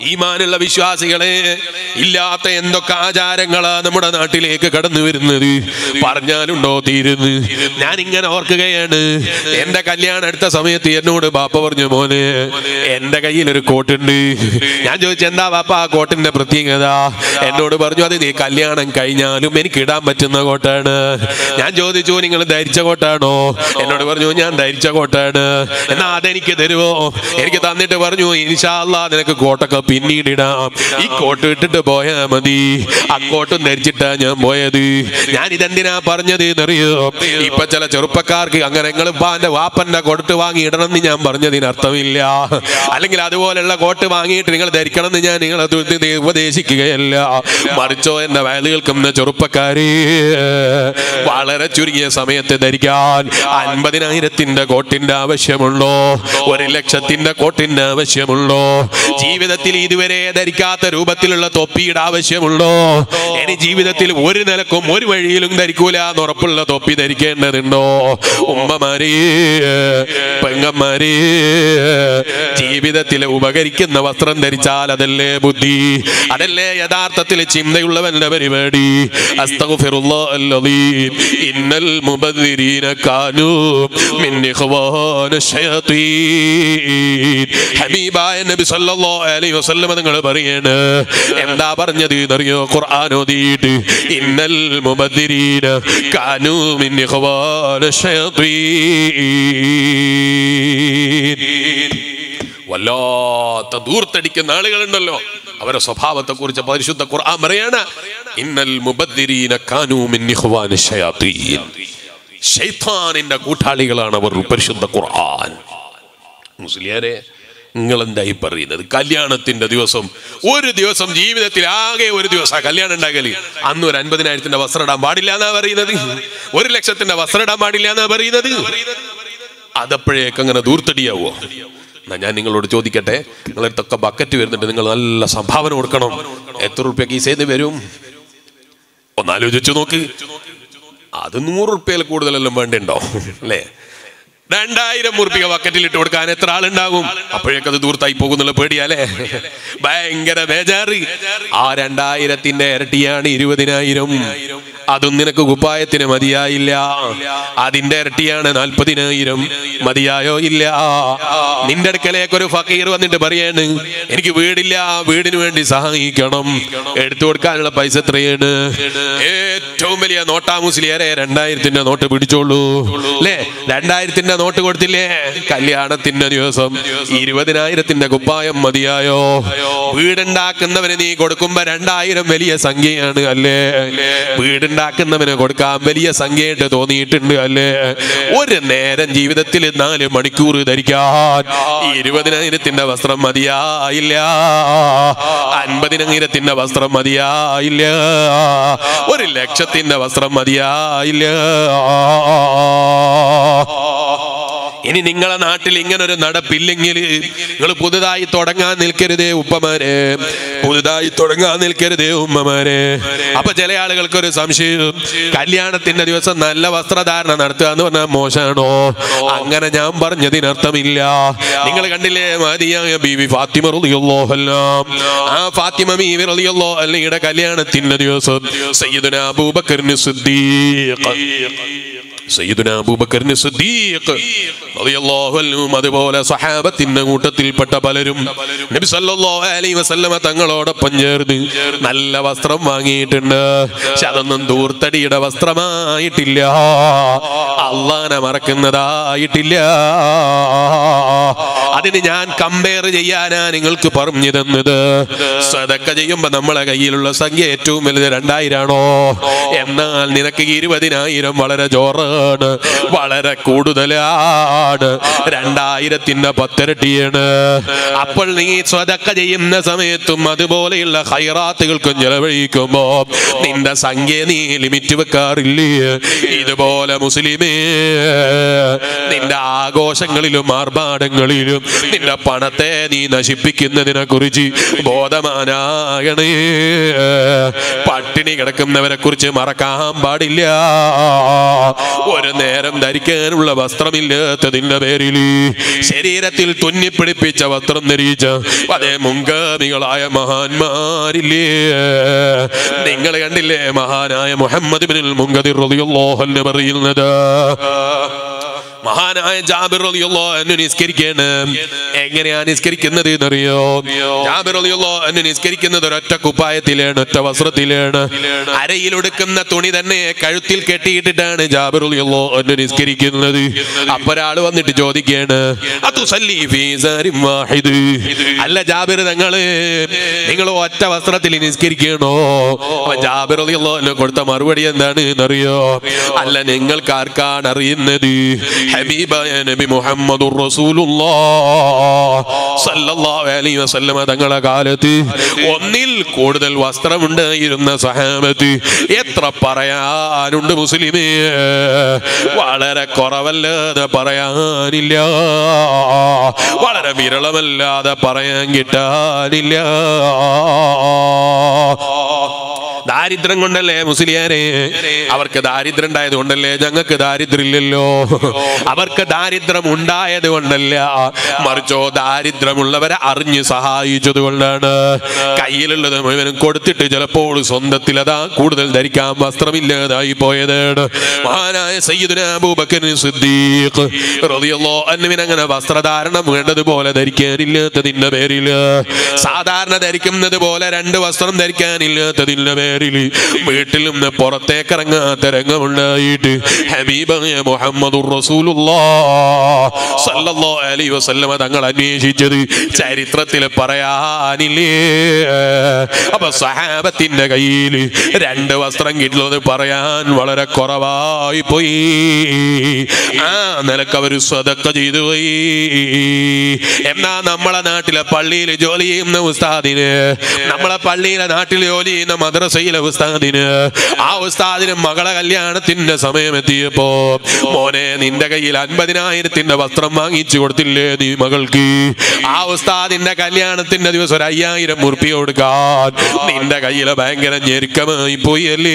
ഈമാനുള്ള വിശ്വാസികളെ ഇല്ലാത്ത എന്തൊക്കെ ആചാരങ്ങളാ നമ്മുടെ നാട്ടിലേക്ക് കടന്നു വരുന്നത് പറഞ്ഞാലുണ്ടോ തീരുന്നു ഞാൻ ഇങ്ങനെ ഓർക്കുകയാണ് എന്റെ കല്യാണം അടുത്ത സമയത്ത് എന്നോട് ബാപ്പ പറഞ്ഞു മോനെ എന്റെ കയ്യിൽ ഒരു കോട്ടുണ്ട് ഞാൻ ചോദിച്ചു എന്താ ബാപ്പ ആ കോട്ടിന്റെ പ്രത്യേകത എന്നോട് പറഞ്ഞു അത് നീ കല്യാണം കഴിഞ്ഞാലും എനിക്ക് ഇടാൻ പറ്റുന്ന കോട്ടാണ് ഞാൻ ചോദിച്ചു നിങ്ങൾ ധരിച്ച കോട്ടാണോ എന്നോട് പറഞ്ഞു ഞാൻ ധരിച്ച കോട്ടാണ് എന്നാ അതെനിക്ക് തരുമോ എനിക്ക് തന്നിട്ട് പറഞ്ഞു ഇൻഷാല്ല നിനക്ക് കോട്ടൊക്കെ പിന്നീട് ഇടാം ഈ കോട്ട് ഇട്ടിട്ട് പോയാ മതി ആ കോട്ടും ധരിച്ചിട്ടാ ഞാൻ പോയത് ഞാൻ ഇതെന്തിനാ പറഞ്ഞത് എന്നറിയോ ഇപ്പൊ ചില ചെറുപ്പക്കാർക്ക് അങ്ങനെ നിങ്ങൾ എന്റെ വാപ്പന്റെ കോട്ട് വാങ്ങി ഇടണം എന്ന് ഞാൻ പറഞ്ഞതിന് അർത്ഥമില്ല അല്ലെങ്കിൽ അതുപോലെയുള്ള കോട്ട് വാങ്ങിയിട്ട് നിങ്ങൾ ധരിക്കണം എന്ന് ഞാൻ നിങ്ങളെ തു- ഇത് ഉപദേശിക്കുകയല്ല മറിച്ചോ എന്റെ വയല് കേൾക്കുന്ന ചെറുപ്പക്കാരെ വളരെ ചുരുങ്ങിയ സമയത്ത് ധരിക്കാൻ അൻപതിനായിരത്തിന്റെ കോട്ടിന്റെ ആവശ്യമുള്ളോ ഒരു ലക്ഷത്തിന്റെ കോട്ടിന്റെ ആവശ്യമുള്ളോ ജീവിതത്തിൽ ഇതുവരെ ധരിക്കാത്ത രൂപത്തിലുള്ള തൊപ്പിയുടെ ആവശ്യമുള്ളോ ഇനി ജീവിതത്തിൽ ഒരു നിലക്കും ഒരു വഴിയിലും ധരിക്കൂല എന്ന് ഉറപ്പുള്ള തൊപ്പി ധരിക്കേണ്ടതുണ്ടോ ഉമ്മമാരെ പെങ്ങന്മാരെ ജീവിതത്തിൽ ഉപകരിക്കുന്ന വസ്ത്രം ധരിച്ചാൽ അതല്ലേ ബുദ്ധി അതല്ലേ യഥാർത്ഥത്തിൽ ചിന്തയുള്ളവന്റെ പരിപാടി അസ്തഗ്ഫിറുല്ലാഹ് അൽ-അലീം. ഇന്നൽ മുബദ്ദിരീന കാനൂ മിൻ ഇഖ്വാന ശയാത്തീൻ. ഹബീബായ നബി സല്ലല്ലാഹു അലൈഹി വസല്ലം നിങ്ങൾ പറയാണ് എന്താ പറഞ്ഞത് എന്നറിയോ ഖുർആൻ ഓതിയിട്ട് ഇന്നൽ മുബദ്ദിരീന കാനൂ മിൻ ഇഖ്വാന ശയാത്തീൻ. വല്ലാത്ത ദൂർത്തടിക്കുന്ന ആളുകളുണ്ടല്ലോ അവരുടെ സ്വഭാവത്തെ കുറിച്ച് പരിശുദ്ധ ഖുർആൻ പറയാണ് ഇന്നൽ മുബദ്ദിരീന കാനൂ മിൻ ഇഖ്വാനി ശയാത്തീൻ ശൈത്താനിന്റെ കൂട്ടാളികളാണ് അവർ പരിശുദ്ധ ഖുർആൻ മുസ്ലിയാരെ നിങ്ങൾ എന്തായി പറയുന്നത് കല്യാണത്തിന്റെ ദിവസം ഒരു ദിവസം ജീവിതത്തിൽ ആകെ ഒരു ദിവസം കല്യാണം ഉണ്ടാകല് അന്ന് ഒരു അൻപതിനായിരത്തിന്റെ വസ്ത്രം ഇടാൻ പാടില്ല എന്നാ പറയുന്നത് ഒരു ലക്ഷത്തിന്റെ വസ്ത്രം ഇടാൻ പാടില്ല എന്നാ പറയുന്നത് അതപ്പോഴേക്ക് അങ്ങനെ ദൂർത്തടിയാവോ എന്നാ ഞാൻ നിങ്ങളോട് ചോദിക്കട്ടെ നിങ്ങളടുത്തൊക്കെ ബക്കറ്റ് വരുന്നുണ്ട് നിങ്ങൾ നല്ല സംഭാവന കൊടുക്കണം എത്ര റുപ്യ കീസേന്ന് വരും ഒന്നാലോചിച്ചു നോക്ക് അത് നൂറ് റുപ്യയിൽ കൂടുതലെല്ലാം വേണ്ടോ അല്ലേ രണ്ടായിരം ഉറുപ്പിക ബക്കറ്റിൽ ഇട്ട് കൊടുക്കാൻ എത്ര ആളുണ്ടാകും അപ്പോഴേക്കത് ദൂർത്തായി പോകുന്നുള്ള പേടിയാലേ ഭയങ്കര ബേജാറ് ആ രണ്ടായിരത്തിന്റെ ഇരട്ടിയാണ് ഇരുപതിനായിരം അതും നിനക്ക് കുപ്പായത്തിന് മതിയായില്ല അതിന്റെ ഇരട്ടിയാണ് നാൽപ്പതിനായിരം മതിയായോ ഇല്ല നിന്റെ അടുക്കലേക്ക് ഒരു ഫക്കീർ വന്നിട്ട് പറയാണ് എനിക്ക് വീടില്ല വീടിന് വേണ്ടി സഹായിക്കണം എടുത്തു കൊടുക്കാനുള്ള പൈസ എത്രയാണ് ഏറ്റവും വലിയ നോട്ടാ മുസ്ലിയാരെ രണ്ടായിരത്തിന്റെ നോട്ട് പിടിച്ചോളൂ അല്ലേ രണ്ടായിരത്തിന്റെ നോട്ട് കൊടുത്തില്ലേ കല്യാണത്തിന്റെ ദിവസം ഇരുപതിനായിരത്തിന്റെ കുപ്പായം മതിയായോ വീടുണ്ടാക്കുന്നവന് നീ കൊടുക്കുമ്പോ രണ്ടായിരം വലിയ സംഖ്യയാണ് അല്ലേ വീടുണ്ടാക്കുന്നവന് കൊടുക്കാൻ വലിയ സംഖ്യയായിട്ട് തോന്നിയിട്ടുണ്ട് അല്ലേ ഒരു നേരം ജീവിതത്തിൽ നാല് മണിക്കൂർ ധരിക്കാൻ ഇരുപതിനായിരത്തിന്റെ വസ്ത്രം മതിയായില്ല അൻപതിനായിരത്തിന്റെ വസ്ത്രം മതിയായില്ല ഒരു ലക്ഷത്തിന്റെ വസ്ത്രം മതിയായില്ല ഇനി നിങ്ങളെ നാട്ടിൽ ഇങ്ങനെ ഒരു നടപ്പില്ലെങ്കിൽ നിങ്ങൾ പുതുതായി തുടങ്ങാൻ നിൽക്കരുതേ ഉപ്പമാരെ പുതുതായി തുടങ്ങാൻ നിൽക്കരുതേ ഉമ്മമാരെ അപ്പൊ ചില ആളുകൾക്ക് ഒരു സംശയം കല്യാണത്തിന്റെ ദിവസം നല്ല വസ്ത്രധാരണം നടത്തുക എന്ന് പറഞ്ഞാൽ മോശമാണോ അങ്ങനെ ഞാൻ പറഞ്ഞതിനർത്ഥമില്ല നിങ്ങൾ കണ്ടില്ലേ മതിയായ ബീവി ഫാത്തിമ റളിയല്ലാഹു അൻഹാ. ആ ഫാത്തിമ ബീവി റളിയല്ലാഹു അൻഹയുടെ കല്യാണത്തിന്റെ ദിവസം സയ്യിദുന അബൂബക്കറിന് സിദ്ദീഖ് സയ്യിദുന അബൂബക്കറിന് സിദ്ദീഖ് റളിയല്ലാഹു അൻഹും അതുപോലെ സഹാബത്തിന്റെ കൂട്ടത്തിൽപ്പെട്ട പലരും നബി സല്ലല്ലാഹു അലൈഹി വസല്ലമ തങ്ങളോടൊപ്പം ചേർന്ന് നല്ല വസ്ത്രം വാങ്ങിയിട്ടുണ്ട് പക്ഷെ അതൊന്നും ദൂർത്തടിയുടെ വസ്ത്രമായിട്ടില്ല അള്ളാനെ മറക്കുന്നതായിട്ടില്ല അതിന് ഞാൻ കമ്പയർ ചെയ്യാനാ നിങ്ങൾക്ക് പറഞ്ഞു തന്നത് സദക്ക ചെയ്യുമ്പോ നമ്മളെ കയ്യിലുള്ള സംഖ്യ ഏറ്റവും വലുത് രണ്ടായിരാണോ എന്നാൽ നിനക്ക് ഇരുപതിനായിരം വളരെ ജോറാണ് വളരെ കൂടുതലാണ് രണ്ടായിരത്തിന്റെ പത്തിരട്ടിയാണ് അപ്പോൾ നീ സ്വതക്ക ചെയ്യുന്ന സമയത്തും അതുപോലെയുള്ള ഹൈറാത്തുകൾക്കും ചെലവഴിക്കുമ്പോ നിന്റെ സംഖ്യ നീ ലിമിറ്റ് വെക്കാറില്ലേ ഇതുപോലെ മുസ്ലിമേ നിന്റെ ആഘോഷങ്ങളിലും ആർഭാടങ്ങളിലും നിന്റെ പണത്തെ നീ നശിപ്പിക്കുന്നതിനെ കുറിച്ച് ബോധമാനാകണേ പട്ടിണി കിടക്കുന്നവരെ കുറിച്ച് മറക്കാൻ പാടില്ല ഒരു നേരം ധരിക്കാനുള്ള വസ്ത്രമില്ലാത്തതിന്റെ പേരിൽ ശരീരത്തിൽ തുന്നിപ്പിടിപ്പിച്ച വസ്ത്രം ധരിച്ച അതേ മുൻഗാമികളായ മഹാന്മാരില്ലേ നിങ്ങൾ കണ്ടില്ലേ മഹാനായ മുഹമ്മദ് ബിൻ മുങ്കദിർ റളിയല്ലാഹു അൻഹു പറയുന്നത് മഹാനായ ജാബിർ റളിയല്ലാഹു അൻഹു നിസ്കരിക്കാണ് എങ്ങനെയാ നിസ്കരിക്കുന്നത് എന്നറിയോ ജാബിർ റളിയല്ലാഹു അൻഹു നിസ്കരിക്കുന്നത് ഒരൊറ്റ കുപ്പായത്തിലാണ് ഒറ്റ വസ്ത്രത്തിലാണ് അരയിലൊടുക്കുന്ന തുണി തന്നെ കഴുത്തിൽ കെട്ടിയിട്ടിട്ടാണ് ജാബിർ റളിയല്ലാഹു അൻഹു നിസ്കരിക്കുന്നത് അപ്പൊ ഒരാള് വന്നിട്ട് ചോദിക്കാണ് അതുസല്ലി ഫീ സാരിൻ വാഹിദ് അല്ല ജാബിർ തങ്ങള് നിങ്ങൾ ഒറ്റ വസ്ത്രത്തിൽ നിസ്കരിക്കണോ അപ്പൊ ജാബിർ റളിയല്ലാഹു അൻഹു കൊടുത്ത മറുപടി എന്താണ് എന്നറിയോ അല്ല നിങ്ങൾക്ക് ആർക്കാണ് അറിയുന്നത് ഹബീബായ നബി മുഹമ്മദുർ റസൂലുള്ളാഹ് സല്ലല്ലാഹു അലൈഹി വസല്ലമ തങ്ങളെ കാലത്ത് ഒന്നിൽ കൂടുതൽ വസ്ത്രമുണ്ടായിരുന്ന സഹാബത്ത് എത്ര പറയാനുണ്ട് മുസ്ലിമേ വളരെ കുറവല്ലാതെ പറയാനില്ല വളരെ വിരളമല്ലാതെ പറയാൻ കിട്ടാനില്ല ദാരിദ്ര്യം കൊണ്ടല്ലേ മുസ്ലിയാരെ അവർക്ക് ദാരിദ്ര്യം ഉണ്ടായത് കൊണ്ടല്ലേ ഞങ്ങൾക്ക് ദാരിദ്ര്യം ഇല്ലല്ലോ അവർക്ക് ദാരിദ്ര്യം ഉണ്ടായത് കൊണ്ടല്ല മറിച്ചോ ദാരിദ്ര്യമുള്ളവരെ അറിഞ്ഞ് സഹായിച്ചത് കൊണ്ടാണ് കയ്യിലുള്ളത് മുഴുവനും കൊടുത്തിട്ട് ചിലപ്പോൾ സ്വന്തത്തിൽ അതാ കൂടുതൽ ധരിക്കാൻ വസ്ത്രമില്ലാതായി പോയതാണ് മഹാനായ സയ്യിദുന അബൂബക്കർ സിദ്ദീഖ് റളിയല്ലാഹു അൻഹുവിന് അങ്ങനെ വസ്ത്രധാരണം വേണ്ടതുപോലെ ധരിക്കാനില്ലാത്തതിന്റെ പേരിൽ സാധാരണ ധരിക്കുന്നത് പോലെ രണ്ട് വസ്ത്രം ധരിക്കാനില്ലാത്തതിന്റെ പേരിൽ വീട്ടിൽ നിന്ന് പുറത്തേക്ക് ഇറങ്ങാത്ത രംഗമുണ്ടായിട്ട് ഹബീബായ മുഹമ്മദുർ റസൂലുള്ളാഹ് സല്ലല്ലാഹു അലൈഹി വസല്ലമ തങ്ങൾ അന്വേഷിച്ചത് ചരിത്രത്തിൽ പറയാനില്ലേ അപ്പൊ സഹാബത്തിന്റെ കയ്യിൽ രണ്ട് വസ്ത്രം കിട്ടുന്നത് പറയാൻ വളരെ കുറവായി പോയി ആ നിലക്ക് അവർ സ്വതക്ക ചെയ്തു പോയി എന്നാ നമ്മളെ നാട്ടിലെ പള്ളിയിൽ ജോലി ചെയ്യുന്ന ഉസ്താദിന് നമ്മളെ പള്ളിയിലെ നാട്ടിൽ ജോലി ചെയ്യുന്ന മദ്രസയിലെ ഉസ്താദിന് ആ ഉസ്താദിന് മകളെ കല്യാണത്തിന്റെ സമയം എത്തിയപ്പോ മോനെ നിന്റെ കയ്യിൽ അൻപതിനായിരത്തിന്റെ വസ്ത്രം വാങ്ങിച്ചു കൊടുത്തില്ലേ നീ മകൾക്ക് ആ ഉസ്താദിന്റെ കല്യാണത്തിന്റെ ദിവസം ഒരു അയ്യായിരം ഉറുപ്പിക കൊടുക്കാൻ നിന്റെ കയ്യിലെ ഭയങ്കര ഞെരുക്കമായി പോയി അല്ലേ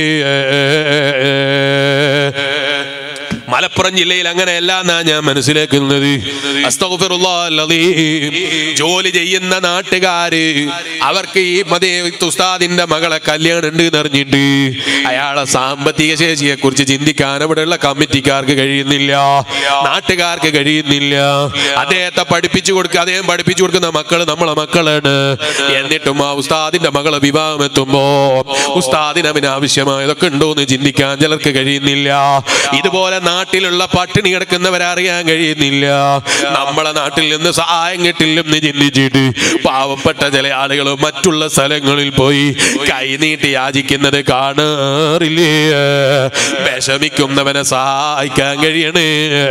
മലപ്പുറം ജില്ലയിൽ അങ്ങനെയല്ല എന്നാ ഞാൻ മനസ്സിലാക്കുന്നത് അസ്തഗ്ഫിറുല്ലാഹൽ അലീം. ജോലി ചെയ്യുന്ന നാട്ടുകാര് അവർക്ക് ഈ മതേ ഉസ്താദിന്റെ മകളെ കല്യാണം ഉണ്ട് എന്നറിഞ്ഞിട്ട് അയാളെ സാമ്പത്തിക ശേഷിയെ കുറിച്ച് ചിന്തിക്കാൻ അവിടെയുള്ള കമ്മിറ്റിക്കാർക്ക് കഴിയുന്നില്ല നാട്ടുകാർക്ക് കഴിയുന്നില്ല അദ്ദേഹത്തെ പഠിപ്പിച്ചു കൊടുക്കുക അദ്ദേഹം പഠിപ്പിച്ചു കൊടുക്കുന്ന മക്കൾ നമ്മളെ മക്കളാണ് എന്നിട്ടും ആ ഉസ്താദിന്റെ മകളെ വിവാഹം എത്തുമ്പോ ഉസ്താദിന് അവന് ആവശ്യമായതൊക്കെ ഉണ്ടോ എന്ന് ചിന്തിക്കാൻ ചിലർക്ക് കഴിയുന്നില്ല ഇതുപോലെ നാട്ടിലുള്ള പട്ടിണി കിടക്കുന്നവരെ അറിയാൻ കഴിയുന്നില്ല നമ്മളെ നാട്ടിൽ നിന്ന് സഹായം കിട്ടില്ലെന്ന് ചിന്തിച്ചിട്ട് പാവപ്പെട്ട ചില ആളുകൾ മറ്റുള്ള സ്ഥലങ്ങളിൽ പോയി കൈനീട്ടി യാചിക്കുന്നത് കാണാറില്ലേ വിഷമിക്കുന്നവനെ സഹായിക്കാൻ കഴിയണേ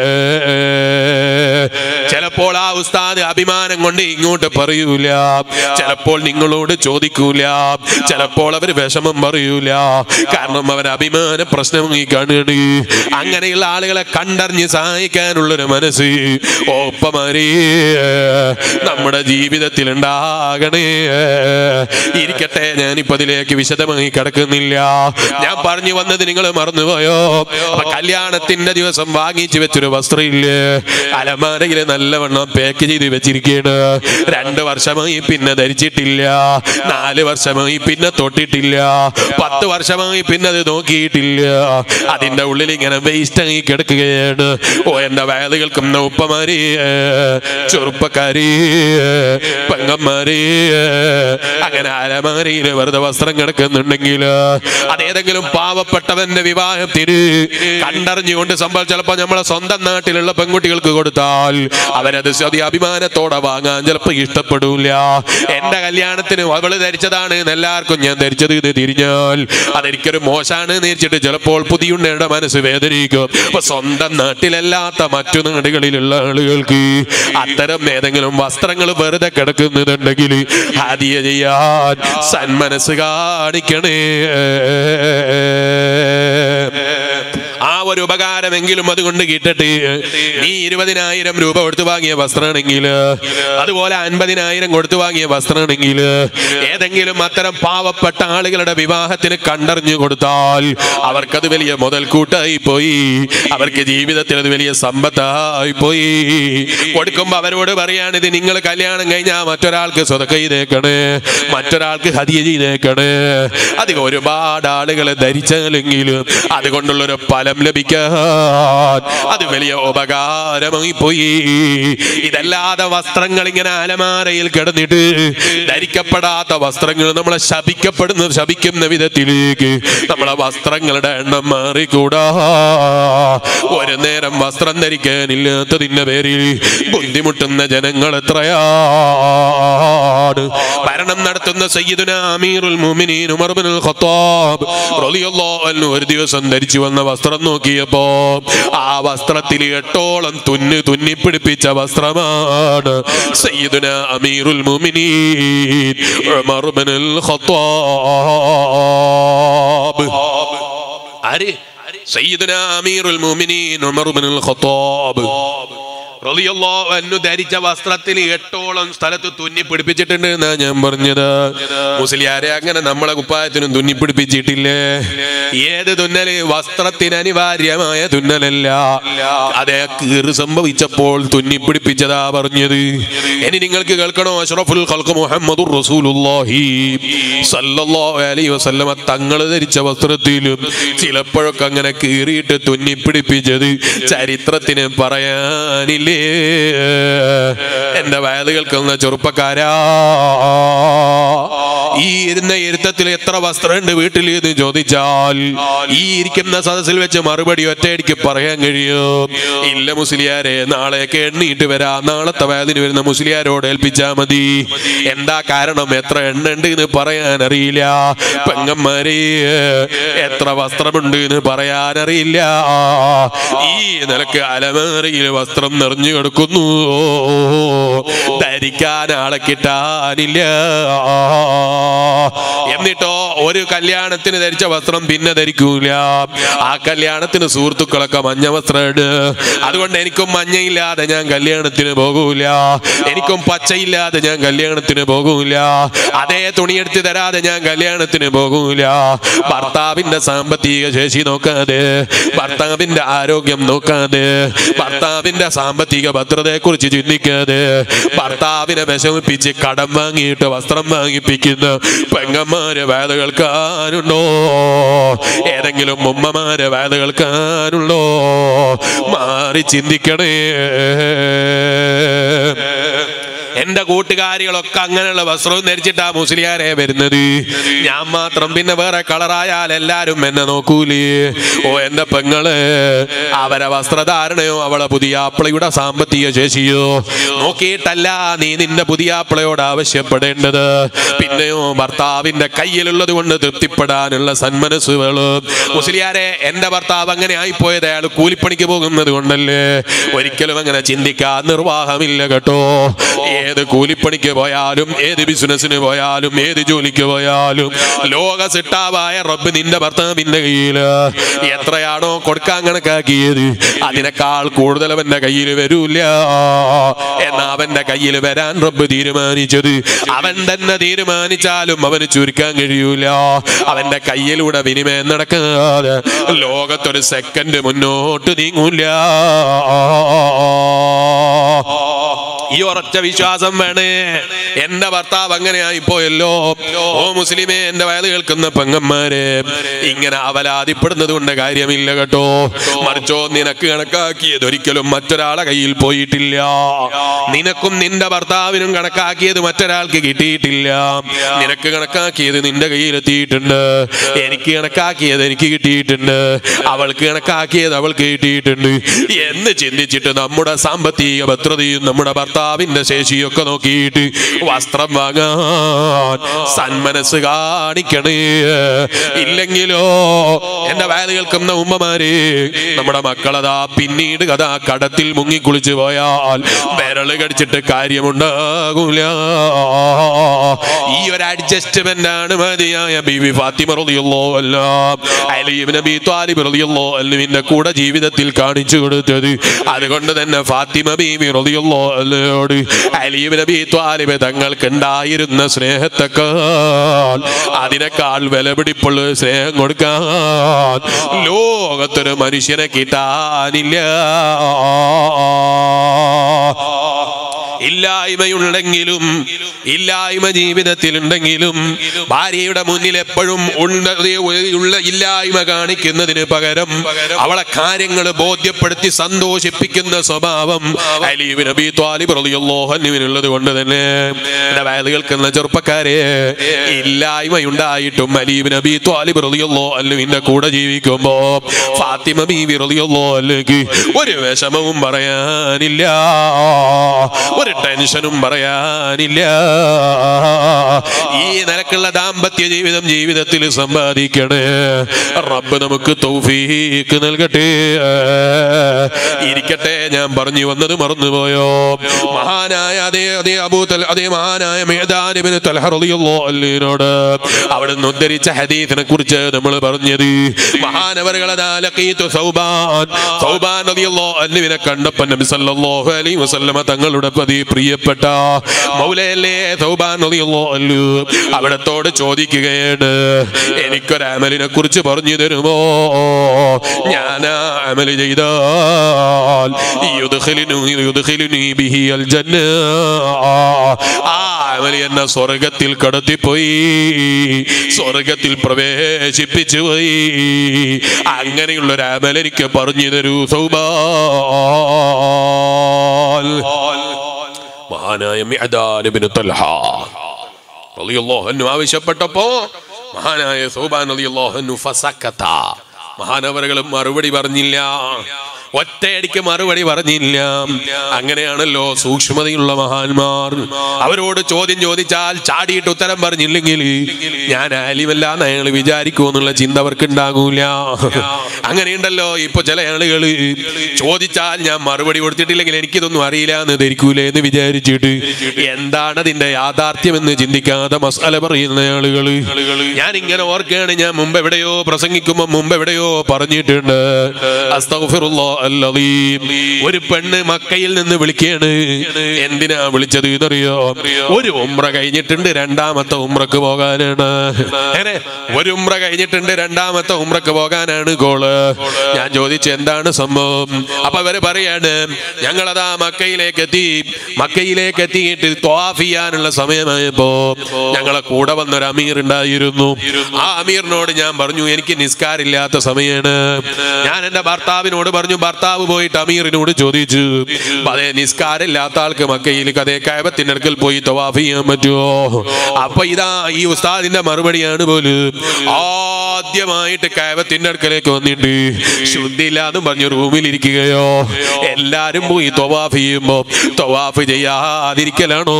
ചിലപ്പോൾ ആ ഉസ്താദ് അഭിമാനം കൊണ്ട് ഇങ്ങോട്ട് പറയൂല ചിലപ്പോൾ നിങ്ങളോട് ചോദിക്കൂല ചിലപ്പോൾ അവർ വിഷമം പറയൂല കാരണം അവർ അഭിമാന പ്രശ്നം ഈ കാണുകയാണ് അങ്ങനെയുള്ള ആളുകളെ കണ്ടറിഞ്ഞ് സഹായിക്കാനുള്ളൊരു മനസ്സ് ഒപ്പമാരേ നമ്മുടെ ജീവിതത്തിൽ ഉണ്ടാകണേ ഇരിക്കട്ടെ ഞാനിപ്പോ അതിലേക്ക് വിശദമായി കിടക്കുന്നില്ല ഞാൻ പറഞ്ഞു വന്നത് നിങ്ങൾ മറന്നുപോയോ അപ്പൊ കല്യാണത്തിന്റെ ദിവസം വാങ്ങിച്ചു വെച്ചൊരു വസ്ത്രം ഇല്ലേ അലമാരയിൽ നല്ലവണ്ണം പാക്ക് ചെയ്ത് വെച്ചിരിക്കുകയാണ് രണ്ട് വർഷമായി പിന്നെ ധരിച്ചിട്ടില്ല നാല് വർഷമായി പിന്നെ തൊട്ടിട്ടില്ല പത്ത് വർഷമായി പിന്നെ അത് നോക്കിയിട്ടില്ല അതിന്റെ ഉള്ളിൽ ഇങ്ങനെ വേസ്റ്റ് ആയി കിടക്കുകയാണ് ഓ എന്റെ വയലുകൾക്കും ഉപ്പമാരി ചെറുപ്പക്കാരി പെങ്ങന്മാരി അങ്ങനെ അലമാരിയിൽ വെറുതെ വസ്ത്രം കിടക്കുന്നുണ്ടെങ്കിൽ അതേതെങ്കിലും പാവപ്പെട്ടവന്റെ വിവാഹത്തിന് കണ്ടറിഞ്ഞുകൊണ്ട് സംഭവം ചിലപ്പോൾ നമ്മളെ സ്വന്തം നാട്ടിലുള്ള പെൺകുട്ടികൾക്ക് കൊടുത്താൽ അവരത് അതി അഭിമാനത്തോടെ വാങ്ങാൻ ചിലപ്പോൾ ഇഷ്ടപ്പെടൂല എന്റെ കല്യാണത്തിന് അവള് ധരിച്ചതാണ് എന്ന് എല്ലാവർക്കും ഞാൻ ധരിച്ചത് ഇത് തിരിഞ്ഞാൽ അതെനിക്കൊരു മോശമാണ് നേരിച്ചിട്ട് ചിലപ്പോൾ പുതിയുണ്ണയുടെ മനസ്സ് വേദനിക്കും അപ്പൊ സ്വന്തം നാട്ടിലല്ലാത്ത മറ്റു നാടുകളിലുള്ള ആളുകൾക്ക് അത്തരം ഏതെങ്കിലും വസ്ത്രങ്ങൾ വെറുതെ കിടക്കുന്നുണ്ടെങ്കിൽ ഹദിയ ചെയ്യാൻ സന്മനസ് കാണിക്കണേ ആ ഒരു ഉപകാരമെങ്കിലും അതുകൊണ്ട് കിട്ടട്ടെ നീ ഇരുപതിനായിരം രൂപ കൊടുത്തു വാങ്ങിയ വസ്ത്രമാണെങ്കിൽ അതുപോലെ അൻപതിനായിരം കൊടുത്തു വാങ്ങിയ വസ്ത്രമാണെങ്കിൽ ഏതെങ്കിലും അത്തരം പാവപ്പെട്ട ആളുകളുടെ വിവാഹത്തിന് കണ്ടറിഞ്ഞു കൊടുത്താൽ അവർക്കത് വലിയ മുതൽക്കൂട്ടായി പോയി അവർക്ക് ജീവിതത്തിൽ അത് വലിയ സമ്പത്തായി പോയി കൊടുക്കുമ്പോ അവരോട് പറയാണ് ഇത് നിങ്ങൾ കല്യാണം കഴിഞ്ഞാൽ മറ്റൊരാൾക്ക് സ്വതക്ക ചെയ്തേക്കണേ മറ്റൊരാൾക്ക് ഹതിയ ചെയ്തേക്കണേ അധികം ഒരുപാട് ആളുകളെ ധരിച്ചാലെങ്കിലും അതുകൊണ്ടുള്ളൊരു ഫലം ലഭിക്കാൻ അത് വലിയ ഉപകാരമായി പോയി ഇതല്ലാതെ വസ്ത്രങ്ങൾ ഇങ്ങനെ അലമാരയിൽ കിടന്നിട്ട് ധരിക്കപ്പെടാത്ത വസ്ത്രങ്ങൾ നമ്മളെ ശപിക്കപ്പെടുന്ന ശപിക്കുന്ന വിധത്തിലേക്ക് നമ്മളെ വസ്ത്രങ്ങളുടെ എണ്ണം മാറിക്കൂടാ ഒരു നേരം വസ്ത്രം ധരിക്കാനില്ലാത്തതിന്റെ പേരിൽ ബുദ്ധിമുട്ടുന്ന ജനങ്ങൾ എത്രയാണ് ഭരണം നടത്തുന്ന സയ്യിദുന അമീറുൽ മുഅ്മിനീൻ ഉമർ ഇബ്നുൽ ഖത്താബ് റളിയല്ലാഹു അൻഹു ഒരു ദിവസം ധരിച്ചു വന്ന വസ്ത്രം നോക്കിയപ്പോ ആ വസ്ത്രത്തിൽ എട്ടോളം തുന്ന് തുന്നിപ്പിടിപ്പിച്ച വസ്ത്രമാണ് സയ്യിദുന അമീറുൽ മുഅ്മിനീൻ ഉമർ ഇബ്നുൽ ഖത്താബ് ആര് സയ്യിദുന അമീറുൽ മുഅ്മിനീൻ ഉമർ ഇബ്നുൽ ഖത്താബ് റളിയല്ലാഹു അൻഹു ധരിച്ച വസ്ത്രത്തിൽ എട്ടോളം സ്ഥലത്ത് തുന്നി പിടിപ്പിച്ചിട്ടുണ്ട് എന്നാ ഞാൻ പറഞ്ഞത് മുസ്ലിയാരെ അങ്ങനെ നമ്മളെ കുപ്പായത്തിനും തുന്നി പിടിപ്പിച്ചിട്ടില്ലേ ഏത് തുന്നല് വസ്ത്രത്തിന് അനിവാര്യമായ തുന്നലല്ല അതേ കീറ് സംഭവിച്ചപ്പോൾ തുന്നി പിടിപ്പിച്ചതാ പറഞ്ഞത് ഇനി നിങ്ങൾക്ക് കേൾക്കണോ അഷ്റഫുൽ ഖൽഖ് മുഹമ്മദുർ റസൂലുള്ളാഹി സല്ലല്ലാഹു അലൈഹി വസല്ലമ തങ്ങൾ ധരിച്ച വസ്ത്രത്തിലും ചിലപ്പോഴൊക്കെ അങ്ങനെ കീറിയിട്ട് തുന്നി പിടിപ്പിച്ചത് ചരിത്രത്തിന് പറയാനില്ലേ എന്റെ വയത് കേൾക്കുന്ന ചെറുപ്പക്കാരാ ഈ ഇരുന്ന ഇരുത്തത്തിൽ എത്ര വസ്ത്രമുണ്ട് വീട്ടിൽ എന്ന് ചോദിച്ചാൽ ഈ ഇരിക്കുന്ന സദസ്സിൽ വെച്ച് മറുപടി ഒറ്റയടിക്ക് പറയാൻ കഴിയും ഇല്ല മുസ്ലിയാരെ നാളെയൊക്കെ എണ്ണീട്ട് വരാം നാളത്തെ വയതിന് വരുന്ന മുസ്ലിയാരോട് ഏൽപ്പിച്ചാ മതി എന്താ കാരണം എത്ര എണ്ണ ഉണ്ട് എന്ന് പറയാൻ അറിയില്ല പെങ്ങന്മാരെ എത്ര വസ്ത്രമുണ്ട് എന്ന് പറയാൻ അറിയില്ല ഈ നിലക്ക് അലമാരയിൽ വസ്ത്രം നിറഞ്ഞു കിടക്കുന്നു ധരിക്കാൻ ആളെ കിട്ടാനില്ല എന്നിട്ടോ ഒരു കല്യാണത്തിന് ധരിച്ച വസ്ത്രം പിന്നെ ധരിക്കൂല ആ കല്യാണത്തിന് സുഹൃത്തുക്കളൊക്കെ മഞ്ഞ വസ്ത്രമുണ്ട് അതുകൊണ്ട് എനിക്കും മഞ്ഞയില്ലാതെ ഞാൻ കല്യാണത്തിന് പോകൂല എനിക്കും പച്ചയില്ലാതെ ഞാൻ കല്യാണത്തിന് പോകൂല അതേ തുണിയെടുത്ത് തരാതെ ഞാൻ കല്യാണത്തിന് പോകൂല ഭർത്താവിന്റെ സാമ്പത്തിക ശേഷി നോക്കാതെ ഭർത്താവിന്റെ ആരോഗ്യം നോക്കാതെ ഭർത്താവിന്റെ സാമ്പത്തിക ഭദ്രതയെ കുറിച്ച് ചിന്തിക്കാതെ ഭർത്താവിനെ വിഷമിപ്പിച്ച് കടം വാങ്ങിയിട്ട് വസ്ത്രം വാങ്ങിപ്പിക്കുന്ന പെങ്ങന്മാരെ വേദ കേൾക്കാനുണ്ടോ ഏതെങ്കിലും ഉമ്മമാരെ വേദ കേൾക്കാനുണ്ടോ മാറി ചിന്തിക്കണേ എന്റെ കൂട്ടുകാരികളൊക്കെ അങ്ങനെയുള്ള വസ്ത്രവും ധരിച്ചിട്ടാ മുസ്ലിയാരെ വരുന്നത് ഞാൻ മാത്രം പിന്നെ വേറെ കളറായാൽ എല്ലാരും എന്നെ നോക്കൂലേ ഓ എന്റെ പെങ്ങള് അവരെ വസ്ത്രധാരണയോ അവളെ പുതിയാപ്പിളയുടെ സാമ്പത്തിക ശേഷിയോ നോക്കിയിട്ടല്ല നീ നിന്റെ പുതിയാപ്പിളയോട് ആവശ്യപ്പെടേണ്ടത് പിന്നെയോ ഭർത്താവിന്റെ കയ്യിലുള്ളത് കൊണ്ട് തൃപ്തിപ്പെടാനുള്ള സന്മനസ്സുകള് മുസ്ലിയാരെ എന്റെ ഭർത്താവ് അങ്ങനെ ആയിപ്പോയത് അയാൾ കൂലിപ്പണിക്ക് പോകുന്നത് കൊണ്ടല്ലേ ഒരിക്കലും അങ്ങനെ ചിന്തിക്കാൻ നിർവാഹമില്ല കേട്ടോ ഏത് കൂലിപ്പണിക്ക് പോയാലും ഏത് ബിസിനസ്സിന് പോയാലും ഏത് ജോലിക്ക് പോയാലും ലോക സിട്ടാവായ റബ്ബ് നിന്റെ ഭർത്താവിന്റെ കയ്യില് എത്രയാണോ കൊടുക്കാൻ കണക്കാക്കിയത് അതിനേക്കാൾ കൂടുതൽ അവന്റെ കയ്യിൽ വരൂല എന്നാ അവന്റെ കയ്യിൽ വരാൻ റബ്ബ് തീരുമാനിച്ചത് അവൻ തന്നെ തീരുമാനിച്ചാലും അവന് ചുരുക്കാൻ കഴിയൂല അവന്റെ കയ്യിലൂടെ വിനിമയം നടക്കാതെ ലോകത്തൊരു സെക്കൻഡ് മുന്നോട്ട് നീങ്ങൂല ഈ ഉറച്ച വിശ്വാസം വേണേ എന്റെ ഭർത്താവ് അങ്ങനെ ആയിപ്പോയല്ലോ ഓ മുസ്ലിമേ എന്റെ വയത് കേൾക്കുന്ന പെങ്ങന്മാരെ ഇങ്ങനെ അവലാതിപ്പെടുന്നത് കൊണ്ട് കാര്യമില്ല കേട്ടോ മറിച്ചോ നിനക്ക് കണക്കാക്കിയത് ഒരിക്കലും മറ്റൊരാളെ കയ്യിൽ പോയിട്ടില്ല നിനക്കും നിന്റെ ഭർത്താവിനും കണക്കാക്കിയത് മറ്റൊരാൾക്ക് കിട്ടിയിട്ടില്ല നിനക്ക് കണക്കാക്കിയത് നിന്റെ കയ്യിൽ എത്തിയിട്ടുണ്ട് എനിക്ക് കണക്കാക്കിയത് എനിക്ക് കിട്ടിയിട്ടുണ്ട് അവൾക്ക് കണക്കാക്കിയത് അവൾക്ക് കിട്ടിയിട്ടുണ്ട് എന്ന് ചിന്തിച്ചിട്ട് നമ്മുടെ സാമ്പത്തിക ഭദ്രതയും നമ്മുടെ ഭർത്താവ് ഭർത്താവിന്റെ ശേഷിയൊക്കെ നോക്കിയിട്ട് വസ്ത്രം വാങ്ങാൻ സന്മനസ് കാണിക്കണേ ഇല്ലെങ്കിലോ എന്റെ വേല കേൾക്കുന്ന ഉമ്മമാര് നമ്മുടെ മക്കളതാ പിന്നീട് കഥാ കടത്തിൽ മുങ്ങിക്കുളിച്ചു പോയാൽ വിരല് കടിച്ചിട്ട് കാര്യമുണ്ടാകൂല ഈ ഒരു അഡ്ജസ്റ്റ്മെന്റ് ആണ് മതിയായ ബീവി ഫാത്തിമ റളിയല്ലോ അല്ല അലീബ് നബി ത്വാലിബ് റളിയല്ലോ അല്ലുവിന്റെ കൂടെ ജീവിതത്തിൽ കാണിച്ചു കൊടുത്തത് അതുകൊണ്ട് തന്നെ ഫാത്തിമ ബീവി റളിയല്ലോ അല്ലയോട് അലീബ് നബി ത്വാലിബ് തങ്ങൾക്ക് ഉണ്ടായിരുന്ന സ്നേഹത്തെക്കാൾ അതിനേക്കാൾ വിലപിടിപ്പുള്ള സ്നേഹം കൊടുക്കാൻ ലോകത്തൊരു മനുഷ്യനെ കിട്ടാനില്ല ഇല്ലായ്മയുണ്ടെങ്കിലും ഇല്ലായ്മ ജീവിതത്തിലുണ്ടെങ്കിലും ഭാര്യയുടെ മുന്നിൽ എപ്പോഴും ഉണ്ട- ഉള്ള ഇല്ലായ്മ കാണിക്കുന്നതിന് പകരം അവളെ കാര്യങ്ങൾ ബോധ്യപ്പെടുത്തി സന്തോഷിപ്പിക്കുന്ന സ്വഭാവം അലീബ് നബി ത്വാലിബ് റളിയല്ലാഹു അൻഹുവിനുള്ളത് കൊണ്ട് തന്നെ എന്റെ വയല് കേൾക്കുന്ന ചെറുപ്പക്കാരെ ഇല്ലായ്മയുണ്ടായിട്ടും അലീബ് നബി ത്വാലിബ് റളിയല്ലാഹു അൻഹുവിന്റെ കൂടെ ജീവിക്കുമ്പോ ഫാത്തിമ ബീവി റളിയല്ലാഹു അൻഹയ്ക്ക് ഒരു വിഷമവും പറയാനില്ല ഒരു ടെൻഷനും പറയാനില്ല ഈ നിലക്കുള്ള ദാമ്പത്യ ജീവിതം ജീവിതത്തിൽ സമ്പാദിക്കണേ റബ്ബ് നമുക്ക് തൗഫീക്ക് നൽകട്ടെ ഇരിക്കട്ടെ ഞാൻ പറഞ്ഞു വന്നത് മറന്നുപോയോ മഹാനായ അതേ അതേ അബൂതൽ അതേ മഹാനായ മേധാനിബിന് തലഹറിയോട് അവിടുന്ന് ഉദ്ധരിച്ച ഹദീസിനെ കുറിച്ച് നമ്മൾ പറഞ്ഞത് മഹാനവറുകളെ സൗബാൻ സൗബാൻ റളിയല്ലാഹു അൻഹുവിനെ കണ്ടപ്പോൾ നബി സല്ലല്ലാഹു അലൈഹി വസല്ലമ തങ്ങളുടെ പതി പ്രിയപ്പെട്ട മൗലയല്ലേ സൗബാൻ റളിയല്ലാഹു അൻഹു അവിടത്തോട് ചോദിക്കുകയാണ് എനിക്കൊരു അമലിനെ കുറിച്ച് പറഞ്ഞു തരുമോ ഞാൻ ആ അമൽ ചെയ്താൽ യുദ്ഖിലുനി യുദ്ഖിലുനി ബിഹി അൽ ജന്ന ആ അമൽ എന്നെ സ്വർഗത്തിൽ കടത്തിപ്പോയി സ്വർഗത്തിൽ പ്രവേശിപ്പിച്ചു പോയി അങ്ങനെയുള്ള ഒരു അമൽ എനിക്ക് പറഞ്ഞു തരൂ സൗബാൽ മഹാനായ മിഅദാൻ ഇബ്നു തൽഹ റളിയല്ലാഹു അൻഹു ആവശ്യപ്പെട്ടപ്പോ മഹാനായ സൗബാൻ റളിയല്ലാഹു അൻഹു ഫസക്കത മഹാനവറുകളും മറുപടി പറഞ്ഞില്ല ഒറ്റയടിക്ക് മറുപടി പറഞ്ഞില്ല അങ്ങനെയാണല്ലോ സൂക്ഷ്മതയുള്ള മഹാന്മാർ അവരോട് ചോദ്യം ചോദിച്ചാൽ ചാടിയിട്ട് ഉത്തരം പറഞ്ഞില്ലെങ്കിൽ ഞാൻ ആലിമല്ലാന്ന് അയാൾ വിചാരിക്കുമെന്നുള്ള ചിന്ത അവർക്ക് ഉണ്ടാകൂല അങ്ങനെയുണ്ടല്ലോ ഇപ്പൊ ചില ആളുകൾ ചോദിച്ചാൽ ഞാൻ മറുപടി കൊടുത്തിട്ടില്ലെങ്കിൽ എനിക്കിതൊന്നും അറിയില്ല എന്ന് ധരിക്കൂലേ എന്ന് വിചാരിച്ചിട്ട് എന്താണ് അതിന്റെ യാഥാർത്ഥ്യം എന്ന് ചിന്തിക്കാതെ മസാല പറയുന്ന ആളുകൾ ഞാൻ ഇങ്ങനെ ഓർക്കുകയാണ് ഞാൻ മുമ്പ് എവിടെയോ പ്രസംഗിക്കുമ്പോ മുമ്പ് എവിടെയോ പറഞ്ഞിട്ടുണ്ട് അസ്തഗ്ഫിറുല്ലാ അൽ-അലീം. ഒരു പെണ്ണ് മക്കയിൽ നിന്ന് വിളിക്കുകയാണ് എന്തിനാ വിളിച്ചത് എന്നറിയോ ഒരു ഉമ്ര കഴിഞ്ഞിട്ടുണ്ട് രണ്ടാമത്തെ ഉമ്രക്ക് പോകാനാണ് അങ്ങനെ ഒരു ഉമ്ര കഴിഞ്ഞിട്ടുണ്ട് രണ്ടാമത്തെ ഉമ്രക്ക് പോകാനാണ് ഗോള് ഞാൻ ചോദിച്ചു എന്താണ് സംഭവം അപ്പൊ അവര് പറയാണ് ഞങ്ങളതാ മക്കയിലേക്ക് എത്തി മക്കയിലേക്ക് എത്തിയിട്ട് ത്വാഫ് ചെയ്യാനുള്ള സമയമായപ്പോ ഞങ്ങളെ കൂടെ വന്നൊരു അമീർ ഉണ്ടായിരുന്നു ആ അമീറിനോട് ഞാൻ പറഞ്ഞു എനിക്ക് നിസ്കാരില്ലാത്ത സമയമാണ് ഞാൻ എന്റെ ഭർത്താവിനോട് പറഞ്ഞു ഭർത്താവ് പോയിട്ട് അമീറിനോട് ചോദിച്ചു അതേ നിസ്കാരമില്ലാത്ത ആൾക്ക് മക്കയിൽ കഥേ കയബത്തിന്റെ അടുക്കൽ പോയി തവാഫ് ചെയ്യാൻ പറ്റുമോ അപ്പൊ ഇതാ ഈ ഉസ്താദിന്റെ മറുപടിയാണ് പോലും ആദ്യമായിട്ട് കയബത്തിന്റെ അടുക്കലേക്ക് വന്നിട്ട് ശുദ്ധിയില്ലാന്ന് പറഞ്ഞ് റൂമിൽ ഇരിക്കുകയോ എല്ലാരും പോയി തൊവാഫ് ചെയ്യുമ്പോ തൊവാഫ് ചെയ്യാതിരിക്കലാണോ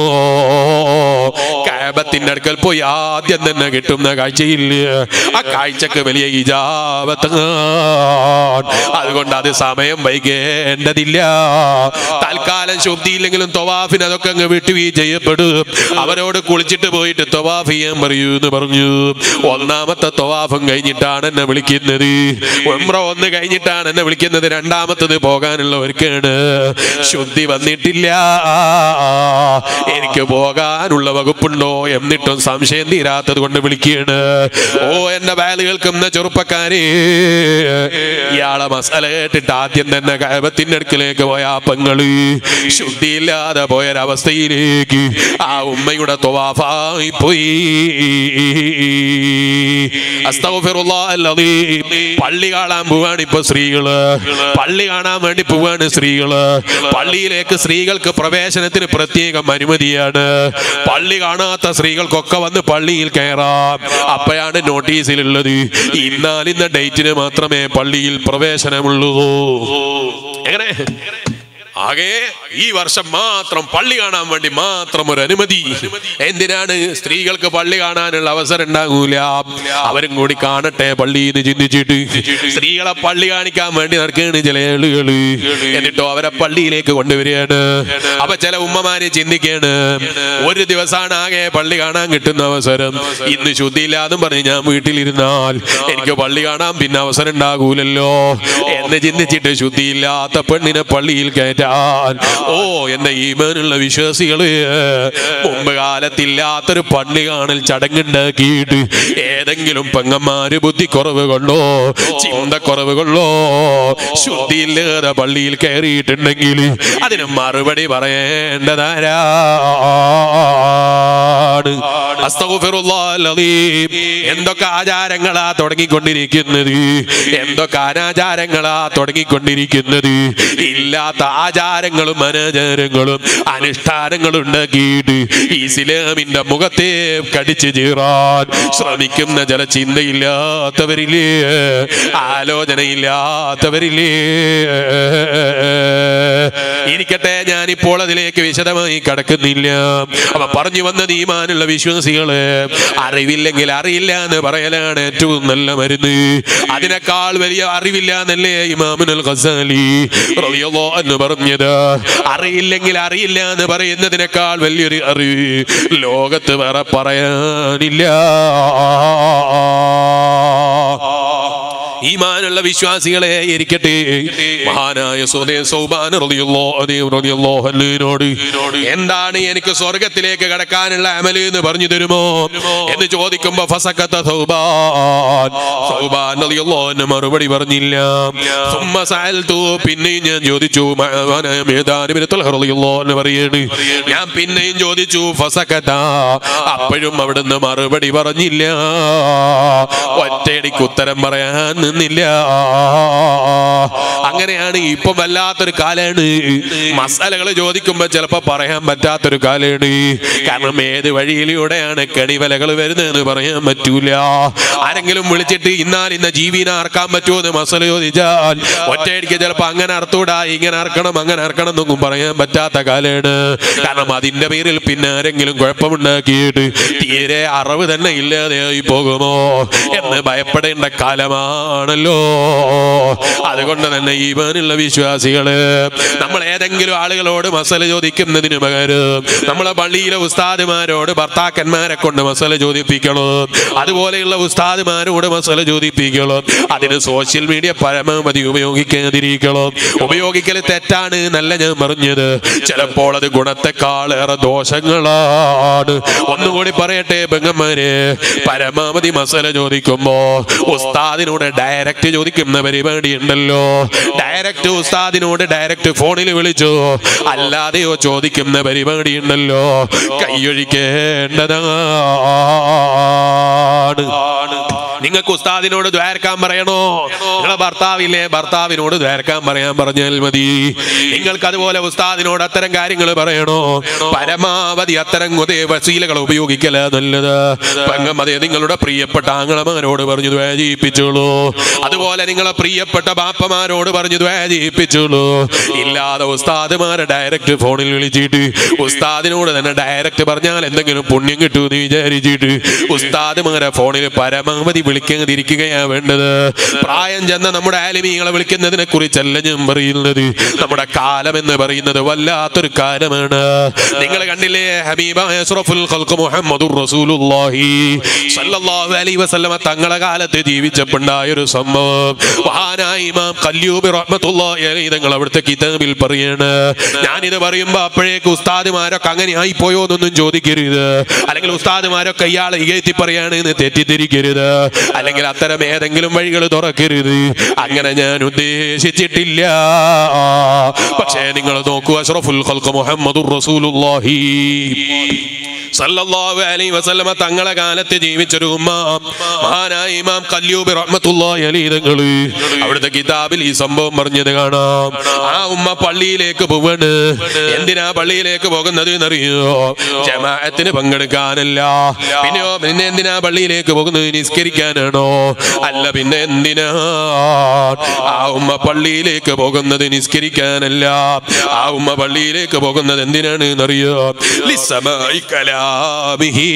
കയബത്തിന്റെ അടുക്കൽ പോയി ആദ്യം തന്നെ കിട്ടുന്ന കാഴ്ചയില്ല ആ കാഴ്ചക്ക് വലിയ ഇജാവത്ത് അതുകൊണ്ട് അത് സമയം വൈകേണ്ടതില്ല തൽക്കാലം ശുദ്ധിയില്ലെങ്കിലും തൊവാഫിന് അതൊക്കെ അങ്ങ് വിട്ടുവീ ചെയ്യപ്പെടും അവരോട് കുളിച്ചിട്ട് പോയിട്ട് തൊവാഫ് ചെയ്യാൻ പറയൂ എന്ന് പറഞ്ഞു ഒന്നാമത്തെ തൊവാഫും കഴിഞ്ഞിട്ടാണ് എന്നെ വിളിക്കുന്നത് ഉംറ ഒന്ന് കഴിഞ്ഞിട്ടാണ് എന്നെ വിളിക്കുന്നത് രണ്ടാമത്തത് പോകാനുള്ളവർക്കാണ് ശുദ്ധി വന്നിട്ടില്ല എനിക്ക് പോകാനുള്ള വകുപ്പുണ്ടോ എന്നിട്ടും സംശയം തീരാത്തത് കൊണ്ട് വിളിക്കുകയാണ് ഓ എന്റെ വയല് കേൾക്കുന്ന ചെറുപ്പക്കാരെ ഇയാളെ മസാല കേട്ടിട്ട് ആദ്യം തന്നെ കഴപത്തിന്റെ അടുക്കിലേക്ക് പോയ ആ പെങ്ങള് ശുദ്ധിയില്ലാതെ പോയൊരവസ്ഥയിലേക്ക് ആ ഉമ്മയുടെ തൊവാഫായി പോയി അസ്തഗ്ഫിറുല്ലാഹ് അൽ-അദീം. പള്ളി കാണാൻ പോവാണ് ഇപ്പൊ സ്ത്രീകള് പള്ളി കാണാൻ വേണ്ടി പോവാണ് സ്ത്രീകള് പള്ളിയിലേക്ക് സ്ത്രീകൾക്ക് പ്രവേശനത്തിന് പ്രത്യേകം അനുമതിയാണ് പള്ളി കാണാത്ത സ്ത്രീകൾക്കൊക്കെ വന്ന് പള്ളിയിൽ കയറാം അപ്പോഴാണ് നോട്ടീസിലുള്ളത് ഇന്നാലിന്ന ഡേറ്റിന് മാത്രമേ പള്ളിയിൽ പ്രവേശനമുള്ളൂ എങ്ങനെ ആകെ ഈ വർഷം മാത്രം പള്ളി കാണാൻ വേണ്ടി മാത്രം ഒരു അനുമതി എന്തിനാണ് സ്ത്രീകൾക്ക് പള്ളി കാണാനുള്ള അവസരം ഉണ്ടാകൂല അവരും കൂടി കാണട്ടെ പള്ളിന്ന് ചിന്തിച്ചിട്ട് സ്ത്രീകളെ പള്ളി കാണിക്കാൻ വേണ്ടി നടക്കുകയാണ് ചില ആളുകള് എന്നിട്ടോ അവരെ പള്ളിയിലേക്ക് കൊണ്ടുവരികയാണ് അപ്പൊ ചില ഉമ്മമാര് ചിന്തിക്കാണ് ഒരു ദിവസമാണ് ആകെ പള്ളി കാണാൻ കിട്ടുന്ന അവസരം ഇന്ന് ശുദ്ധിയില്ലാതും പറഞ്ഞ് ഞാൻ വീട്ടിലിരുന്നാൽ എനിക്ക് പള്ളി കാണാൻ പിന്നെ അവസരം ഉണ്ടാകൂലല്ലോ എന്ന് ചിന്തിച്ചിട്ട് ശുദ്ധിയില്ലാത്ത പെണ്ണിനെ പള്ളിയിൽ കയറ്റാൻ ഓ എന്റെ ഈമാനുള്ള വിശ്വാസികള് മുമ്പ് കാലത്തില്ലാത്തൊരു പള്ളി കാണൽ ചടങ്ങുണ്ടാക്കിയിട്ട് ഏതെങ്കിലും പെങ്ങന്മാര് ബുദ്ധിക്കുറവ് കൊള്ളോ ചിന്തക്കുറവ് കൊള്ളോ ശുദ്ധിയില്ലാതെ പള്ളിയിൽ കയറിയിട്ടുണ്ടെങ്കിൽ അതിന് മറുപടി പറയേണ്ടതാരാണ് അസ്തഗ്ഫിറുല്ലാഹൽ അലീം. എന്തൊക്കെ ആചാരങ്ങളാ തുടങ്ങിക്കൊണ്ടിരിക്കുന്നത് എന്തൊക്കെ അനാചാരങ്ങളാ തുടങ്ങിക്കൊണ്ടിരിക്കുന്നത് ഇല്ലാത്ത ആചാരങ്ങളും അനാചാരങ്ങളും അനുഷ്ഠാനങ്ങളും ഉണ്ടാക്കിയിട്ട് ഇസ്ലാമിന്റെ മുഖത്തെ കടിച്ചു ചീറാൻ ശ്രമിക്കുന്ന ചില ചിന്തയില്ലാത്തവരില്ലേ ആലോചനയില്ലാത്തവരില്ലേ ഇരിക്കട്ടെ ഞാനിപ്പോൾ അതിലേക്ക് വിശദമായി കടക്കുന്നില്ല അപ്പൊ പറഞ്ഞു വന്നത് ഈമാനുള്ള വിശ്വാസികള് അറിവില്ലെങ്കിൽ അറിയില്ല എന്ന് പറയലാണ് ഏറ്റവും നല്ല മരുന്ന് അതിനേക്കാൾ വലിയ അറിവില്ല എന്നല്ലേ ഇമാമുൽ ഖസാലി റളിയല്ലാഹു അൻഹു പറഞ്ഞത് അറിയില്ലെങ്കിൽ അറിയില്ല എന്ന് പറയുന്നതിനേക്കാൾ വലിയൊരു അറിവ് ലോകത്ത് വേറെ പറയാനില്ല ഈമാനുള്ള വിശ്വാസികളെ ഇരിക്കട്ടെ മഹാനായ സുഹൃദയ സൗബാൻ റളിയല്ലാഹു അൻഹു റളിയല്ലാഹു അൻഹുവിനോട് എന്താണ് എനിക്ക് സ്വർഗത്തിലേക്ക് കടക്കാനുള്ള അമല് എന്ന് പറഞ്ഞു തരുമോ എന്ന് ചോദിക്കുമ്പോ ഫസക്കത്ത സൗബാൻ സൗബാൻ റളിയല്ലാഹു അൻഹു മറുപടി പറഞ്ഞില്ല സുമ്മ സഅൽതു പിന്നെയും ഞാൻ ചോദിച്ചു മഹാനായ മേദാൻ ഇബ്നു തൽഹ റളിയല്ലാഹു അൻഹു പറയാണ് ഞാൻ പിന്നെയും ചോദിച്ചു ഫസക്കത്ത അപ്പോഴും അവിടുന്ന് മറുപടി പറഞ്ഞില്ല ഒറ്റയടിക്ക് ഉത്തരം പറയാൻ നിന്നില്ല അങ്ങനെയാണ് ഇപ്പൊ വല്ലാത്തൊരു കാലാണ് മസാലകൾ ചോദിക്കുമ്പോ ചിലപ്പോ പറയാൻ പറ്റാത്തൊരു കാലാണ് കാരണം ഏത് വഴിയിലൂടെയാണ് കണിവലകൾ വരുന്നതെന്ന് പറയാൻ പറ്റൂല ആരെങ്കിലും വിളിച്ചിട്ട് ഇന്നാൽ ഇന്ന ജീവിനെ അറക്കാൻ പറ്റുമോ എന്ന് മസാല ചോദിച്ചാൽ ഒറ്റയടിക്ക് ചിലപ്പോ അങ്ങനെ അർത്ഥൂടാ ഇങ്ങനെ അറക്കണം അങ്ങനെ അറക്കണം എന്നൊന്നും പറയാൻ പറ്റാത്ത കാലാണ് കാരണം അതിന്റെ പേരിൽ പിന്നെ ആരെങ്കിലും കുഴപ്പമുണ്ടാക്കിയിട്ട് തീരെ അറിവ് തന്നെ ഇല്ലാതെയായി പോകുമോ എന്ന് ഭയപ്പെടേണ്ട കാലമാണല്ലോ അതുകൊണ്ട് തന്നെ ഈമാനുള്ള വിശ്വാസികള് നമ്മൾ ഏതെങ്കിലും ആളുകളോട് മസല ചോദിക്കുന്നതിന് പകരം നമ്മളെ പള്ളിയിലെ ഉസ്താദുമാരോട് ഭർത്താക്കന്മാരെ കൊണ്ട് മസല ചോദിപ്പിക്കണം അതുപോലെയുള്ള ഉസ്താദുമാരോട് മസല ചോദിപ്പിക്കണം അതിന് സോഷ്യൽ മീഡിയ പരമാവധി ഉപയോഗിക്കാതിരിക്കണം ഉപയോഗിക്കൽ തെറ്റാണ് എന്നല്ല ഞാൻ പറഞ്ഞത് ചിലപ്പോൾ അത് ഗുണത്തെക്കാളേറെ ദോഷങ്ങളാണ് ഒന്നുകൂടി പറയട്ടെ പെങ്ങന്മാരെ പരമാവധി മസല ചോദിക്കുമ്പോ ഉസ്താദിനോട് ഡയറക്റ്റ് ചോദിക്കുന്ന പരിപാടി ഉണ്ടല്ലോ ഡയറക്റ്റ് ഉസ്താദിനോട് ഡയറക്റ്റ് ഫോണിൽ വിളിച്ചു അല്ലാതെയോ ചോദിക്കുന്ന പരിപാടി ഉണ്ടല്ലോ കൈയൊഴിക്കേണ്ടതാണ് നിങ്ങൾക്ക് ഉസ്താദിനോട് ദ്വാരക്കാൻ പറയണോ നിങ്ങളെ ഭർത്താവില്ലേ ഭർത്താവിനോട് ദ്വാരക്കാൻ പറയാൻ പറഞ്ഞാൽ മതി നിങ്ങൾക്ക് അതുപോലെ ഉസ്താദിനോട് അത്തരം കാര്യങ്ങൾ പറയണോ പരമാവധി അത്തരം ഉദയ വസീലകൾ ഉപയോഗിക്കല നല്ലത് പങ്കമതേ നിങ്ങളുടെ പ്രിയപ്പെട്ട ആങ്ങളമാരോട് പറഞ്ഞു ദ്വാരിപ്പിച്ചോളൂ അതുപോലെ നിങ്ങളെ പ്രിയപ്പെട്ട ബാപ്പമാരോട് പറഞ്ഞു ദ്വാരിപ്പിച്ചോളൂ ഇല്ലാതെ ഉസ്താദുമാരെ ഡയറക്റ്റ് ഫോണിൽ വിളിച്ചിട്ട് ഉസ്താദിനോട് തന്നെ ഡയറക്റ്റ് പറഞ്ഞാൽ എന്തെങ്കിലും പുണ്യം കിട്ടുമെന്ന് വിചാരിച്ചിട്ട് ഉസ്താദുമാരെ ഫോണിൽ പരമാവധി വിളിക്കാതിരിക്കുകയാ വേണ്ടത് പ്രായം ചെന്ന നമ്മുടെ ആലിമീങ്ങളെ വിളിക്കുന്നതിനെ കുറിച്ചല്ല ഞാൻ പറയുന്നത് നമ്മുടെ കാലം എന്ന് പറയുന്നത് വല്ലാത്തൊരു കാലമാണ് നിങ്ങൾ കണ്ടില്ലേ ഹബീബായ അഷ്റഫുൽ ഖൽഖ് മുഹമ്മദുർ റസൂലുള്ളാഹി സല്ലല്ലാഹു അലൈഹി വസല്ലമ തങ്ങളെ കാലത്ത് ജീവിച്ചപ്പോണ്ടായ ഒരു സംഭവം മഹാനായ ഇമാം കല്യൂബി റഹ്മത്തുള്ളാഹി അലൈഹി തങ്ങൾ അവിടുത്തെ കിതാബിൽ പറയാണ് ഞാനിത് പറയുമ്പോ അപ്പോഴേക്ക് ഉസ്താദുമാരൊക്കെ അങ്ങനെ ആയി പോയോ എന്നൊന്നും ചോദിക്കരുത് അല്ലെങ്കിൽ ഉസ്താദുമാരൊക്കെ ഇയാളെ ഇകഴ്ത്തി പറയാണ് എന്ന് തെറ്റിദ്ധരിക്കരുത് അല്ലെങ്കിൽ അത്തരം ഏതെങ്കിലും വഴികൾ തുറക്കരുത് അങ്ങനെ ഞാൻ ഉദ്ദേശിച്ചിട്ടില്ല പക്ഷേ നിങ്ങൾ നോക്കൂ അഷ്റഫുൽ ഖൽഖ് മുഹമ്മദുർ റസൂലുള്ളാഹി സല്ലല്ലാഹു അലൈഹി വസല്ലമ തങ്ങളെ കാലത്ത് ജീവിച്ചൊരു ഉമ്മ മഹാനായ ഇമാം കല്യൂബി റഹ്മത്തുള്ളാഹി അലൈഹി തങ്ങള് അവിടുത്തെ കിതാബിൽ ഈ സംഭവം പറഞ്ഞത് കാണാം ആ ഉമ്മ പള്ളിയിലേക്ക് പോവാണ് എന്തിനാ പള്ളിയിലേക്ക് പോകുന്നത് എന്നറിയോ ജമാഅത്തിന് പങ്കെടുക്കാനല്ല പിന്നെയോ പിന്നെ എന്തിനാ പള്ളിയിലേക്ക് പോകുന്നത് നിസ്കരിക്കാനാണോ അല്ല പിന്നെ എന്തിനാ ആ ഉമ്മ പള്ളിയിലേക്ക് പോകുന്നത് നിസ്കരിക്കാനല്ല ആ ഉമ്മ പള്ളിയിലേക്ക് പോകുന്നത് എന്തിനാണ് എന്നറിയോ ലിസമായി കലാമിഹി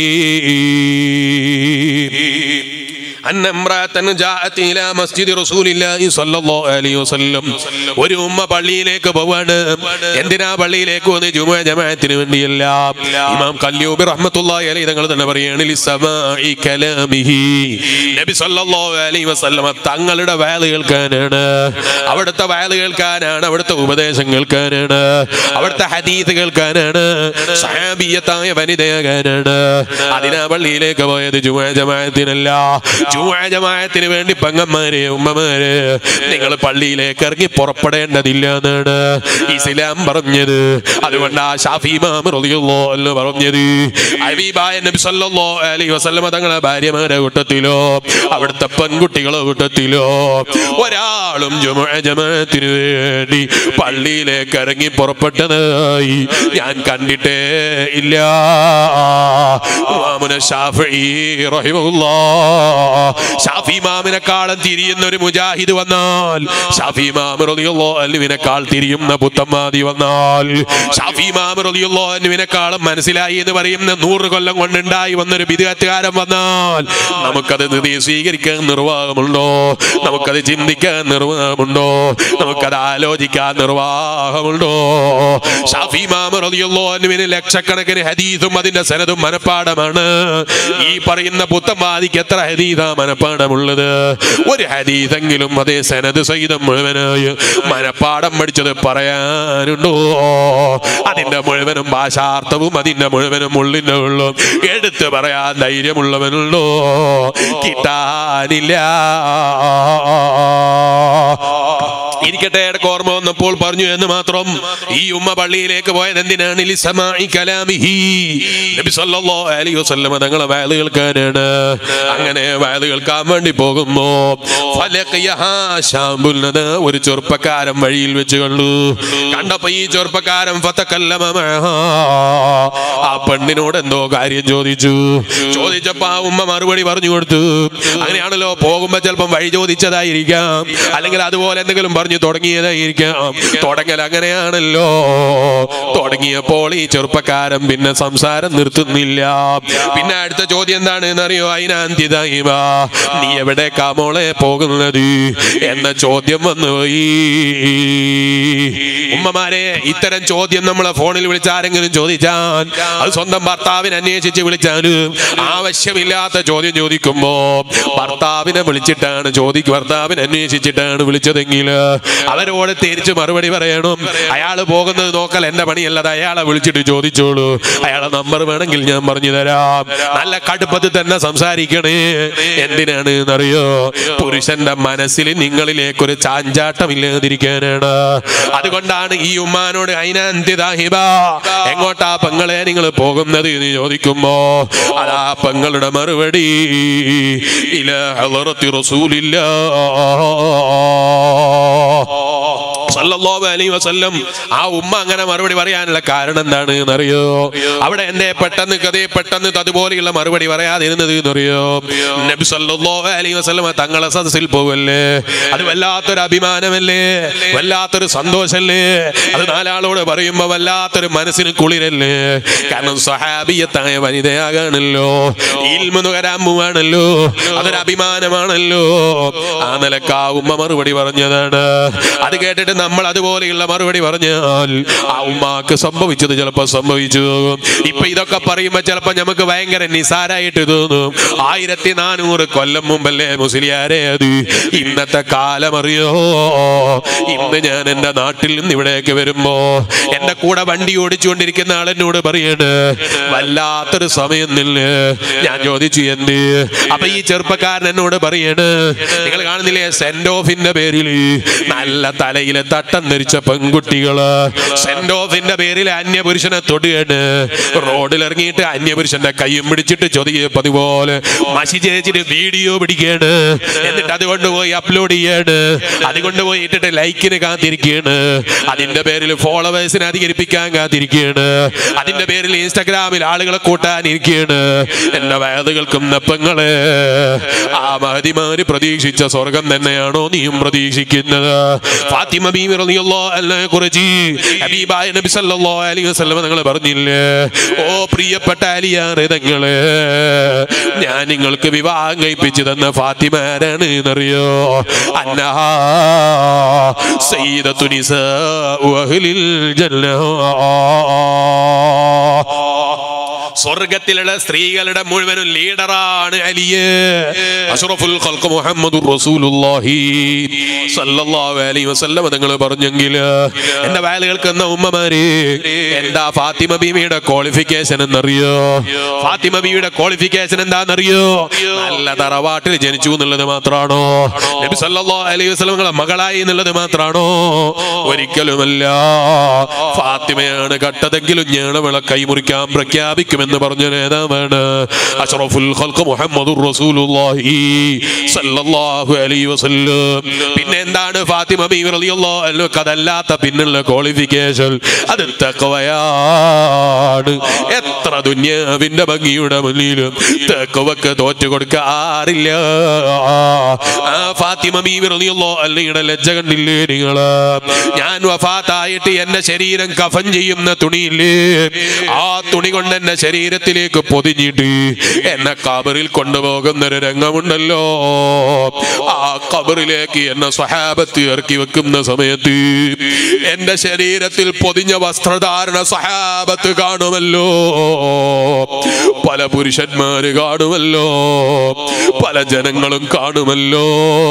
أن امرأة جاءت إلى مسجد رسول الله صلى الله عليه وسلم ഒരു ഉമ്മ പള്ളിയിലേക്ക് പോവാണ് എന്തിനാ പള്ളിയിലേക്ക് വന്ന് ജുമ ജമാഅത്തിന് വേണ്ടിയല്ല ഇമാം കല്യൂബി റഹ്മത്തുള്ളാഹി അലൈഹി തങ്ങൾ തന്നെ പറയാണ് ലിസമാഇ കലാമിഹി നബി സല്ലല്ലാഹു അലൈഹി വസല്ലമ തങ്ങളുടെ വയല് കേൾക്കാനാണ് അവിടുത്തെ വയല് കേൾക്കാനാണ് അവിടുത്തെ ഉപദേശം കേൾക്കാനാണ് അവിടുത്തെ ഹദീസ് കേൾക്കാനാണ് സഹാബിയത്തായ വനിതയാകാനാണ് അതിനാ പള്ളിയിലേക്ക് പോയത് ജുമ ജമാഅത്തിനല്ല ജുമ ജമാഅത്തിന് വേണ്ടി പെങ്ങന്മാരെ ഉമ്മമാരെ നിങ്ങൾ പള്ളിയിലേക്ക് ഇറങ്ങി പുറപ്പെടേണ്ടതില്ല എന്നാണ് ഇസ്ലാം പറഞ്ഞത് അതുകൊണ്ട് ആ ഷാഫി ഇമാം റളിയല്ലാഹു അൻഹു പറഞ്ഞത് ഹബീബായ നബി സല്ലല്ലാഹു അലൈഹി വസല്ലമ തങ്ങളെ ഭാര്യമാരെ കൂട്ടത്തിലോ അവിടുത്തെ പെൺകുട്ടികളെ കൂട്ടത്തിലോ ഒരാളും ജുമ ജമാഅത്തിന് വേണ്ടി പള്ളിയിലേക്ക് ഇറങ്ങി പുറപ്പെട്ടതായി ഞാൻ കണ്ടിട്ടേ ഇല്ല ഇമാമുന ഷാഫിഈ റഹിമഹുല്ലാഹ് ഷാഫി ഇമാമിനെക്കാളും തിരിയുന്ന ഒരു മുജാഹിദ് വന്നാൽ ഷാഫി ഇമാം റളിയല്ലാഹു അൻഹുവിനെക്കാൾ തിരിയുന്ന പുത്തമ്മാതി വന്നാൽ ഷാഫി ഇമാം റളിയല്ലാഹു അൻഹുവിനെക്കാളും മനസ്സിലായി എന്ന് പറയുന്ന നൂറ് കൊല്ലം കൊണ്ടുണ്ടായി വന്നൊരു വിദ്യാർത്ഥികാരൻ വന്നാൽ നമുക്കത് നിധി സ്വീകരിക്കാൻ നിർവാഹമുണ്ടോ നമുക്കത് ചിന്തിക്കാൻ നിർവാഹമുണ്ടോ നമുക്കത് ആലോചിക്കാൻ നിർവാഹമുണ്ടോ ഷാഫി ഇമാം റളിയല്ലാഹു അൻഹുവിന് ലക്ഷക്കണക്കിന് ഹദീസും അതിന്റെ സനതും മനപ്പാടമാണ് ഈ പറയുന്ന പുത്തമ്മാതിക്ക് എത്ര ഹദീസാ മനപ്പാടമുള്ളത് ഒരു ഹദീസെങ്കിലും അതേ സനത് സഹിതം മുഴുവനായി മനപ്പാടം പഠിച്ചത് പറയാനുണ്ടോ അതിന്റെ മുഴുവനും ഭാഷാർത്ഥവും അതിന്റെ മുഴുവനും ഉള്ളിന്റെ ഉള്ളും എടുത്തു പറയാൻ ധൈര്യമുള്ളവനുണ്ടോ കിട്ടാനില്ല ഇരിക്കട്ടെ ഇടയ്ക്ക് ഓർമ്മ വന്നപ്പോൾ പറഞ്ഞു എന്ന് മാത്രം ഈ ഉമ്മ പള്ളിയിലേക്ക് പോയത് എന്തിനാണ് ലിസമായി കലാമിഹി നബി സല്ലല്ലാഹു അലൈഹി വസല്ലമ തങ്ങളെ വയല് കേൾക്കാനാണ് അങ്ങനെ വയല് കേൾക്കാൻ വേണ്ടി പോകുമ്പോ ഫലഖിയഹാ ശാമ്പുന്നത് ഒരു ചെറുപ്പക്കാരൻ വഴിയിൽ വെച്ച് കണ്ടു കണ്ടപ്പോ ഈ ചെറുപ്പക്കാരൻ ഫതകല്ലമ മഅഹാ. ആ പെണ്ണിനോട് എന്തോ കാര്യം ചോദിച്ചു ചോദിച്ചപ്പോ ആ ഉമ്മ മറുപടി പറഞ്ഞു കൊടുത്തു അങ്ങനെയാണല്ലോ പോകുമ്പോ ചിലപ്പം വഴി ചോദിച്ചതായിരിക്കാം അല്ലെങ്കിൽ അതുപോലെ എന്തെങ്കിലും പറഞ്ഞു തുടങ്ങിയതായിരിക്കാം തുടങ്ങൽ അങ്ങനെയാണല്ലോ തുടങ്ങിയപ്പോൾ ഈ ചെറുപ്പക്കാരൻ പിന്നെ സംസാരം നിർത്തുന്നില്ല പിന്നെ അടുത്ത ചോദ്യം എന്താണ് എന്നറിയോ അതിനാന്തിതായിമ നീ എവിടേക്കാ മോളെ പോകുന്നത് എന്ന ചോദ്യം വന്നുപോയി ഉമ്മമാരെ ഇത്തരം ചോദ്യം നമ്മളെ ഫോണിൽ വിളിച്ച് ആരെങ്കിലും ചോദിച്ചാൽ അത് സ്വന്തം ഭർത്താവിനെ അന്വേഷിച്ച് വിളിച്ചാലും ആവശ്യമില്ലാത്ത ചോദ്യം ചോദിക്കുമ്പോ ഭർത്താവിനെ വിളിച്ചിട്ടാണ് ചോദിക്കും ഭർത്താവിനെ അന്വേഷിച്ചിട്ടാണ് വിളിച്ചതെങ്കിൽ അവരോട് തിരിച്ച് മറുപടി പറയണം അയാൾ പോകുന്നത് നോക്കൽ എന്റെ പണിയല്ലത് അയാളെ വിളിച്ചിട്ട് ചോദിച്ചോളൂ അയാളെ നമ്പർ വേണമെങ്കിൽ ഞാൻ പറഞ്ഞു തരാം നല്ല കടുപ്പത്തിൽ തന്നെ സംസാരിക്കണേ എന്തിനാണ് എന്നറിയോ പുരുഷന്റെ മനസ്സിൽ നിങ്ങളിലേക്ക് ഒരു ചാഞ്ചാട്ടം ഇല്ലാതിരിക്കാനാണ് അതുകൊണ്ടാണ് ഈ ഉമ്മാനോട് അയിനാന്തിദാഹിബ എങ്ങോട്ടാ പെങ്ങളെ നിങ്ങൾ പോകുന്നത് എന്ന് ചോദിക്കുമ്പോ അതാ പെങ്ങളുടെ മറുപടി ഇല ഹളറത്തി റസൂലില്ല സല്ലല്ലാഹു അലൈഹി വസല്ലം ആ ഉമ്മ അങ്ങനെ മറുപടി പറയാനുള്ള കാരണം എന്താണ് എന്നറിയോ അവിടെ എന്റെ പെട്ടെന്ന് കഥയെ പെട്ടെന്ന് അതുപോലെയുള്ള മറുപടി പറയാതിരുന്നത് എന്നറിയോ നബി സല്ലല്ലാഹു അലൈഹി വസല്ലം തങ്ങളെ സദസ്സിൽ പോവല്ലേ അത് വല്ലാത്തൊരു അഭിമാനമല്ലേ വല്ലാത്തൊരു സന്തോഷല്ലേ അത് നാലാളോട് പറയുമ്പോ വല്ലാത്തൊരു മനസ്സിന് കുളിരല്ലേ കാരണം സഹാബിയത്തായ വനിതയാകാണല്ലോ ഇൽമു നുകരാൻ പോവാണല്ലോ അതൊരു അഭിമാനമാണല്ലോ ആ നിലക്ക് ആ ഉമ്മ മറുപടി പറഞ്ഞതാണ് അത് കേട്ടിട്ട് നമ്മൾ അതുപോലെയുള്ള മറുപടി പറഞ്ഞാൽ ആ ഉമ്മാക്ക് സംഭവിച്ചത് ചിലപ്പോ സംഭവിച്ചു പോകും ഇപ്പൊ ഇതൊക്കെ പറയുമ്പോ ചിലപ്പോ നമുക്ക് ഭയങ്കര നിസാരായിട്ട് തോന്നും ആയിരത്തി നാനൂറ് കൊല്ലം മുമ്പല്ലേ മുസ്ലിയാരെ അത് ഇന്നത്തെ കാലം അറിയോ ഇന്ന് ഞാൻ എന്റെ നാട്ടിൽ നിന്ന് ഇവിടേക്ക് വരുമ്പോ എന്റെ കൂടെ വണ്ടി ഓടിച്ചുകൊണ്ടിരിക്കുന്ന ആളെന്നോട് പറയാണ് വല്ലാത്തൊരു സമയം നിന്ന് ഞാൻ ചോദിച്ചു എന്ത് അപ്പൊ ഈ ചെറുപ്പക്കാരൻ എന്നോട് പറയാണ് നിങ്ങൾ കാണുന്നില്ലേ സെന്റ് ഓഫിന്റെ പേരിൽ നല്ല തലയിലെ തട്ടം ധരിച്ച പെൺകുട്ടികള് സെന്റ് ഓഫിന്റെ പേരിൽ അന്യപുരുഷനെ തൊടുകയാണ് റോഡിലിറങ്ങിയിട്ട് അന്യപുരുഷന്റെ കൈയും പിടിച്ചിട്ട് ചൊതിയെ പതിപോലെ മഷി ചേച്ചിട്ട് വീഡിയോ പിടിക്കുകയാണ് എന്നിട്ട് അത് കൊണ്ടുപോയി അപ്ലോഡ് ചെയ്യാണ് അത് കൊണ്ടുപോയി ഇട്ടിട്ട് ലൈക്കിന് കാത്തിരിക്കുകയാണ് അതിന്റെ പേരിൽ ഫോളോവേഴ്സിനെ അധികരിപ്പിക്കാൻ കാത്തിരിക്കുകയാണ് അതിന്റെ പേരിൽ ഇൻസ്റ്റാഗ്രാമിൽ ആളുകളെ കൂട്ടാൻ ഇരിക്കുകയാണ് എന്റെ വേദകൾക്കും നെപ്പങ്ങള് ആ മഹതിമാര് പ്രതീക്ഷിച്ച സ്വർഗം തന്നെയാണോ നീയും പ്രതീക്ഷിക്കുന്നത് ഫാത്തിമ ബീവി റളിയല്ലാഹു അൻഹയെ കുറിച്ച് ഹബീബായ നബി സല്ലല്ലാഹു അലൈഹി വസല്ലം നിങ്ങൾ പറഞ്ഞില്ലേ ഓ പ്രിയപ്പെട്ട അലിയാറെ തങ്ങള് ഞാൻ നിങ്ങൾക്ക് വിവാഹം കഴിപ്പിച്ചു തന്ന ഫാത്തിമ ആരാണ് എന്നറിയോ അന്നാ സയ്യിദത്തു നിസാഉ അഹ്ലിൽ ജന്ന സ്വർഗത്തിലുള്ള സ്ത്രീകളുടെ മുഴുവനും ലീഡറാണ് അലിയ് അഷ്റഫുൽ ഖൽഖ് മുഹമ്മദുർ റസൂലുള്ളാഹി സല്ലല്ലാഹു അലൈഹി വസല്ലം തങ്ങൾ പറഞ്ഞെങ്കിൽ എന്റെ വയൽ കേൾക്കുന്ന ഉമ്മമാര് എന്താ ഫാത്തിമ ബീവിയുടെ ക്വാളിഫിക്കേഷൻ എന്നറിയോ ഫാത്തിമ ബീവിയുടെ ക്വാളിഫിക്കേഷൻ എന്താണെന്നറിയോ നല്ല തറവാട്ടിൽ ജനിച്ചു എന്നുള്ളത് മാത്രാണോ നബി സല്ലല്ലാഹു അലൈഹി വസല്ലം തങ്ങളെ മകളായി എന്നുള്ളത് മാത്രാണോ ഒരിക്കലുമല്ല ഫാത്തിമയാണ് കട്ടതെങ്കിലും ഞാണവളെ കൈമുറിക്കാൻ പ്രഖ്യാപിക്കുമെന്ന് പറഞ്ഞ നേതാവാണ് അഷ്റഫുൽ ഖൽഖ് മുഹമ്മദുർ റസൂലുള്ളാഹി സല്ലല്ലാഹു അലൈഹി വസല്ലം പിന്നെ എന്താണ് ഫാത്തിമ ബീവി റളിയല്ലാഹു അൻഹ കതല്ലാത്ത പിന്നുള്ള ക്വാളിഫിക്കേഷൻ അത് തഖ്വയാണ് എത്ര ദുനിയാവിന്റെ ഭംഗിയുടെ മുന്നിലും തഖ്വക്ക് തോറ്റു കൊടുക്കാറില്ല ആ ഫാത്തിമ ബീവി റളിയല്ലാഹു അൻഹയുടെ ലജ്ജ കണ്ടില്ലേ നിങ്ങള് ഞാൻ വഫാത്തായിട്ട് എന്റെ ശരീരം കഫൻ ചെയ്യുന്ന തുണിയില്ലേ ആ തുണി കൊണ്ട് എന്റെ ശരീരത്തിലേക്ക് പൊതിഞ്ഞിട്ട് എന്നെ കബറിൽ കൊണ്ടുപോകുന്ന ഒരു രംഗമുണ്ടല്ലോ ആ കബറിലേക്ക് എന്നെ സഹാബത്ത് ഇറക്കി വെക്കുന്ന സമയത്ത് എന്റെ ശരീരത്തിൽ പൊതിഞ്ഞ വസ്ത്രധാരണ സഹാബത്ത് കാണുമല്ലോ പല പുരുഷന്മാര് കാണുമല്ലോ പല ജനങ്ങളും കാണുമല്ലോ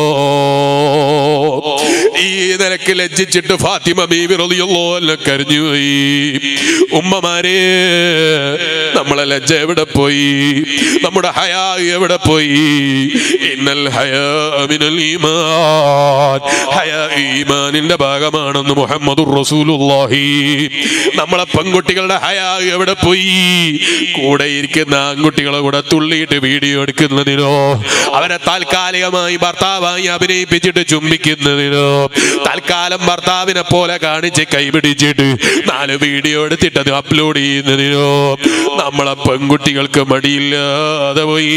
ഈ നിലക്ക് ലജ്ജിച്ചിട്ട് ഫാത്തിമ ബീവി റളിയല്ലാഹു അൻഹ കരഞ്ഞുപോയി ഉമ്മമാരെ നമ്മളെ ലജ്ജ എവിടെ പോയി നമ്മുടെ ഹയാ എവിടെ പോയി ഇന്നൽ ഹയാ മിനൽ ഈമാൻ ഹയാ ഈമാനിന്റെ ഭാഗമാണെന്ന് മുഹമ്മദുർ റസൂലുള്ളാഹി നമ്മളെ പെൺകുട്ടികളുടെ ഹയാ എവിടെ പോയി കൂടെ ഇരിക്കുന്ന ആൺകുട്ടികളെ കൂടെ തുള്ളിയിട്ട് വീഡിയോ എടുക്കുന്നതിനോ അവരെ താൽക്കാലികമായി ഭർത്താവായി അഭിനയിപ്പിച്ചിട്ട് ചുംബിക്കുന്നതിനോ തൽക്കാലം ഭർത്താവിനെ പോലെ കാണിച്ച് കൈപിടിച്ചിട്ട് നാല് വീഡിയോ എടുത്തിട്ട് അത് അപ്ലോഡ് ചെയ്യുന്നതിനോ നമ്മളെ പെൺകുട്ടികൾക്ക് മടിയില്ലാതെ പോയി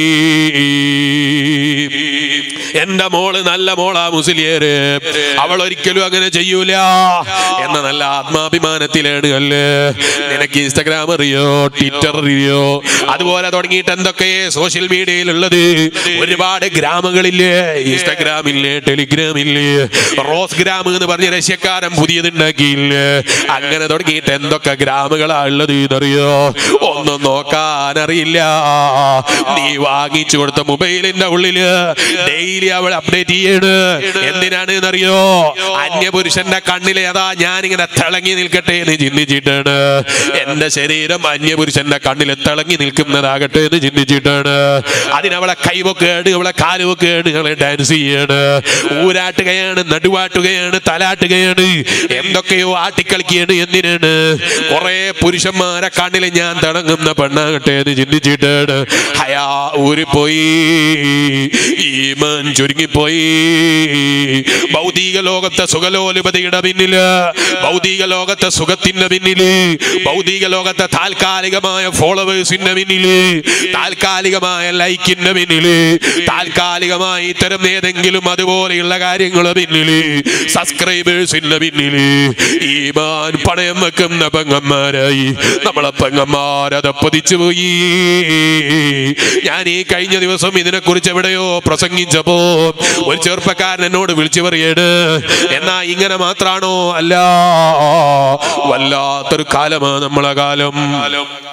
എന്റെ മോള് നല്ല മോളാ മുസ്ലിയേര് അവൾ ഒരിക്കലും അങ്ങനെ ചെയ്യൂല എന്ന നല്ല ആത്മാഭിമാനത്തിലാണ് അല്ലേ നിനക്ക് ഇൻസ്റ്റാഗ്രാം അറിയോ ട്വിറ്റർ അറിയോ അതുപോലെ തുടങ്ങിയിട്ട് എന്തൊക്കെ സോഷ്യൽ മീഡിയയിലുള്ളത് ഒരുപാട് ഗ്രാമങ്ങളില്ലേ ഇൻസ്റ്റാഗ്രാമില്ലേ ടെലിഗ്രാമില്ലേ റോസ് ഗ്രാം എന്ന് പറഞ്ഞ റഷ്യക്കാരൻ പുതിയത് ഉണ്ടാക്കിയില്ലേ അങ്ങനെ തുടങ്ങിയിട്ട് എന്തൊക്കെ ഗ്രാമുകളാ ഉള്ളത് എന്നറിയോ ഒന്നും നോക്കാനറിയില്ല നീ വാങ്ങിച്ചു കൊടുത്ത മൊബൈലിന്റെ ഉള്ളില് ഡെയിലി അവൾ അപ്ഡേറ്റ് ചെയ്യണ് എന്തിനാണ് എന്നറിയോ അന്യപുരുഷന്റെ കണ്ണിൽ ഏതാ ഞാനിങ്ങനെ തിളങ്ങി നിൽക്കട്ടെ എന്ന് ചിന്തിച്ചിട്ടാണ് എന്റെ ശരീരം അന്യപുരുഷന്റെ കണ്ണിൽ തിളങ്ങി നിൽക്കുന്നതാകട്ടെ എന്ന് ചിന്തിച്ചിട്ടാണ് അതിനവളെ കൈവൊക്കെയാണ് അവളെ കാലുവൊക്കെയാണ് അവളെ ഡാൻസ് ചെയ്യാണ് ഊരാട്ടുകയാണ് നടുവാട്ടുകയാണ് തലാട്ടുകയാണ് എന്തൊക്കെയോ ആട്ടിക്കളിക്കുകയാണ് എന്തിനാണ് കുറെ പുരുഷന്മാരെ കണ്ണിൽ ഞാൻ തിളങ്ങുന്ന പെണ്ണാകട്ടെ എന്ന് ചിന്തിച്ചിട്ടാണ് ഹയാ ഊരിപ്പോയി ഈമാൻ ചുരുങ്ങിപ്പോയി ഭൗതിക ലോകത്തെ സുഖലോലുപതയുടെ പിന്നില് ഭൗതിക ലോകത്തെ സുഖത്തിന്റെ പിന്നില് ഭൗതിക ലോകത്തെ താൽക്കാലികമായ ഫോളോവേഴ്സിന്റെ പിന്നില് താൽക്കാലികമായ ലൈക്കിന്റെ പിന്നില് താൽക്കാലികമായി ഇത്തരം ഏതെങ്കിലും അതുപോലെയുള്ള കാര്യങ്ങളുടെ പിന്നില് സബ്സ്ക്രൈബേഴ്സിന്റെ പിന്നില് ഈമാൻ പണയം വെക്കുന്ന പെങ്ങന്മാരായി നമ്മളെ പെങ്ങന്മാരത് പതിച്ചു പോയി ഞാൻ ഈ കഴിഞ്ഞ ദിവസം ഇതിനെ കുറിച്ച് എവിടെയോ പ്രസംഗിച്ചപ്പോ ഒരു ചെറുപ്പക്കാരൻ എന്നോട് വിളിച്ചു പറയേണ് എന്നാ ഇങ്ങനെ മാത്രാണോ അല്ല വല്ലാത്തൊരു കാലമാ നമ്മളെ കാലം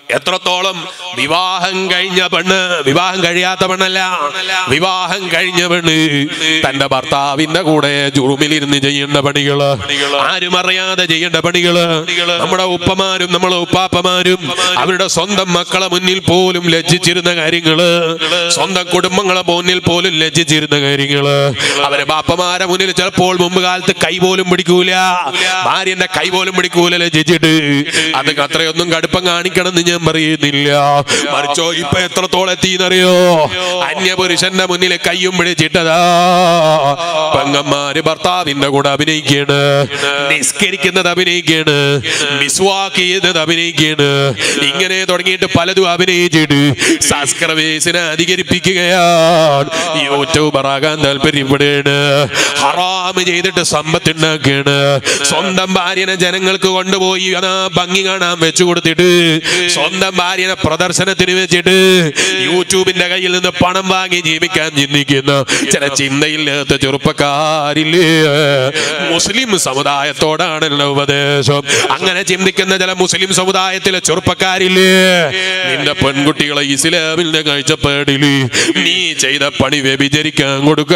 എത്രത്തോളം വിവാഹം കഴിഞ്ഞ പെണ്ണ് വിവാഹം കഴിയാത്ത പെണ്ണല്ല വിവാഹം കഴിഞ്ഞ പെണ്ണ് തന്റെ ഭർത്താവിന്റെ കൂടെ ജുറുമിലിരുന്ന് ചെയ്യേണ്ട പണികള് ആരും അറിയാതെ ചെയ്യേണ്ട പണികള് നമ്മുടെ ഉപ്പമാരും നമ്മളെ ഉപ്പാപ്പമാരും അവരുടെ സ്വന്തം മക്കളെ മുന്നിൽ പോലും ലജ്ജിച്ചിരുന്ന കാര്യങ്ങള് സ്വന്തം കുടുംബങ്ങളെ മുന്നിൽ പോലും ലജ്ജിച്ചിരുന്ന കാര്യങ്ങള് അവരെ ബാപ്പമാരെ മുന്നിൽ ചിലപ്പോൾ മുമ്പ് കാലത്ത് കൈ പോലും പിടിക്കൂല ഭാര്യന്റെ കൈ പോലും പിടിക്കൂല ലജ്ജിച്ചിട്ട് അത് അത്രയൊന്നും കടുപ്പം കാണിക്കണം എന്ന് ഞാൻ പറയുന്നില്ല മറിച്ചോ ഇപ്പൊ എത്രത്തോളം എത്തിയെന്നറിയോ അന്യപുരുഷന്റെ മുന്നിൽ കയ്യും പിടിച്ചിട്ടതാ പെങ്ങന്മാര് ഭർത്താവിന്റെ കൂടെ അഭിനയിക്കാണ് നിസ്കരിക്കുന്നത് അഭിനയിക്കാണ് മിസ്വാക്ക് ചെയ്യുന്നത് അഭിനയിക്കാണ് ഇങ്ങനെ തുടങ്ങിയിട്ട് പലതും അഭിനയിച്ചിട്ട് സബ്സ്ക്രൈബേഴ്സിനെ അധികരിപ്പിക്കുകയാണ് യൂട്യൂബറാകാൻ താല്പര്യപ്പെടുകയാണ് ഹറാമ് ചെയ്തിട്ട് സമ്പത്ത് ഉണ്ടാക്കുകയാണ് സ്വന്തം ഭാര്യനെ ജനങ്ങൾക്ക് കൊണ്ടുപോയി അതാ ഭംഗി കാണാൻ വെച്ചു കൊടുത്തിട്ട് സ്വന്തം ഭാര്യനെ പ്രദർശനത്തിന് വെച്ചിട്ട് യൂട്യൂബിന്റെ കയ്യിൽ നിന്ന് പണം വാങ്ങി ജീവിക്കാൻ ചിന്തിക്കുന്ന ചില ചിന്തയില്ലാത്ത ചെറുപ്പക്കാരില്ലേ മുസ്ലിം സമുദായത്തോടാണല്ലോ ഉപദേശം അങ്ങനെ ചിന്തിക്കുന്ന ചില മുസ്ലിം സമുദായത്തിലെ ചെറുപ്പക്കാരില്ലേ നിന്റെ പെൺകുട്ടികളെ ഇസ്ലാമിന്റെ കാഴ്ചപ്പാടില് നീ ചെയ്ത പണി വ്യഭിചരിക്കാൻ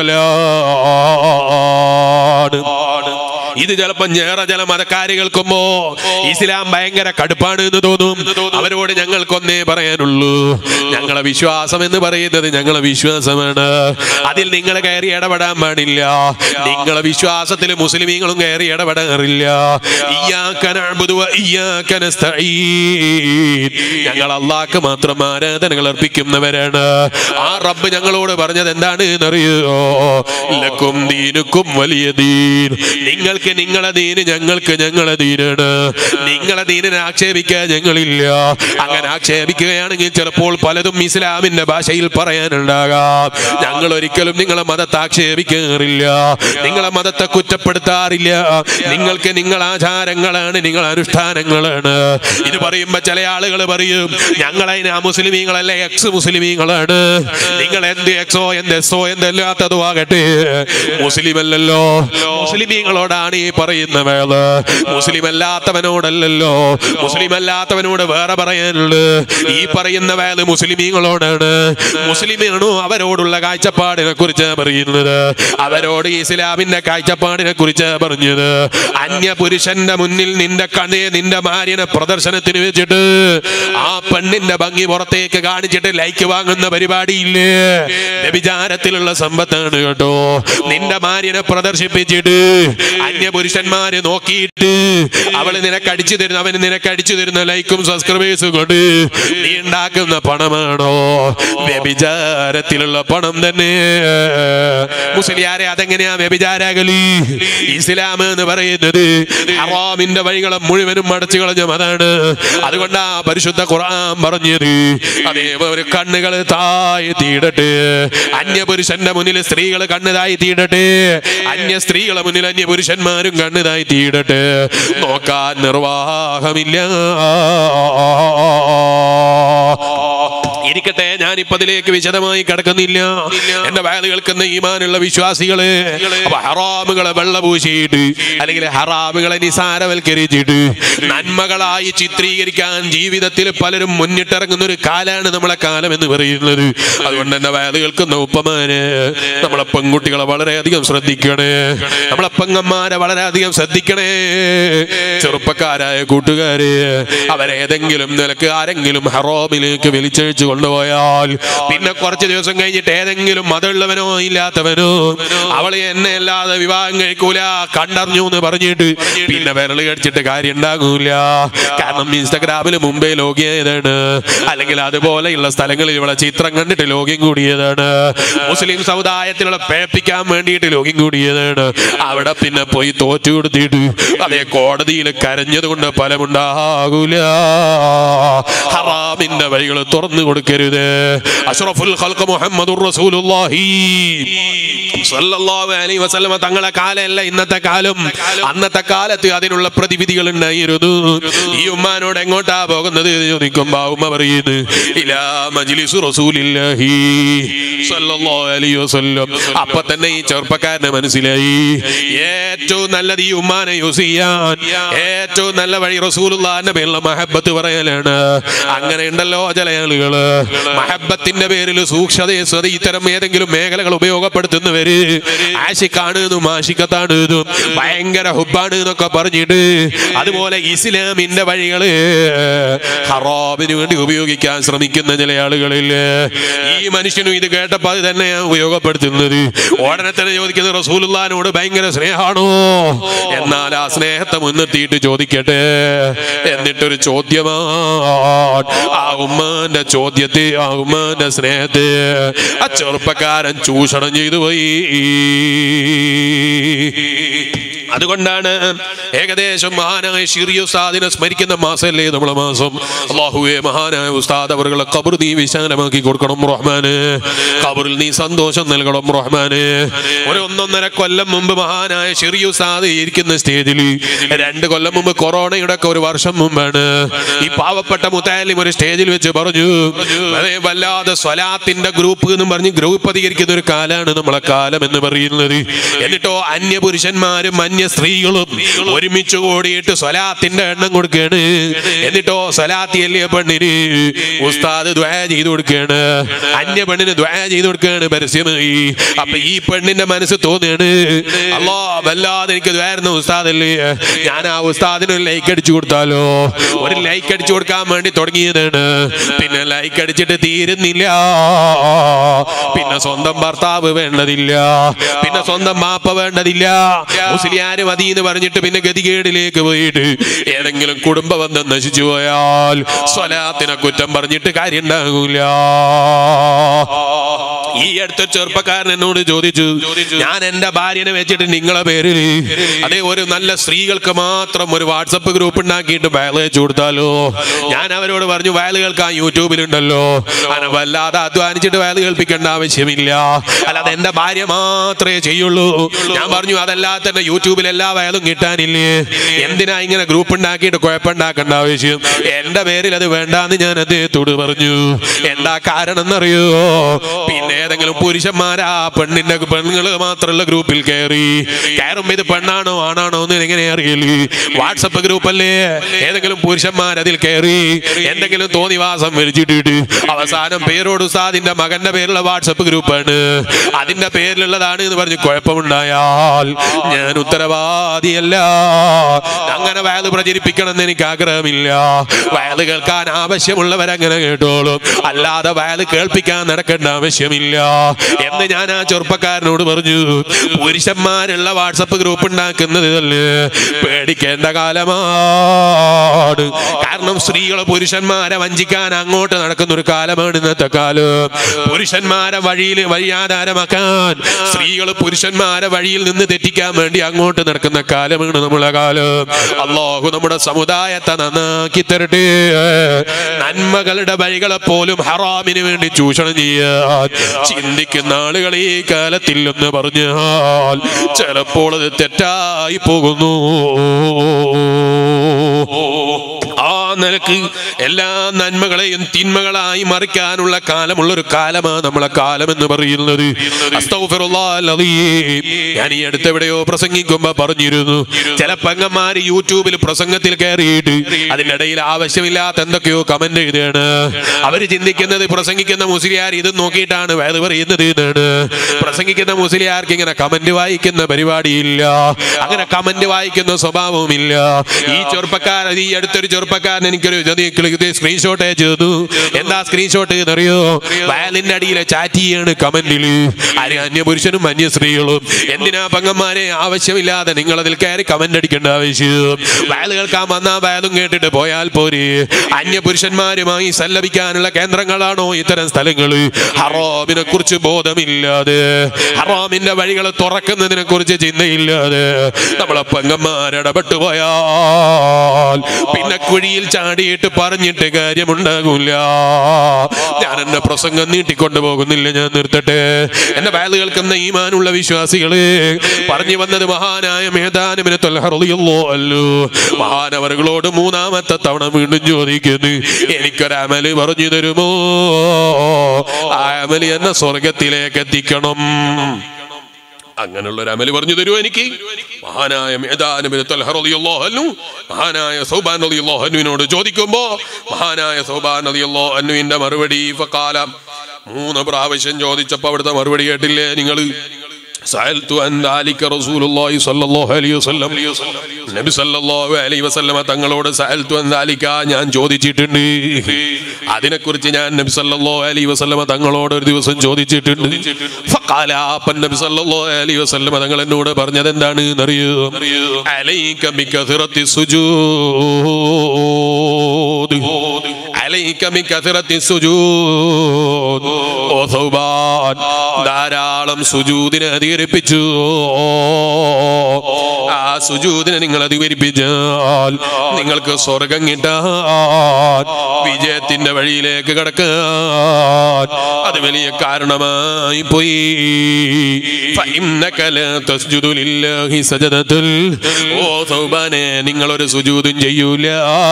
കൊടുക്കലാണ് ഇത് ചിലപ്പോ ഞേറെ ചില മതക്കാരികൾക്കുമ്പോ ഇസ്ലാം ഭയങ്കര കടുപ്പാണ് എന്ന് തോന്നും അവരോട് ഞങ്ങൾക്കൊന്നേ പറയാനുള്ളൂ ഞങ്ങളെ വിശ്വാസം എന്ന് പറയുന്നത് ഞങ്ങളെ വിശ്വാസമാണ് അതിൽ നിങ്ങൾ കയറി ഇടപെടാൻ പാടില്ല നിങ്ങളെ വിശ്വാസത്തിൽ മുസ്ലിമീങ്ങളും കയറി ഇടപെടാറില്ല ഇയ്യാക്ക നഅ്ബുദു വ ഇയ്യാക്ക നസ്തഈൻ. ഞങ്ങൾ അള്ളാഹ്ക്ക് മാത്രം ആരാധനകൾ അർപ്പിക്കുന്നവരാണ് ആ റബ്ബ് ഞങ്ങളോട് പറഞ്ഞത് എന്താണ് എന്നറിയോ ലക്കും ദീനുക്കും വലിയ ദീൻ നിങ്ങൾക്ക് നിങ്ങളെ ദീന് ഞങ്ങൾക്ക് ഞങ്ങളെ ദീനാണ് നിങ്ങളെ ദീനിനെ ആക്ഷേപിക്കാൻ ഞങ്ങളില്ല അങ്ങനെ ആക്ഷേപിക്കുകയാണെങ്കിൽ ചിലപ്പോൾ പലതും ഇസ്ലാമിന്റെ ഭാഷയിൽ പറയാനുണ്ടാകാം ഞങ്ങൾ ഒരിക്കലും നിങ്ങളെ മതത്തെ ആക്ഷേപിക്കാറില്ല നിങ്ങളെ മതത്തെ കുറ്റപ്പെടുത്താറില്ല നിങ്ങൾക്ക് നിങ്ങൾ ആചാരങ്ങളാണ് നിങ്ങൾ അനുഷ്ഠാനങ്ങളാണ് ഇത് പറയുമ്പോ ചില ആളുകൾ പറയും ഞങ്ങളതിന് മുസ്ലിമീങ്ങളല്ല എക്സ് മുസ്ലിമീങ്ങളാണ് നിങ്ങൾ എന്ത് എക്സോ എന്ത് എസ്സോ എന്തല്ലാത്തതോ ആകട്ടെ മുസ്ലിം അല്ലല്ലോ മുസ്ലിമീങ്ങളോടാണ് ഈ പറയുന്ന വേള മുസ്ലിം അല്ലാത്തവനോടല്ലല്ലോ മുസ്ലിം അല്ലാത്തവനോട് വേറെ പറയാനുള്ളത് ഈ പറയുന്ന വേള മുസ്ലിമീങ്ങളോടാണ് മുസ്ലിമാണോ അവരോടുള്ള കാഴ്ചപ്പാടിനെ കുറിച്ച് പറയുന്നത് അവരോട് ഇസ്ലാമിന്റെ കാഴ്ചപ്പാടിനെ കുറിച്ച് പറഞ്ഞത് അന്യ പുരുഷന്റെ മുന്നിൽ നിന്റെ കണ്ണേ നിന്റെ ഭാര്യനെ പ്രദർശനത്തിന് വെച്ചിട്ട് ആ പെണ്ണിന്റെ ഭംഗി പുറത്തേക്ക് കാണിച്ചിട്ട് ലൈക്ക് വാങ്ങുന്ന പരിപാടിയില്ലേ വ്യഭിചാരത്തിലുള്ള സമ്പത്താണ് കേട്ടോ നിന്റെ ഭാര്യനെ പ്രദർശിപ്പിച്ചിട്ട് അന്യ പുരുഷന്മാരെ നോക്കിയിട്ട് അവള് നിനക്ക് അടിച്ചു തരുന്ന അവന് നിനക്ക് അടിച്ചു തരുന്ന ലൈക്കും സബ്സ്ക്രൈബേഴ്സും കൊണ്ട് നീ ഉണ്ടാക്കുന്ന പണമാണോ വ്യഭിചാരത്തിലുള്ള പണം തന്നെ മുസ്ലിയാരെ അതെങ്ങനെയാ വ്യഭിചാരാകലി ഇസ്ലാം എന്ന് പറയുന്നത് ഹറാമിന്റെ വഴികളെ മുഴുവനും അടച്ചു കളഞ്ഞ മതാണ് അതുകൊണ്ടാ പരിശുദ്ധ ഖുർആൻ പറഞ്ഞത് അതേപോലെ കണ്ണുകൾ തായി തീടട്ടെ അന്യപുരുഷന്റെ മുന്നിൽ സ്ത്രീകൾ കണ്ണ് തായി തീടട്ടെ അന്യ സ്ത്രീകളെ മുന്നിൽ അന്യ പുരുഷന്മാരും കണ്ണ് തായി തീടട്ടെ നോക്കാൻ നിർവാഹമില്ല ഇരിക്കട്ടെ ഞാനിപ്പോ അതിലേക്ക് വിശദമായി കിടക്കുന്നില്ല എന്റെ വയല് കേൾക്കുന്ന ഈമാനുള്ള വിശ്വാസികള് അപ്പൊ ഹറാമുകളെ വെള്ളപൂശിയിട്ട് അല്ലെങ്കിൽ ഹറാമുകളെ നിസാരവൽക്കരിച്ചിട്ട് നന്മകളായി ചിത്രീകരിക്കാൻ ജീവിതത്തിൽ പലരും മുന്നിട്ടിറങ്ങുന്ന ഒരു കാലാണ് നമ്മളെ കാലം എന്ന് പറയുന്നത് അതുകൊണ്ട് എന്റെ വയല് കേൾക്കുന്ന ഉപ്പമാര് നമ്മളെ പെൺകുട്ടികളെ വളരെയധികം ശ്രദ്ധിക്കണേ നമ്മളെ പെങ്ങന്മാരെ വളരെയധികം ശ്രദ്ധിക്കണേ ചെറുപ്പക്കാരായ കൂട്ടുകാര് അവരേതെങ്കിലും നിലക്ക് ആരെങ്കിലും ഹറോമിലേക്ക് വലിച്ചഴിച്ചു കൊണ്ടുപോയാൽ പിന്നെ കുറച്ച് ദിവസം കഴിഞ്ഞിട്ട് ഏതെങ്കിലും മതമുള്ളവനോ ഇല്ലാത്തവനോ അവളെ എന്നെ അല്ലാതെ വിവാഹം കഴിക്കൂല കണ്ടറിഞ്ഞു എന്ന് പറഞ്ഞിട്ട് പിന്നെ വിരല് കടിച്ചിട്ട് കാര്യം ഉണ്ടാകൂല കാരണം ഇൻസ്റ്റഗ്രാമിൽ മുമ്പേ ലോകിയതാണ് അല്ലെങ്കിൽ അതുപോലെയുള്ള സ്ഥലങ്ങളിൽ ഇവിടെ ചിത്രം കണ്ടിട്ട് ലോഗ്യം കൂടിയതാണ് മുസ്ലിം സമുദായത്തിലുള്ള പേപ്പിക്കാൻ വേണ്ടിയിട്ട് ലോഗ്യം കൂടിയതാണ് അവിടെ പിന്നെ പോയി തോറ്റു കൊടുത്തിട്ട് അതേ കോടതിയിൽ കരഞ്ഞത് കൊണ്ട് ഫലമുണ്ടാകൂല ഹറാമിന്റെ വഴികൾ തുറന്നു കൊടുക്കുക നിൽക്കരുത് അഷ്റഫുൽ ഖൽഖ് മുഹമ്മദുർ റസൂലുള്ളാഹി സല്ലല്ലാഹു അലൈഹി വസല്ലമ തങ്ങളെ കാലമല്ല ഇന്നത്തെ കാലം അന്നത്തെ കാലത്ത് അതിനുള്ള പ്രതിവിധികൾ ഉണ്ടായിരുന്നു ഈ ഉമ്മാനോട് എങ്ങോട്ടാ പോകുന്നത് എന്ന് ചോദിക്കുമ്പോ ആ ഉമ്മ പറയുന്നു ഇലാ മജ്ലിസു റസൂലില്ലാഹി സല്ലല്ലാഹു അലൈഹി വസല്ലം അപ്പൊ തന്നെ ഈ ചെറുപ്പക്കാരനെ മനസ്സിലായി ഏറ്റവും നല്ലത് ഈ ഉമ്മാനെ യൂസ് ചെയ്യാൻ ഏറ്റവും നല്ല വഴി റസൂലുള്ളാന്റെ പേരിലുള്ള മഹബത്ത് പറയലാണ് അങ്ങനെ ഉണ്ടല്ലോ ചില ആളുകള് മഹബത്തിന്റെ പേരിൽ സൂക്ഷ്മതയെ സ്വത ഇത്തരം ഏതെങ്കിലും മേഖലകൾ ഉപയോഗപ്പെടുത്തുന്നവര് ആശിക്കാണ് എന്നും ആശിക്കത്താണ് എന്നും ഭയങ്കര ഹുബാണ് എന്നൊക്കെ പറഞ്ഞിട്ട് അതുപോലെ ഇസ്ലാമിന്റെ വഴികള് ഹറാബിന് വേണ്ടി ഉപയോഗിക്കാൻ ശ്രമിക്കുന്ന ചില ആളുകളിൽ ഈ മനുഷ്യനും ഇത് കേട്ടപ്പോ അത് തന്നെയാണ് ഉപയോഗപ്പെടുത്തുന്നത് ഉടനെ തന്നെ ചോദിക്കുന്നത് റസൂലുള്ളാനോട് ഭയങ്കര സ്നേഹമാണോ എന്നാൽ ആ സ്നേഹത്തെ മുൻനിർത്തിയിട്ട് ചോദിക്കട്ടെ എന്നിട്ടൊരു ചോദ്യമാണ് ആ ഉമ്മാന്റെ ചോദ്യത്തെ ആ ഉമ്മാന്റെ സ്നേഹത്തെ ആ ചെറുപ്പക്കാരൻ ചൂഷണം ചെയ്തു പോയി അതുകൊണ്ടാണ് ഏകദേശം മഹാനായ ഷിറിയ ഉസ്താദിനെ സ്മരിക്കുന്ന മാസമല്ലേ നമ്മളെ മാസം അള്ളാഹുവെ മഹാനായ ഉസ്താദ് അവരുടെ കബർ നീ വിശാലമാക്കി കൊടുക്കണം റഹ്മാന് കബറിൽ നീ സന്തോഷം നൽകണം റഹ്മാന് ഒരു ഒന്നൊന്നര കൊല്ലം മുമ്പ് മഹാനായ ഷിറിയ ഉസ്താദ് ഇരിക്കുന്ന സ്റ്റേജിൽ രണ്ട് കൊല്ലം മുമ്പ് കൊറോണയുടെ ഒക്കെ ഒരു വർഷം മുമ്പാണ് ഈ പാവപ്പെട്ട മുത്തായാലും ഒരു സ്റ്റേജിൽ വെച്ച് പറഞ്ഞു അതേ വല്ലാതെ സ്വലാത്തിന്റെ ഗ്രൂപ്പ് എന്നും പറഞ്ഞ് ഗ്രൂപ്പ് അധികരിക്കുന്ന ഒരു കാലാണ് നമ്മളെ കാലം എന്ന് പറയുന്നത് എന്നിട്ടോ അന്യ പുരുഷന്മാരും അന്യ സ്ത്രീകളും ഒരുമിച്ച് കൂടിയിട്ട് സ്വലാത്തിന്റെ എണ്ണം കൊടുക്കുകയാണ് എന്നിട്ടോ സ്വലാത്തി അല്ലിയ പെണ്ണിന് ഉസ്താദ് ദ്വാ ചെയ്ത് കൊടുക്കുകയാണ് അന്യ പെണ്ണിന് ദ്വാ ചെയ്ത് കൊടുക്കുകയാണ് പരസ്യമായി അപ്പൊ ഈ പെണ്ണിന്റെ മനസ്സ് തോന്നുകയാണ് അല്ലോ വല്ലാതെ എനിക്ക് ദ്വാരുന്ന ഉസ്താദല്ലേ ഞാൻ ആ ഉസ്താദിന് ഒരു ലൈക്ക് അടിച്ചു കൊടുത്താലോ ഒരു ലൈക്ക് അടിച്ചു കൊടുക്കാൻ വേണ്ടി തുടങ്ങിയതാണ് പിന്നെ ലൈക്ക് അടിച്ചിട്ട് തീരുന്നില്ല പിന്നെ സ്വന്തം ഭർത്താവ് വേണ്ടതില്ല പിന്നെ സ്വന്തം മാപ്പ വേണ്ടതില്ല മുസ്ലിയാര് മതി എന്ന് പറഞ്ഞിട്ട് പിന്നെ ഗതികേടിലേക്ക് പോയിട്ട് ഏതെങ്കിലും കുടുംബ ബന്ധം നശിച്ചു പോയാൽ സ്വലാത്തിനെ കുറ്റം പറഞ്ഞിട്ട് കാര്യം ഉണ്ടാകൂല ഈ അടുത്ത ചെറുപ്പക്കാരൻ എന്നോട് ചോദിച്ചു ഞാൻ എന്റെ ഭാര്യനെ വെച്ചിട്ട് നിങ്ങളെ പേരിൽ അതേ ഒരു നല്ല സ്ത്രീകൾക്ക് മാത്രം ഒരു വാട്സപ്പ് ഗ്രൂപ്പ് ഉണ്ടാക്കിയിട്ട് വയൽ വെച്ചു കൊടുത്താലോ ഞാൻ അവരോട് പറഞ്ഞു വയൽ കേൾക്കാൻ യൂട്യൂബിലുണ്ടല്ലോ അങ്ങനെ വല്ലാതെ അധ്വാനിച്ചിട്ട് വയൽ കേൾപ്പിക്കേണ്ട ആവശ്യമില്ല അല്ലാതെ എന്റെ ഭാര്യ മാത്രമേ ചെയ്യുള്ളൂ ഞാൻ പറഞ്ഞു അതല്ലാതെ തന്നെ യൂട്യൂബിൽ എല്ലാ വയലും കിട്ടാനില്ലേ എന്തിനാ ഇങ്ങനെ ഗ്രൂപ്പ് ഉണ്ടാക്കിയിട്ട് കുഴപ്പമുണ്ടാക്കേണ്ട ആവശ്യം എന്റെ പേരിൽ അത് വേണ്ടാന്ന് ഞാൻ അദ്ദേഹത്തോട് പറഞ്ഞു എന്താ കാരണം എന്നറിയോ പിന്നെ ഏതെങ്കിലും പുരുഷന്മാരാ പെണ്ണിന്റെ പെണ്ണുങ്ങൾ മാത്രമുള്ള ഗ്രൂപ്പിൽ കയറി കയറുമ്പോ ഇത് പെണ്ണാണോ ആണാണോ എന്ന് എങ്ങനെ അറിയില്ലേ വാട്സപ്പ് ഗ്രൂപ്പ് അല്ലേ ഏതെങ്കിലും പുരുഷന്മാർ അതിൽ കയറി എന്തെങ്കിലും തോന്നിവാസം വലിച്ചിട്ടിട്ട് അവസാനം പേരോട് ഉസ്താദിന്റെ മകന്റെ പേരുള്ള വാട്സപ്പ് ഗ്രൂപ്പാണ് അതിന്റെ പേരിലുള്ളതാണ് എന്ന് പറഞ്ഞ് കുഴപ്പമുണ്ടായാൽ ഞാൻ ഉത്തരവാദിയല്ല അങ്ങനെ വയല് പ്രചരിപ്പിക്കണം എന്ന് എനിക്ക് ആഗ്രഹമില്ല വയല് കേൾക്കാൻ ആവശ്യമുള്ളവരങ്ങനെ കേട്ടോളും അല്ലാതെ വയല് കേൾപ്പിക്കാൻ നടക്കേണ്ട ആവശ്യമില്ല എന്ന് ഞാൻ ആ ചെറുപ്പക്കാരനോട് പറഞ്ഞു പുരുഷന്മാരുള്ള വാട്സപ്പ് ഗ്രൂപ്പ് ഉണ്ടാക്കുന്നത് ഇതല്ലേ പേടിക്കേണ്ട കാലമാണ് കാരണം സ്ത്രീകളെ പുരുഷന്മാരെ വഞ്ചിക്കാൻ അങ്ങോട്ട് നടക്കുന്ന ഒരു കാലമാണ് ഇന്നത്തെ കാലം പുരുഷന്മാരെ വഴിയിൽ വഴിയാധാരമാക്കാൻ സ്ത്രീകൾ പുരുഷന്മാരെ വഴിയിൽ നിന്ന് തെറ്റിക്കാൻ വേണ്ടി അങ്ങോട്ട് നടക്കുന്ന കാലമാണ് നമ്മളെ കാലം അള്ളാഹു നമ്മുടെ സമുദായത്തെ നന്നാക്കി തരട്ടെ നന്മകളുടെ വഴികളെ പോലും ഹറാമിന് വേണ്ടി ചൂഷണം ചെയ്യാൻ ചിന്തിക്കുന്ന ആളുകൾ ഈ കാലത്തിൽ എന്ന് പറഞ്ഞാൽ ചിലപ്പോൾ അത് തെറ്റായി പോകുന്നു ആ നിലക്ക് എല്ലാ നന്മകളെയും തിന്മകളായി മറിക്കാനുള്ള കാലമുള്ള ഒരു കാലമാണ് നമ്മളെ കാലം എന്ന് പറയുന്നത് അസ്തഗ്ഫിറുല്ലാഹൽ അലീം. ഞാൻ ഈ അടുത്തെവിടെയോ പ്രസംഗിക്കുമ്പോ പറഞ്ഞിരുന്നു ചില പെങ്ങന്മാര് യൂട്യൂബിൽ പ്രസംഗത്തിൽ കയറിയിട്ട് അതിന്റെ ഇടയിൽ ആവശ്യമില്ലാത്ത എന്തൊക്കെയോ കമന്റ് എഴുതുകയാണ് അവര് ചിന്തിക്കുന്നത് പ്രസംഗിക്കുന്ന മുസ്ലിയാർ ഇത് നോക്കിയിട്ടാണ് വേദ പറയുന്നത് എന്നാണ് പ്രസംഗിക്കുന്ന മുസ്ലിയാർക്ക് ഇങ്ങനെ കമന്റ് വായിക്കുന്ന പരിപാടിയില്ല അങ്ങനെ കമന്റ് വായിക്കുന്ന സ്വഭാവവുമില്ല ഈ ചെറുപ്പക്കാരൻ ഈ അടുത്തൊരു ചെറുപ്പക്കാരൻ എനിക്കൊരു സ്ക്രീൻഷോട്ട് അയച്ചു തന്നു എന്താ സ്ക്രീൻഷോട്ട് എന്നറിയോ വയലിന്റെ അടിയിലെ ചാറ്റ് ചെയ്യാണ് കമന്റിൽ ആര് അന്യപുരുഷനും അന്യ സ്ത്രീകളും എന്തിനാ പങ്ങന്മാരെ ആവശ്യമില്ലാതെ നിങ്ങൾ അതിൽ കയറി കമന്റ് അടിക്കേണ്ട ആവശ്യം വയൽ കേൾക്കാൻ വന്നാ വയലും കേട്ടിട്ട് പോയാൽ പോരെ അന്യപുരുഷന്മാരുമായി സല്ലപിക്കാനുള്ള കേന്ദ്രങ്ങളാണോ ഇത്തരം സ്ഥലങ്ങള് ഹറാമിനെ കുറിച്ച് ബോധമില്ലാതെ ഹറാമിന്റെ വഴികൾ തുറക്കുന്നതിനെ കുറിച്ച് ചിന്തയില്ലാതെ നമ്മളെ പെങ്ങന്മാരിടപെട്ടു പോയാൽ പിന്നെ കുഴിയിൽ ചാടിയിട്ട് പറഞ്ഞിട്ട് കാര്യമുണ്ടാകൂല ഞാൻ എന്റെ പ്രസംഗം നീട്ടിക്കൊണ്ടു പോകുന്നില്ല ഞാൻ നിർത്തട്ടെ എന്റെ വയല് കേൾക്കുന്ന ഈമാനുള്ള വിശ്വാസികള് പറഞ്ഞു വന്നത് മഹാനായ മേധാനമിനെ തൊല്ലറിയല്ലോ അല്ലോ മഹാനവറുകളോട് മൂന്നാമത്തെ തവണ വീണ്ടും ചോദിക്കുന്നു എനിക്കൊരമല് പറഞ്ഞു തരുമോ ആ അമല് എന്നെ സ്വർഗത്തിലേക്ക് എത്തിക്കണം അങ്ങനെയുള്ള ഒരു അമല് പറഞ്ഞു തരുമോ എനിക്ക് മഹാനായ മേധാനബിന് തൊൽഹറിയല്ലോഹന്നു മഹാനായ സൗബാൻ അലിയല്ലോഹന്നുവിനോട് ചോദിക്കുമ്പോ മഹാനായ സൗബാൻ അലിയല്ലോഹന്നുവിന്റെ മറുപടി ഫക്കാലം മൂന്ന് പ്രാവശ്യം ചോദിച്ചപ്പോ അവിടുത്തെ മറുപടി കേട്ടില്ലേ നിങ്ങള് സഅൽതു അൻ ദാലിക റസൂലുള്ളാഹി സ്വല്ലല്ലാഹു അലൈഹി വസല്ലം നബി സല്ലല്ലാഹു അലൈഹി വസല്ലമ തങ്ങളോട് സഅൽതു അൻ ദാലിക ഞാൻ ചോദിച്ചിട്ടുണ്ട് അതിനെക്കുറിച്ച് ഞാൻ നബി സല്ലല്ലാഹു അലൈഹി വസല്ലമ തങ്ങളോട് ഒരു ദിവസം ചോദിച്ചിട്ടുണ്ട് ഫഖാല അപ്പൻ നബി സല്ലല്ലാഹു അലൈഹി വസല്ലമ തങ്ങൾ എന്നോട് പറഞ്ഞത് എന്താണ് എന്നറിയോ അലൈക ബികഥറത്തി സുജൂദ് അലൈക ബികഥറത്തി സുജൂദ് ഓ സൗബാൻ ധാരാളം സുജൂദിനെ അധികരിപ്പിച്ചു ആ സുജൂദിനെ നിങ്ങൾ അധികരിപ്പിച്ചാൽ നിങ്ങൾക്ക് സ്വർഗം കിട്ടാൻ വിജയത്തിന്റെ വഴിയിലേക്ക് കടക്കാൻ അത് വലിയ കാരണമായി പോയി فإنك لا تسجد لله سجدة ഓ സൗബാനെ നിങ്ങളൊരു സുജൂതും ചെയ്യൂല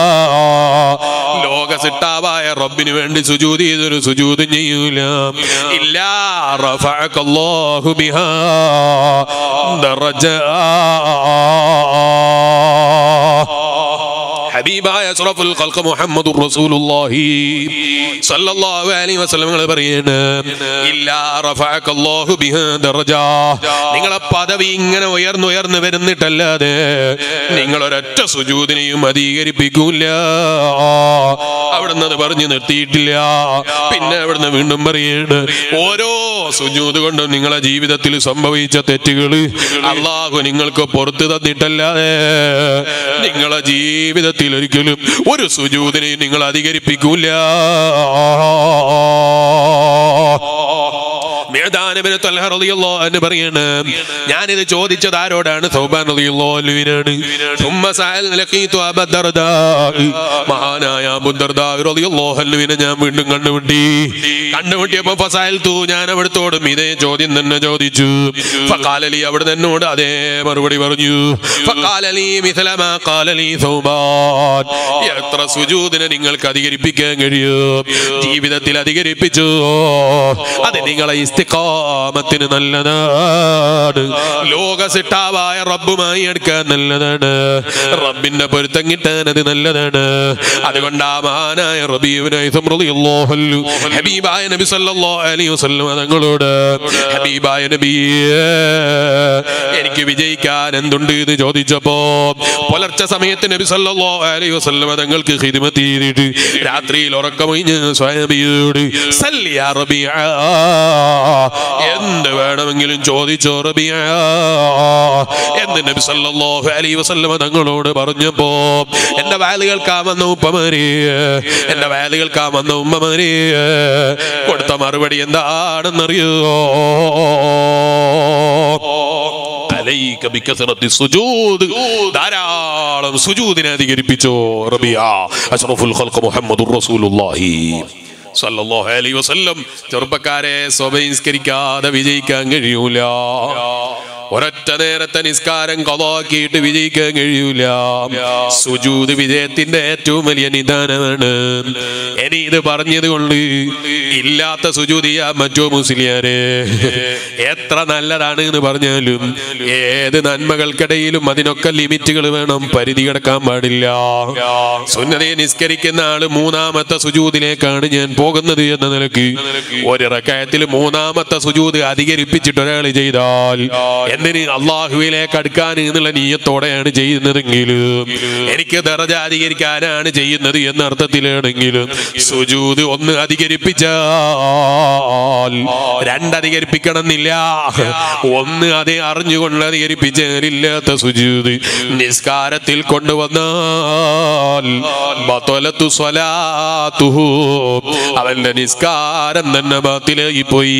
ലോക സിട്ടാവായ റബ്ബിന് വേണ്ടി സുജൂത് ചെയ്തൊരു സുജൂതും ചെയ്യൂല ഇല്ല റഫഅക്കല്ലാഹു ബിഹാ ദറജാ ഹബീബായ അഷ്റഫുൽ ഖൽഖ് മുഹമ്മദുർ റസൂലുള്ളാഹി സ്വല്ലല്ലാഹു അലൈഹി വസല്ലം നിങ്ങൾ പറയാണ് ഇല്ലാ റഫഅക്കല്ലാഹു ബിഹാ ദറജ നിങ്ങളെ പദവി ഇങ്ങനെ ഉയർന്നു ഉയർന്നു വരുന്നിട്ടല്ലാതെ നിങ്ങൾ ഒരൊറ്റ സുജൂദിനെയും അധികരിപ്പിക്കൂല അവിടുന്ന് അത് പറഞ്ഞു നിർത്തിയിട്ടില്ല പിന്നെ അവിടുന്ന് വീണ്ടും പറയാണ് ഓരോ സുജൂത് കൊണ്ടും നിങ്ങളെ ജീവിതത്തിൽ സംഭവിച്ച തെറ്റുകൾ അള്ളാഹു നിങ്ങൾക്ക് പുറത്തു തന്നിട്ടല്ലാതെ നിങ്ങളെ ജീവിതത്തിൽ ഒരിക്കലും ഒരു സുജൂതിനെയും നിങ്ങൾ അധികരിപ്പിക്കൂല മേധാനബിന് തൊല്ലറിയല്ലോ എന്ന് പറയാണ് ഞാനിത് ചോദിച്ചത് ആരോടാണ് സൗബാൻ റളിയല്ലോ അല്ലുവിനാണ് ثم سأل لقيت أبا الدرداء മഹാനായ അബുദർദാവിനെ ഞാൻ വീണ്ടും കണ്ടുമുട്ടി കണ്ടുമുട്ടിയപ്പോ ഫസാൽത്തു ഞാൻ അവിടുത്തോടും ഇതേ ചോദ്യം തന്നെ ചോദിച്ചു ഫക്കാലലി അവിടെ എന്നോട് അതേ മറുപടി പറഞ്ഞു ഫക്കാലലി മിഥലമാ കാലലി സൗബാൻ എത്ര സുജൂദിനെ നിങ്ങൾക്ക് അധികരിപ്പിക്കാൻ കഴിയും ജീവിതത്തിൽ അധികരിപ്പിച്ചു അത് നിങ്ങളെ ഇസ്തിഖാമത്തിന് നല്ലതാണ് ലോക സിട്ടാവായ റബ്ബുമായി എടുക്കാൻ നല്ലതാണ് റബ്ബിന്റെ പൊരുത്തം കിട്ടാൻ അത് നല്ലതാണ് അതുകൊണ്ട് ആ മഹാനായ റബീബിനായി ഹബീബായ നബി സല്ലല്ലാഹു അലൈഹി വസല്ലം തങ്ങളോട് ഹബീബായ നബി എനിക്ക് വിജയിക്കാൻ എന്തുണ്ട് എന്ന് ചോദിച്ചപ്പോ പുലർച്ചെ സമയത്ത് നബി സല്ലല്ലാഹു അലൈഹി വസല്ലം തങ്ങൾക്ക് ഖിദ്മത്ത് ചെയ്തിട്ട് രാത്രിയിൽ ഉറക്കമൊഴിഞ്ഞ് സ്വയബിയോട് സല്ലി യാ റബീഅ എന്ത് വേണമെങ്കിലും ചോദിച്ചോ റബിയ എന്ന് നബി സല്ലല്ലാഹു അലൈഹി വസല്ലമ തങ്ങളോട് പറഞ്ഞപ്പോ എന്റെ വയല് കേൾക്കാമെന്ന ഉപ്പമാരി എന്റെ വയല് കേൾക്കാമെന്ന ഉമ്മമാരി കൊടുത്ത മറുപടി എന്താണെന്നറിയോ അലൈക ബികസറത്തി സുജൂദ് ധാരാളം സുജൂദിനെ അധികരിപ്പിച്ചോ റബിയ അഷ്റഫുൽ ഖൽഖ് മുഹമ്മദുർ റസൂലുള്ളാഹി സല്ലല്ലാഹു അലൈഹി വസല്ലം ചെറുപ്പക്കാരെ സ്വബഹിസ്കരിക്കാതെ വിജയിക്കാൻ കഴിയൂല ഒരൊറ്റ നേരത്തെ നിസ്കാരം കൊലാക്കിയിട്ട് വിജയിക്കാൻ കഴിയൂല സുജൂത് വിജയത്തിന്റെ ഏറ്റവും വലിയ നിദാനമാണ് ഇനി ഇത് പറഞ്ഞത് കൊണ്ട് ഇല്ലാത്ത സുജൂത് ചെയ്യാൻ പറ്റുമോ മുസ്ലിയാരെ എത്ര നല്ലതാണ് എന്ന് പറഞ്ഞാലും ഏത് നന്മകൾക്കിടയിലും അതിനൊക്കെ ലിമിറ്റുകൾ വേണം പരിധി കിടക്കാൻ പാടില്ല സുന്നതയെ നിസ്കരിക്കുന്ന ആള് മൂന്നാമത്തെ സുജൂതിലേക്കാണ് ഞാൻ പോകുന്നത് എന്ന നിലക്ക് ഒരിറക്കയത്തിൽ മൂന്നാമത്തെ സുജൂത് അധികരിപ്പിച്ചിട്ട് ഒരാൾ ചെയ്താൽ എന്തിന് അള്ളാഹുവിലേക്ക് അടുക്കാൻ എന്നുള്ള നീയത്തോടെയാണ് ചെയ്യുന്നതെങ്കിലും എനിക്ക് ദറജ അധികരിക്കാനാണ് ചെയ്യുന്നത് എന്ന അർത്ഥത്തിലാണെങ്കിലും സുജൂത് ഒന്ന് അധികരിപ്പിച്ചാൽ രണ്ടധികരിപ്പിക്കണമെന്നില്ല ഒന്ന് അതേ അറിഞ്ഞുകൊണ്ട് അധികരിപ്പിച്ചാലില്ലാത്ത സുജൂത് നിസ്കാരത്തിൽ കൊണ്ടുവന്നാൽ ബത്വലത്തു സ്വലാത്തുഹു അവന്റെ നിസ്കാരം തന്നെ ബാത്തിലായി പോയി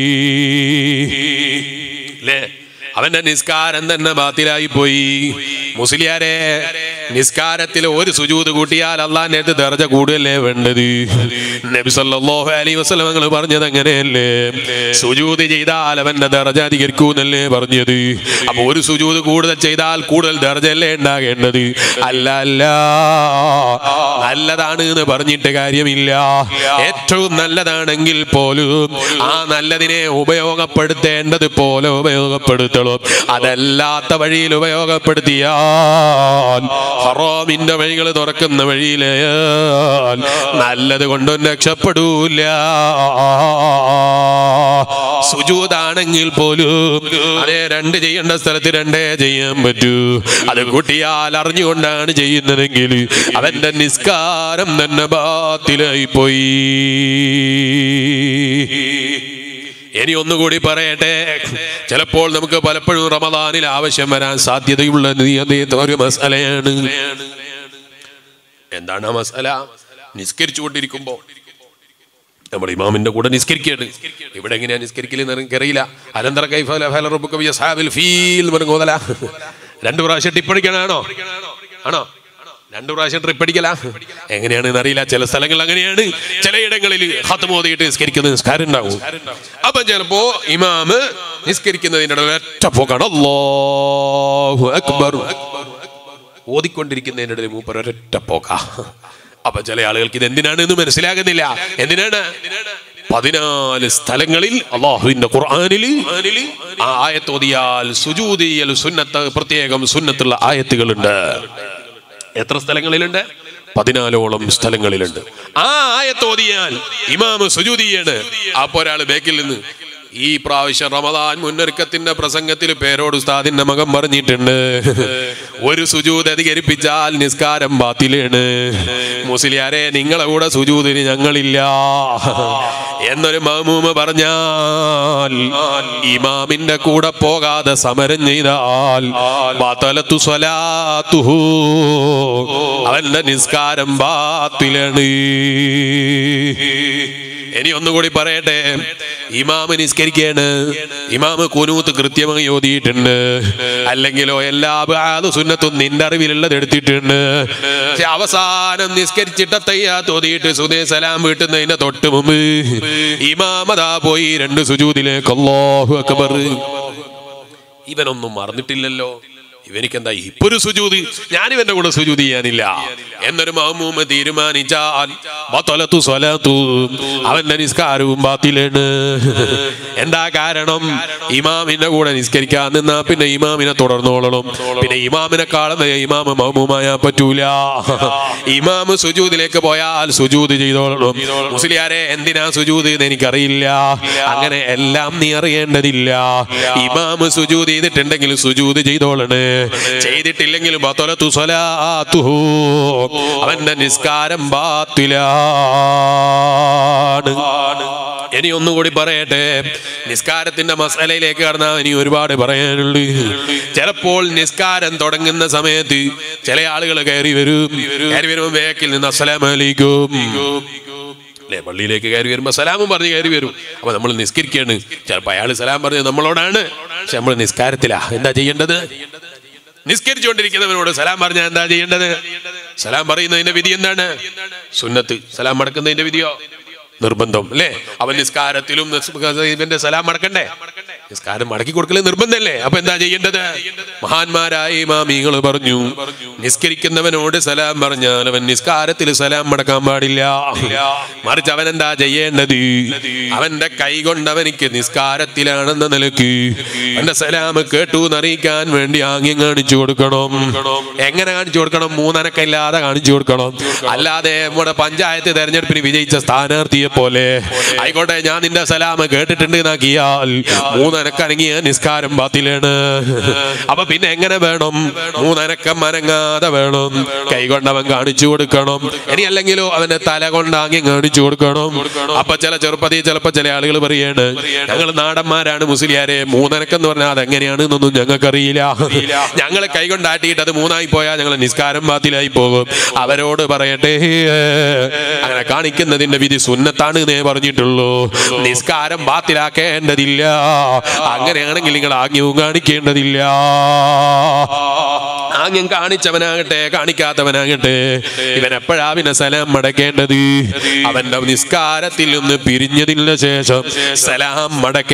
അല്ലേ അവന്റെ നിസ്കാരം തന്നെ ബാത്തിലായി പോയി മുസ്ലിയാരെ നിസ്കാരത്തിൽ ഒരു സുജൂത് കൂട്ടിയാൽ അള്ളാന്റെ അടുത്ത് ദർജ കൂടുതലേ വേണ്ടത് നബി സല്ലല്ലാഹു അലൈഹി വസല്ലം നിങ്ങൾ പറഞ്ഞത് അങ്ങനെയല്ലേ സുജൂത് ചെയ്താൽ അവന്റെ ദർജ അധികരിക്കൂന്നല്ലേ പറഞ്ഞത് അപ്പൊ ഒരു സുജൂത് കൂടുതൽ ചെയ്താൽ കൂടുതൽ ദർജയല്ലേ ഉണ്ടാകേണ്ടത് അല്ല അല്ല നല്ലതാണ് എന്ന് പറഞ്ഞിട്ട് കാര്യമില്ല ഏറ്റവും നല്ലതാണെങ്കിൽ പോലും ആ നല്ലതിനെ ഉപയോഗപ്പെടുത്തേണ്ടത് പോലെ ഉപയോഗപ്പെടുത്തണം അതല്ലാത്ത വഴിയിൽ ഉപയോഗപ്പെടുത്തിയാൽ ഹറാമിന്റെ വഴികൾ തുറക്കുന്ന വഴിയിലെ നല്ലത് കൊണ്ടും രക്ഷപ്പെടൂല സുജൂതാണെങ്കിൽ പോലും അതേ രണ്ട് ചെയ്യേണ്ട സ്ഥലത്ത് രണ്ടേ ചെയ്യാൻ പറ്റൂ അത് കൂട്ടിയാൽ അറിഞ്ഞുകൊണ്ടാണ് ചെയ്യുന്നതെങ്കിൽ അവന്റെ നിസ്കാരം തന്നെ ബാത്തിലായി പോയി ഇനി ഒന്നുകൂടി പറയട്ടെ ചിലപ്പോൾ നമുക്ക് പലപ്പോഴും റമദാനിൽ ആവശ്യം വരാൻ സാധ്യതയുള്ള നിയമത്തെ ഒരു മസാലയാണ് എന്താണ് ആ മസാല നിസ്കരിച്ചുകൊണ്ടിരിക്കുമ്പോ നമ്മുടെ ഇമാമിന്റെ കൂടെ നിസ്കരിക്കുകയാണ് ഇവിടെ എങ്ങനെയാ നിസ്കരിക്കലെന്ന് എനിക്കറിയില്ല അനന്തര കൈഫല ഫലറുബുക യസ്ഹാബിൽ ഫീൽ എന്ന് മുതല രണ്ടു പ്രാവശ്യം ടിപ്പടിക്കണാണോ ആണോ രണ്ടു പ്രാവശ്യം ട്രിപ്പ് അടിക്കല എങ്ങനെയാണെന്ന് അറിയില്ല ചില സ്ഥലങ്ങളിൽ അങ്ങനെയാണ് ചിലയിടങ്ങളിൽ ഹത്ത് മോദിയിട്ട് നിസ്കരിക്കുന്ന നിസ്കാരം ഉണ്ടാവും അപ്പൊ ചിലപ്പോ ഇമാമ് നിസ്കരിക്കുന്നതിന്റെ ഇടയിൽ ഒറ്റ പോക്കാണ് അല്ലാഹു അക്ബർ ഓതിക്കൊണ്ടിരിക്കുന്നതിന്റെ ഇടയിൽ മൂപ്പർ ഒരൊറ്റ പോക്ക അപ്പൊ ചില ആളുകൾക്ക് ഇത് എന്തിനാണ് എന്ന് മനസ്സിലാകുന്നില്ല എന്തിനാണ് പതിനാല് സ്ഥലങ്ങളിൽ അള്ളാഹുവിന്റെ ഖുർആനിൽ ആ ആയത്തോതിയാൽ സുജൂദിയൽ സുന്നത്ത് പ്രത്യേകം സുന്നത്തുള്ള ആയത്തുകളുണ്ട് എത്ര സ്ഥലങ്ങളിലുണ്ട് പതിനാലോളം സ്ഥലങ്ങളിലുണ്ട് ആ ആയത്തോതിയാൽ ഇമാമ് സുജൂദിയാണ് അപ്പൊ ഒരാൾ ബേക്കിൽ നിന്ന് ഈ പ്രാവശ്യം റമദാൻ മുന്നൊരുക്കത്തിന്റെ പ്രസംഗത്തിൽ പേരോട് ഉസ്താദിന്റെ മകൻ പറഞ്ഞിട്ടുണ്ട് ഒരു സുജൂത് അധികരിപ്പിച്ചാൽ നിസ്കാരം ബാത്തിലാണ് മുസ്ലിയാരെ നിങ്ങളെ കൂടെ സുജൂതിന് ഞങ്ങളില്ല എന്നൊരു മഹമൂമ പറഞ്ഞാൽ ഇമാമിന്റെ കൂടെ പോകാതെ സമരം ചെയ്താൽ ബാത്തലത്തു സ്വലാത്തുഹു അവന്റെ നിസ്കാരം ബാത്തിലാണ് ഇനി ഒന്നുകൂടി പറയട്ടെ ഇമാമ് നിസ്കരിക്കാണ് ഇമാമ് കുനൂത്ത് കൃത്യമായി ഓതിയിട്ടുണ്ട് അല്ലെങ്കിലോ എല്ലാ ബാദ് സുന്നത്തും നിന്റെ അറിവിലുള്ളത് എടുത്തിട്ടുണ്ട് പക്ഷെ അവസാനം നിസ്കരിച്ചിട്ട് തയ്യാ തോതിയിട്ട് സുദേ സലാം വീട്ടുന്നതിന്റെ തൊട്ട് മുമ്പ് ഇമാമതാ പോയി രണ്ട് സുജൂതിലേക്ക് അല്ലാഹു അക്ബർ ഇവനൊന്നും മറന്നിട്ടില്ലല്ലോ ഇവനിക്കെന്താ ഇപ്പൊ ഒരു സുജൂതി ഞാൻ ഇവന്റെ കൂടെ സുജൂതി ചെയ്യാനില്ല എന്നൊരു മഹമൂമ തീരുമാനിച്ചാൽ ബത്തലത്തു സ്വലത്തു അവന്റെ നിസ്കാരവും ബാത്തിലാണ് എന്താ കാരണം ഇമാമിന്റെ കൂടെ നിസ്കരിക്കാൻ നിന്നാ പിന്നെ ഇമാമിനെ തുടർന്നോളണം പിന്നെ ഇമാമിനെക്കാളും വലിയ ഇമാമ് മഹമൂമായ പറ്റൂല ഇമാമ് സുജൂദിലേക്ക് പോയാൽ സുജൂത് ചെയ്തോളണം മുസ്ലിയാരെ എന്തിനാ സുജൂത് എന്ന് എനിക്കറിയില്ല അങ്ങനെ എല്ലാം നീ അറിയേണ്ടതില്ല ഇമാമ് സുജൂത് ചെയ്തിട്ടുണ്ടെങ്കിൽ സുജൂത് ചെയ്തോളണേ ചെയ്തിട്ടില്ലെങ്കിൽ ബത്തലത്തു സ്വലാത്തുഹു അവന്റെ നിസ്കാരം ബാത്തിലാണ് ഇനി ഒന്നുകൂടി പറയട്ടെ നിസ്കാരത്തിന്റെ മസാലയിലേക്ക് കടന്നാൽ ഇനി ഒരുപാട് പറയാനുണ്ട് ചിലപ്പോൾ നിസ്കാരം തുടങ്ങുന്ന സമയത്ത് ചില ആളുകൾ കയറി വരും കയറി വരുമ്പോൾ വേക്കിൽ നിന്ന് അസ്സലാമലൈക്കും അല്ലെ പള്ളിയിലേക്ക് കയറി വരുമ്പോ സലാമും പറഞ്ഞ് കയറി വരും അപ്പൊ നമ്മൾ നിസ്കരിക്കാണ് ചിലപ്പോ അയാൾ സലാം പറഞ്ഞത് നമ്മളോടാണ് പക്ഷെ നമ്മൾ നിസ്കാരത്തിലാ എന്താ ചെയ്യേണ്ടത് നിസ്കരിച്ചുകൊണ്ടിരിക്കുന്നവനോട് സലാം പറഞ്ഞാൽ എന്താ ചെയ്യേണ്ടത് സലാം പറയുന്നതിന്റെ വിധി എന്താണ് സുന്നത്ത് സലാം മടക്കുന്നതിന്റെ വിധിയോ നിർബന്ധം അല്ലേ അവൻ നിസ്കാരത്തിലും നിസ്- ഇവന്റെ സലാം മടക്കണ്ടേ നിസ്കാരം മടക്കി കൊടുക്കൽ നിർബന്ധമല്ലേ അപ്പൊ എന്താ ചെയ്യേണ്ടത് മഹാന്മാരായ ഇമാമികൾ പറഞ്ഞു നിസ്കരിക്കുന്നവനോട് സലാം പറഞ്ഞാൽ അവൻ നിസ്കാരത്തിൽ സലാം മടക്കാൻ പാടില്ല മറിച്ച് അവൻ എന്താ ചെയ്യേണ്ടത് അവന്റെ കൈ കൊണ്ട് അവനിക്ക് നിസ്കാരത്തിലാണെന്ന നിലക്ക് അവന്റെ സലാം കേട്ടു എന്നറിയിക്കാൻ വേണ്ടി ആംഗ്യം കാണിച്ചു കൊടുക്കണം എങ്ങനെ കാണിച്ചു കൊടുക്കണം മൂന്നനക്കല്ലാതെ കാണിച്ചു കൊടുക്കണം അല്ലാതെ നമ്മുടെ പഞ്ചായത്ത് തെരഞ്ഞെടുപ്പിന് വിജയിച്ച സ്ഥാനാർത്ഥിയെ പോലെ ആയിക്കോട്ടെ ഞാൻ നിന്റെ സലാം കേട്ടിട്ടുണ്ട് എന്നാക്കിയാൽ മൂന്നനക്കനങ്ങിയ നിസ്കാരം ബാത്തിലാണ് അപ്പൊ പിന്നെ എങ്ങനെ വേണം മൂന്നനക്കം മനങ്ങാതെ വേണം കൈ കൊണ്ട് അവൻ കാണിച്ചു കൊടുക്കണം ഇനി അല്ലെങ്കിലോ അവന്റെ തല കൊണ്ട് ആംഗ്യം കാണിച്ചു കൊടുക്കണം അപ്പൊ ചില ചെറുപ്പതി ചിലപ്പോ ചില ആളുകൾ പറയാണ് ഞങ്ങൾ നാടന്മാരാണ് മുസ്ലിയാരെ മൂന്നനക്കം എന്ന് പറഞ്ഞാൽ അതെങ്ങനെയാണ് എന്നൊന്നും ഞങ്ങൾക്കറിയില്ല ഞങ്ങൾ കൈ കൊണ്ടാട്ടിയിട്ട് അത് മൂന്നായി പോയാൽ ഞങ്ങൾ നിസ്കാരം ബാത്തിലായി പോകും അവരോട് പറയട്ടെ അങ്ങനെ കാണിക്കുന്നതിന്റെ വിധി സുന്നത്താണ് എന്നേ പറഞ്ഞിട്ടുള്ളൂ നിസ്കാരം ബാത്തിലാക്കേണ്ടതില്ല അങ്ങനെയാണെങ്കിൽ നിങ്ങൾ ആംഗ്യവും കാണിക്കേണ്ടതില്ല ആംഗ്യം കാണിച്ചവനാകട്ടെ കാണിക്കാത്തവനാകട്ടെ ഇവൻ എപ്പോഴാ പിന്നെ സലാം മടക്കേണ്ടത് അവന്റെ നിസ്കാരത്തിൽ നിന്ന് പിരിഞ്ഞതിന് ശേഷം സലാം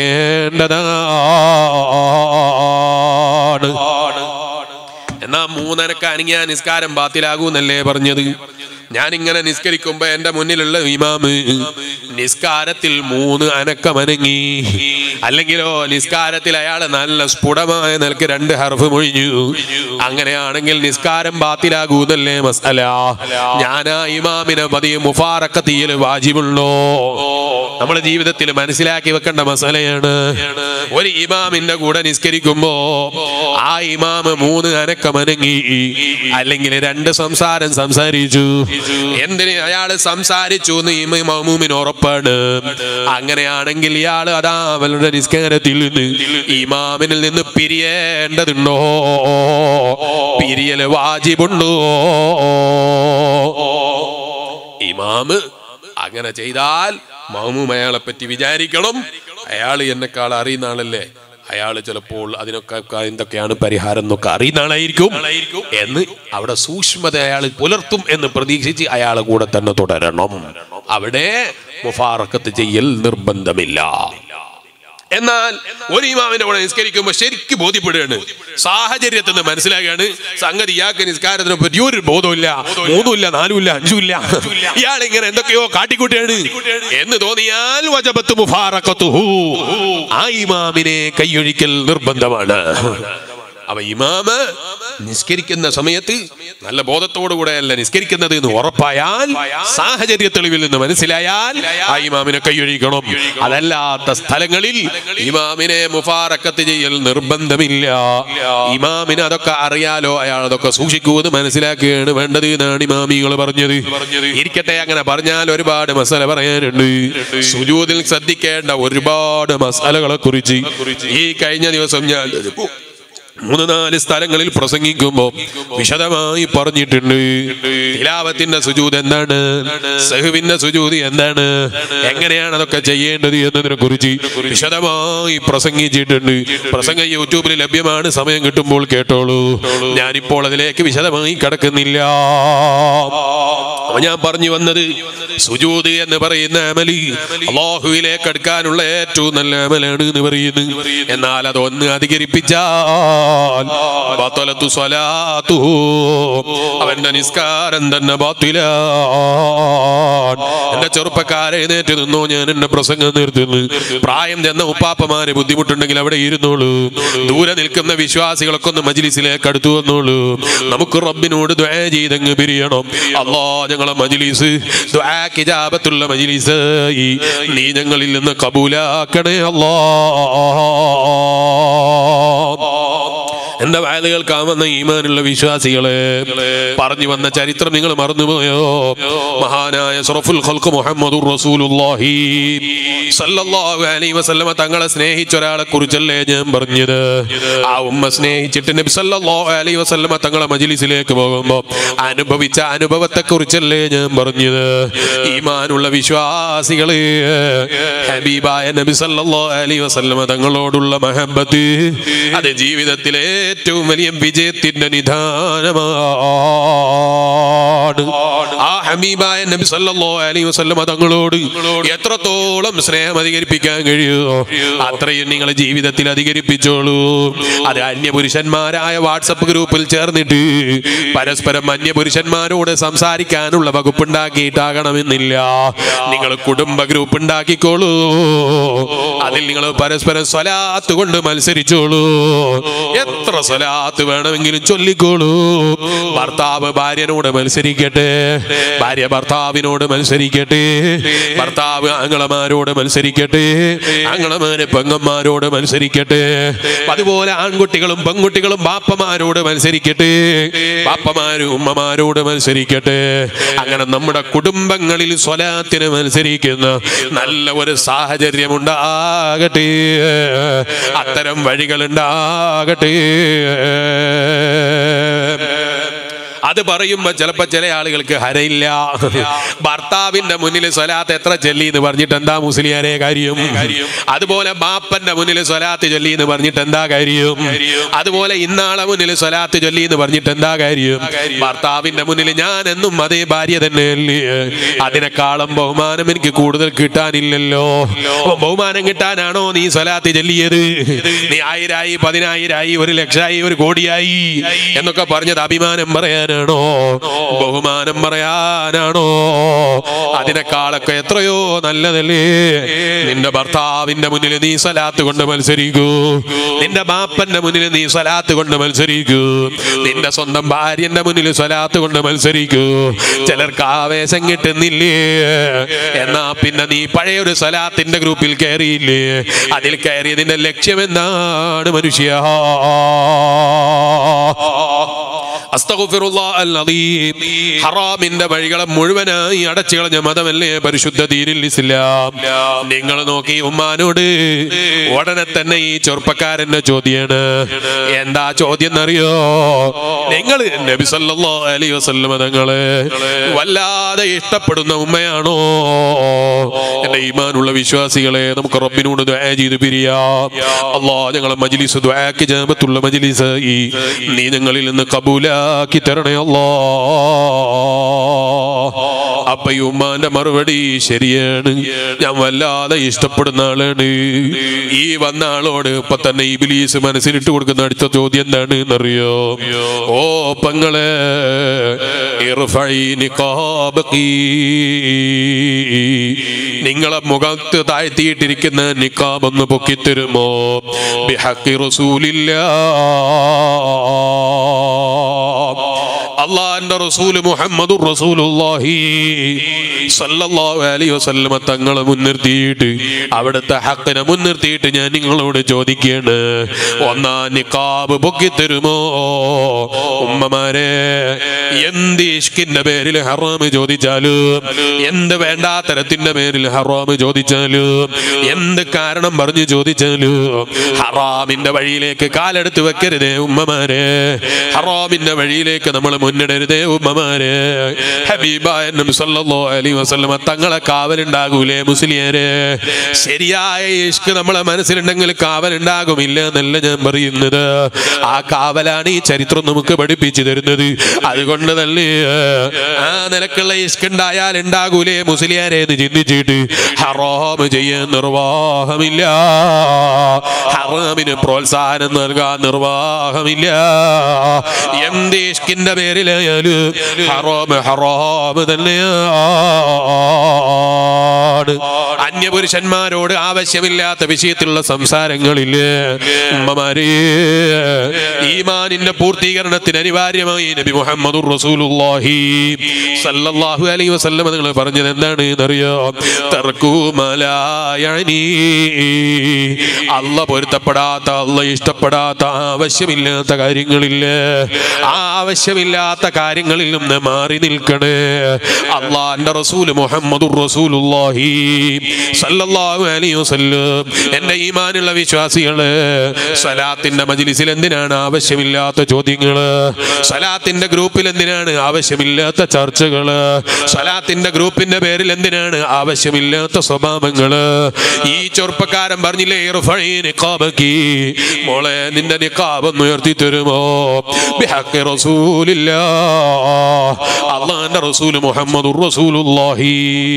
മടക്കേണ്ടതാണ് എന്നാ മൂന്നരക്ക് അനങ്ങിയ നിസ്കാരം ബാത്തിലാകൂന്നല്ലേ പറഞ്ഞത് ഞാൻ ഇങ്ങനെ നിസ്കരിക്കുമ്പോ എന്റെ മുന്നിലുള്ള ഇമാമ് നിസ്കാരത്തിൽ മൂന്ന് അനക്കമനങ്ങി അല്ലെങ്കിലോ നിസ്കാരത്തിൽ അയാൾ നല്ല സ്ഫുടമായ നിലക്ക് രണ്ട് ഹർഫ് മൊഴിഞ്ഞു അങ്ങനെയാണെങ്കിൽ നിസ്കാരം ബാത്തിലാകൂന്നല്ലേ മസല ഞാൻ ആ ഇമാമിനെ പതിയെ മുഫാറക്കത്തിയിൽ വാജിബുള്ളോ നമ്മുടെ ജീവിതത്തിൽ മനസ്സിലാക്കി വെക്കേണ്ട മസലയാണ് ഒരു ഇമാമിന്റെ കൂടെ നിസ്കരിക്കുമ്പോ ആ ഇമാമ് മൂന്ന് അനക്കമനങ്ങി അല്ലെങ്കിൽ രണ്ട് സംസാരം സംസാരിച്ചു എന്തിന് അയാള് സംസാരിച്ചു എന്ന് ഈ മഹമൂമിന് ഉറപ്പാണ് അങ്ങനെയാണെങ്കിൽ ഇയാൾ അതാ അവളുടെ നിസ്കാരത്തിൽ നിന്ന് ഇമാമിനിൽ നിന്ന് പിരിയേണ്ടതുണ്ടോ പിരിയല് വാജിബുണ്ടോ ഇമാമ് അങ്ങനെ ചെയ്താൽ മഹമൂം അയാളെ പറ്റി വിചാരിക്കണം അയാൾ എന്നെക്കാൾ അറിയുന്ന ആളല്ലേ അയാൾ ചിലപ്പോൾ അതിനൊക്കെ ക- എന്തൊക്കെയാണ് പരിഹാരം എന്നൊക്കെ അറിയുന്ന ആളായിരിക്കും എന്ന് അവിടെ സൂക്ഷ്മത അയാൾ പുലർത്തും എന്ന് പ്രതീക്ഷിച്ച് അയാളെ കൂടെ തന്നെ തുടരണം അവിടെ മുഫാറക്കത്ത് ചെയ്യൽ നിർബന്ധമില്ല എന്നാൽ ഒരു ഇമാമിന്റെ കൂടെ നിസ്കരിക്കുമ്പോൾ ശരിക്കും ബോധ്യപ്പെടുകയാണ് സാഹചര്യത്തിൽ നിന്ന് മനസ്സിലാക്കുകയാണ് സംഗതി ഇയാൾക്ക് നിസ്കാരത്തിനെ പറ്റി ഒരു ബോധമില്ല മൂന്നുമില്ല നാലുമില്ല അഞ്ചുമില്ല ഇയാൾ ഇങ്ങനെ എന്തൊക്കെയോ കാട്ടിക്കൂട്ടിയാണ് എന്ന് തോന്നിയാൽ വജബത്ത് മുഫാറക്കത്തുഹു ആ ഇമാമിനെ കൈയൊഴിക്കൽ നിർബന്ധമാണ് അവ ഇമാമ് നിസ്കരിക്കുന്ന സമയത്ത് നല്ല ബോധത്തോടു കൂടെയല്ല നിസ്കരിക്കുന്നത് എന്ന് ഉറപ്പായാൽ സാഹചര്യ തെളിവിൽ നിന്ന് മനസ്സിലായാൽ ആ ഇമാമിനെ കൈയൊഴിക്കണം അതല്ലാത്ത സ്ഥലങ്ങളിൽ ഇമാമിനെ മുഫാറക്കത്ത് ചെയ്യൽ നിർബന്ധമില്ല ഇമാമിന് അതൊക്കെ അറിയാലോ അയാൾ അതൊക്കെ സൂക്ഷിക്കുമെന്ന് മനസ്സിലാക്കുകയാണ് വേണ്ടത് എന്നാണ് ഇമാമികൾ പറഞ്ഞത് ഇരിക്കട്ടെ അങ്ങനെ പറഞ്ഞാൽ ഒരുപാട് മസാല പറയാനുണ്ട് സുജൂതിൽ ശ്രദ്ധിക്കേണ്ട ഒരുപാട് മസാലകളെ കുറിച്ച് ഈ കഴിഞ്ഞ ദിവസം ഞാൻ മൂന്ന് നാല് സ്ഥലങ്ങളിൽ പ്രസംഗിക്കുമ്പോ വിശദമായി പറഞ്ഞിട്ടുണ്ട് തിലാവത്തിന്റെ സുജൂത് എന്താണ് സഹുവിന്റെ സുജൂതി എന്താണ് എങ്ങനെയാണ് അതൊക്കെ ചെയ്യേണ്ടത് എന്നതിനെ കുറിച്ച് വിശദമായി പ്രസംഗിച്ചിട്ടുണ്ട് പ്രസംഗം യൂട്യൂബിൽ ലഭ്യമാണ് സമയം കിട്ടുമ്പോൾ കേട്ടോളൂ ഞാനിപ്പോൾ അതിലേക്ക് വിശദമായി കടക്കുന്നില്ല അപ്പൊ ഞാൻ പറഞ്ഞു വന്നത് സുജൂത് എന്ന് പറയുന്ന അമലി അള്ളാഹുവിലേക്ക് അടുക്കാനുള്ള ഏറ്റവും നല്ല അമലാണ് എന്ന് പറയുന്നു എന്നാൽ അതൊന്ന് അധികരിപ്പിച്ചാൽ ബത്തലത്തു സ്വലാത്തുഹു. അവന്റെ നിസ്കാരം തന്നെ ബാത്തിലാണ് എന്റെ ചെറുപ്പക്കാരെ എഴുന്നേറ്റ് നിന്നോ ഞാൻ എന്റെ പ്രസംഗം നിർത്തുന്നു പ്രായം ചെന്ന ഉപ്പാപ്പമാര് ബുദ്ധിമുട്ടുണ്ടെങ്കിൽ അവിടെ ഇരുന്നോളൂ ദൂരെ നിൽക്കുന്ന വിശ്വാസികളൊക്കെ ഒന്ന് മജിലിസിലേക്ക് അടുത്തു വന്നോളൂ നമുക്ക് റബ്ബിനോട് ദ്വയ ചെയ്തങ്ങ് പിരിയണം അല്ലാ ഞങ്ങളെ മജിലിസ് ദ്വാക്കിജാബത്തുള്ള മജിലിസ് നീ ഞങ്ങളിൽ നിന്ന് കബൂലാക്കണേ അല്ലാ എന്റെ വയല് കേൾക്കാമെന്ന ഈമാനുള്ള വിശ്വാസികളെ പറഞ്ഞു വന്ന ചരിത്രം നിങ്ങൾ മറന്നുപോയോ മഹാനായ സറഫുൽ ഖൽഖ് മുഹമ്മദുർ റസൂലുള്ളാഹി സല്ലല്ലാഹു അലൈഹി വസല്ലമ തങ്ങളെ സ്നേഹിച്ച ഒരാളെ കുറിച്ചല്ലേ ഞാൻ പറഞ്ഞത് ആ ഉമ്മ സ്നേഹിച്ചിട്ട് നബി സല്ലല്ലാഹു അലൈഹി വസല്ലമ തങ്ങളെ മജ്ലിസിലേക്ക് പോകുമ്പോൾ അനുഭവിച്ച അനുഭവത്തെ കുറിച്ചല്ലേ ഞാൻ പറഞ്ഞത് ഈമാനുള്ള വിശ്വാസികളെ ഹബീബായ നബി സല്ലല്ലാഹു അലൈഹി വസല്ലമ തങ്ങളോടുള്ള മഹബത്ത് അത് ജീവിതത്തിലെ ഏറ്റവും വലിയ വിജയത്തിന്റെ നിധാനമാണ് ആ ഹബീബായ നബി സല്ലല്ലാഹു അലൈഹി വസല്ലമ തങ്ങളോട് എത്രത്തോളം സ്നേഹം അധികരിപ്പിക്കാൻ കഴിയുമോ അത്രയും നിങ്ങൾ ജീവിതത്തിൽ അധികരിപ്പിച്ചോളൂ അത് അന്യപുരുഷന്മാരായ വാട്സപ്പ് ഗ്രൂപ്പിൽ ചേർന്നിട്ട് പരസ്പരം അന്യപുരുഷന്മാരോട് സംസാരിക്കാനുള്ള വകുപ്പുണ്ടാക്കിയിട്ടാകണമെന്നില്ല നിങ്ങൾ കുടുംബ ഗ്രൂപ്പ് ഉണ്ടാക്കിക്കോളൂ അതിൽ നിങ്ങൾ പരസ്പരം സ്വലാത്ത് കൊണ്ട് മത്സരിച്ചോളൂ എത്ര സ്വലാത്ത് വേണമെങ്കിലും ചൊല്ലിക്കോളൂ ഭർത്താവ് ഭാര്യനോട് മത്സരിക്കട്ടെ ഭാര്യ ഭർത്താവിനോട് മത്സരിക്കട്ടെ ഭർത്താവ് ആങ്ങളമാരോട് മത്സരിക്കട്ടെ ആങ്ങളമാര് പെങ്ങന്മാരോട് മത്സരിക്കട്ടെ അതുപോലെ ആൺകുട്ടികളും പെൺകുട്ടികളും ബാപ്പമാരോട് മത്സരിക്കട്ടെ ബാപ്പമാരും ഉമ്മമാരോട് മത്സരിക്കട്ടെ അങ്ങനെ നമ്മുടെ കുടുംബങ്ങളിൽ സ്വലാത്തിന് മത്സരിക്കുന്ന നല്ല ഒരു സാഹചര്യം ഉണ്ടാകട്ടെ അത്തരം വഴികൾ ഉണ്ടാകട്ടെ അത് പറയുമ്പോ ചിലപ്പോ ചില ആളുകൾക്ക് ഹരയില്ല ഭർത്താവിന്റെ മുന്നിൽ സ്വലാത്ത് എത്ര ചൊല്ലി എന്ന് പറഞ്ഞിട്ട് എന്താ മുസ്ലിയാരെ കാര്യം അതുപോലെ ബാപ്പന്റെ മുന്നിൽ സ്വലാത്ത് ചൊല്ലി എന്ന് പറഞ്ഞിട്ട് എന്താ കാര്യം അതുപോലെ ഇന്നാളെ മുന്നിൽ സ്വലാത്ത് ചൊല്ലി എന്ന് പറഞ്ഞിട്ട് എന്താ കാര്യം ഭർത്താവിന്റെ മുന്നിൽ ഞാൻ എന്നും അതേ ഭാര്യ തന്നെയല്ലേ അതിനെക്കാളും ബഹുമാനം എനിക്ക് കൂടുതൽ കിട്ടാനില്ലല്ലോ അപ്പൊ ബഹുമാനം കിട്ടാനാണോ നീ സ്വലാത്ത് ചൊല്ലിയത് നീ ആയിരായി പതിനായിരായി ഒരു ലക്ഷമായി ഒരു കോടിയായി എന്നൊക്കെ പറഞ്ഞത് അഭിമാനം പറയാനാണോ ബഹുമാനം പറയാനാണോ അതിനേക്കാളൊക്കെ എത്രയോ നല്ലതല്ലേ നിന്റെ ഭർത്താവിന്റെ മുന്നിൽ നീ സ്വലാത്ത് കൊണ്ട് മത്സരിക്കൂ നിന്റെ ബാപ്പന്റെ മുന്നിൽ നീ സ്വലാത്ത് കൊണ്ട് മത്സരിക്കൂ നിന്റെ സ്വന്തം ഭാര്യന്റെ മുന്നിൽ സ്വലാത്ത് കൊണ്ട് മത്സരിക്കൂ ചിലർക്ക് ആവേശം കിട്ടുന്നില്ലേ എന്നാ പിന്നെ നീ പഴയ ഒരു സ്വലാത്തിന്റെ ഗ്രൂപ്പിൽ കയറിയില്ലേ അതിൽ കയറിയതിന്റെ ലക്ഷ്യം എന്താണ് മനുഷ്യ അസ്തഗ്ഫിറുല്ലാഹ് അൽ-അദീം. ഹറാമിന്റെ വഴികളെ മുഴുവനായി അടച്ചു കളഞ്ഞ മതമല്ലേ പരിശുദ്ധ ദീനിൽ ഇസ്ലാം നിങ്ങൾ നോക്കി ഉമ്മാനോട് ഉടനെ തന്നെ ഈ ചെറുപ്പക്കാരന്റെ ചോദ്യാണ് എന്താ ചോദ്യം എന്നറിയോ നിങ്ങൾ നബി സല്ലല്ലാഹു അലൈഹി വസല്ലം തങ്ങള് വല്ലാതെ ഇഷ്ടപ്പെടുന്ന ഉമ്മയാണോ എന്റെ ഈമാനുള്ള വിശ്വാസികളെ നമുക്ക് റബ്ബിനോട് ദുആ ചെയ്ത് പിരിയാം അല്ലാ ഞങ്ങളെ മജ്ലിസ് ദുആക്ക് ജാമത്തുള്ള മജ്ലിസ് ഈ നീ ഞങ്ങളിൽ നിന്ന് കബൂലാക്കി തരണേ അല്ലാ അപ്പൊ ഈ ഉമ്മാന്റെ മറുപടി ശരിയാണ് ഞാൻ വല്ലാതെ ഇഷ്ടപ്പെടുന്ന ആളാണ് ഈ വന്ന ആളോട് ഇപ്പൊ തന്നെ ഇബിലീസ് മനസ്സിലിട്ട് കൊടുക്കുന്ന അടുത്ത ചോദ്യം എന്താണ് എന്നറിയോ ഓ പങ്ങളെ ഇർഫഈ നിഖാബകീ. നിങ്ങളെ മുഖത്ത് താഴ്ത്തിയിട്ടിരിക്കുന്ന നിക്കാബ് ഒന്ന് പൊക്കിത്തരുമോ ബിഹക്കി റസൂലില്ലാ അള്ളാന്റെ റസൂല് മുഹമ്മദുർ റസൂലുള്ളാഹി സല്ലല്ലാഹു അലൈഹി വസല്ലമ തങ്ങളെ മുൻനിർത്തിയിട്ട് അവിടുത്തെ ഹക്കിനെ മുൻനിർത്തിയിട്ട് ഞാൻ നിങ്ങളോട് ചോദിക്കുകയാണ് ഒന്നാ നിക്കാബ് പൊക്കി തരുമോ ഉമ്മമാരെ എന്ത് ഇഷ്കിന്റെ പേരിൽ ഹറാമ് ചോദിച്ചാലും എന്ത് വേണ്ടാത്തരത്തിന്റെ പേരിൽ ഹറാമ് ചോദിച്ചാലും എന്ത് കാരണം പറഞ്ഞു ചോദിച്ചാലും ഹറാമിന്റെ വഴിയിലേക്ക് കാലെടുത്ത് വെക്കരുതേ ഉമ്മമാരെ ഹറാമിന്റെ വഴിയിലേക്ക് നമ്മൾ മുന്നിടരുതേ ഉമ്മമാരെ ഹബീബായ നബി സല്ലല്ലാഹു അലൈഹി വസല്ലമ തങ്ങളെ കാവലുണ്ടാകൂലേ മുസ്ലിയാരെ ശരിയായ ഇഷ്ക് നമ്മളെ മനസ്സിലുണ്ടെങ്കിൽ കാവലുണ്ടാകുമില്ല എന്നല്ല ഞാൻ പറയുന്നത് ആ കാവലാണ് ഈ ചരിത്രം നമുക്ക് പഠിപ്പിച്ചു തരുന്നത് അതുകൊണ്ട് തന്നെ ആ നിലക്കുള്ള ഇഷ്ക് ഉണ്ടായാൽ ഉണ്ടാകൂലേ മുസ്ലിയാരെ എന്ന് ചിന്തിച്ചിട്ട് ഹറാം ചെയ്യാൻ നിർവാഹമില്ല ഹറാമിന് പ്രോത്സാഹനം നൽകാൻ നിർവാഹമില്ല എന്ത് ഇഷ്കിന്റെ പേരിലായാലും ഹറാം ഹറാം തന്നെയാണ് അന്യപുരുഷന്മാരോട് ആവശ്യമില്ലാത്ത വിഷയത്തിലുള്ള സംസാരങ്ങളില് ഉമ്മമാരെ ഈമാനിന്റെ പൂർത്തീകരണത്തിന് അനിവാര്യമായി നബി മുഹമ്മദ് റസൂലുള്ളാഹി സല്ലല്ലാഹു അലൈഹി വസല്ലം നിങ്ങൾ പറഞ്ഞത് എന്താണ് എന്നറിയോ തർക്കൂ മലായനി അല്ല പൊരുത്തപ്പെടാത്ത അല്ല ഇഷ്ടപ്പെടാത്ത ആവശ്യമില്ലാത്ത കാര്യങ്ങളില്ല ആ ആവശ്യമില്ലാത്ത കാര്യങ്ങളിൽ നിന്ന് മാറി നിൽക്കണേ അള്ളാന്റെ റസൂല് മുഹമ്മദ് റസൂലുള്ളാഹി സല്ലല്ലാഹു അലൈഹി വസല്ലം എന്റെ ഈമാനുള്ള വിശ്വാസികള് സലാത്തിന്റെ മജ്ലിസിൽ എന്തിനാണ് ആവശ്യമില്ലാത്ത ചോദ്യങ്ങള് സലാത്തിന്റെ ഗ്രൂപ്പിൽ എന്തിനാണ് ആവശ്യമില്ലാത്ത ചർച്ചകള് സലാത്തിന്റെ ഗ്രൂപ്പിന്റെ പേരിൽ എന്തിനാണ് ആവശ്യമില്ലാത്ത സ്വഭാവങ്ങള് ഈ ചെറുപ്പക്കാരൻ പറഞ്ഞില്ലേ ഇർഫഈ നിഖാബകി മോളെ നിന്റെ നിഖാബ് ഒന്ന് ഉയർത്തി തരുമോ ബിഹഖി റസൂലില്ലാ അള്ളാന്റെ റസൂൽ മുഹമ്മദുർ റസൂലുള്ളാഹി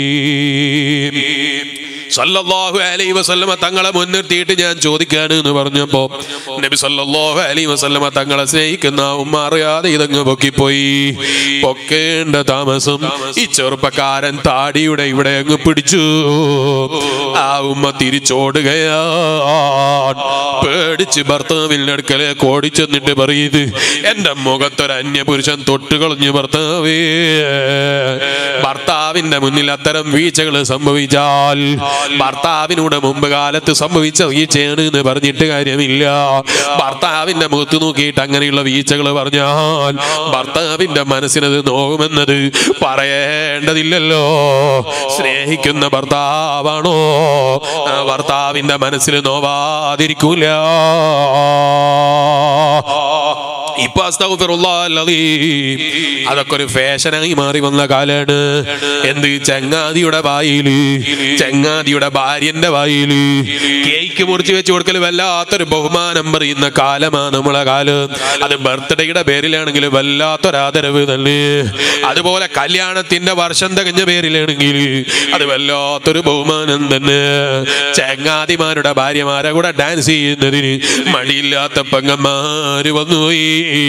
സല്ലല്ലാഹു അലൈഹി വസല്ലമ തങ്ങളെ മുൻനിർത്തിയിട്ട് ഞാൻ ചോദിക്കാണ് എന്ന് പറഞ്ഞപ്പോ നബി സല്ലല്ലാഹു അലൈഹി വസല്ലമ തങ്ങളെ സ്നേഹിക്കുന്ന ഉമ്മ അറിയാതെ ഇതങ്ങ് പൊക്കിപ്പോയി പൊക്കേണ്ട താമസം ഈ ചെറുപ്പക്കാരൻ താടിയുടെ ഇവിടെ അങ്ങ് പിടിച്ചു ആ ഉമ്മ തിരിച്ചോടുകയാണ് പേടിച്ച് ഭർത്താവിന്റെ അടുക്കലേക്ക് ഓടിച്ചെന്നിട്ട് പറയുന്നത് എന്റെ മുഖത്തൊരു അന്യപുരുഷൻ തൊട്ടുകളഞ്ഞു ഭർത്താവേ ഭർത്താവിന്റെ മുന്നിൽ അത്തരം വീഴ്ചകൾ സംഭവിച്ചാൽ ഭർത്താവിനോട് മുമ്പ് കാലത്ത് സംഭവിച്ച വീഴ്ചയാണ് എന്ന് പറഞ്ഞിട്ട് കാര്യമില്ല ഭർത്താവിന്റെ മുഖത്ത് നോക്കിയിട്ട് അങ്ങനെയുള്ള വീഴ്ചകൾ പറഞ്ഞാൽ ഭർത്താവിന്റെ മനസ്സിനത് നോവുമെന്നത് പറയേണ്ടതില്ലല്ലോ സ്നേഹിക്കുന്ന ഭർത്താവാണോ ആ ഭർത്താവിന്റെ മനസ്സിൽ നോവാതിരിക്കൂല ഇപ്പൊ അസ്തഗ്ഫിറുല്ലാഹൽ അലീം. അതൊക്കെ ഒരു ഫാഷനായി മാറി വന്ന കാലാണ് എന്ത് ചങ്ങാതിയുടെ വായില് ചങ്ങാതിയുടെ ഭാര്യന്റെ വായില് കേക്ക് മുറിച്ച് വെച്ച് കൊടുക്കൽ വല്ലാത്തൊരു ബഹുമാനം പറയുന്ന കാലമാണ് നമ്മളെ കാലം അത് ബർത്ത്ഡേയുടെ പേരിലാണെങ്കിൽ വല്ലാത്തൊരു ആദരവ് തന്നെ അതുപോലെ കല്യാണത്തിന്റെ വർഷം തികഞ്ഞ പേരിലാണെങ്കിൽ അത് വല്ലാത്തൊരു ബഹുമാനം തന്നെ ചങ്ങാതിമാരുടെ ഭാര്യമാരെ കൂടെ ഡാൻസ് ചെയ്യുന്നതിന് മടിയില്ലാത്ത പെങ്ങന്മാര് വന്നുപോയി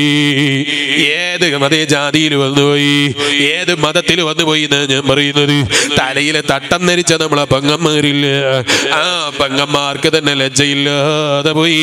ഏത് മതേ ജാതിയിൽ വന്നുപോയി ഏത് മതത്തിൽ വന്നുപോയി എന്ന് ഞാൻ പറയുന്നത് തലയിലെ തട്ടം ധരിച്ച നമ്മളെ പെങ്ങന്മാരില്ല ആ പെങ്ങന്മാർക്ക് തന്നെ ലജ്ജയില്ലാതെ പോയി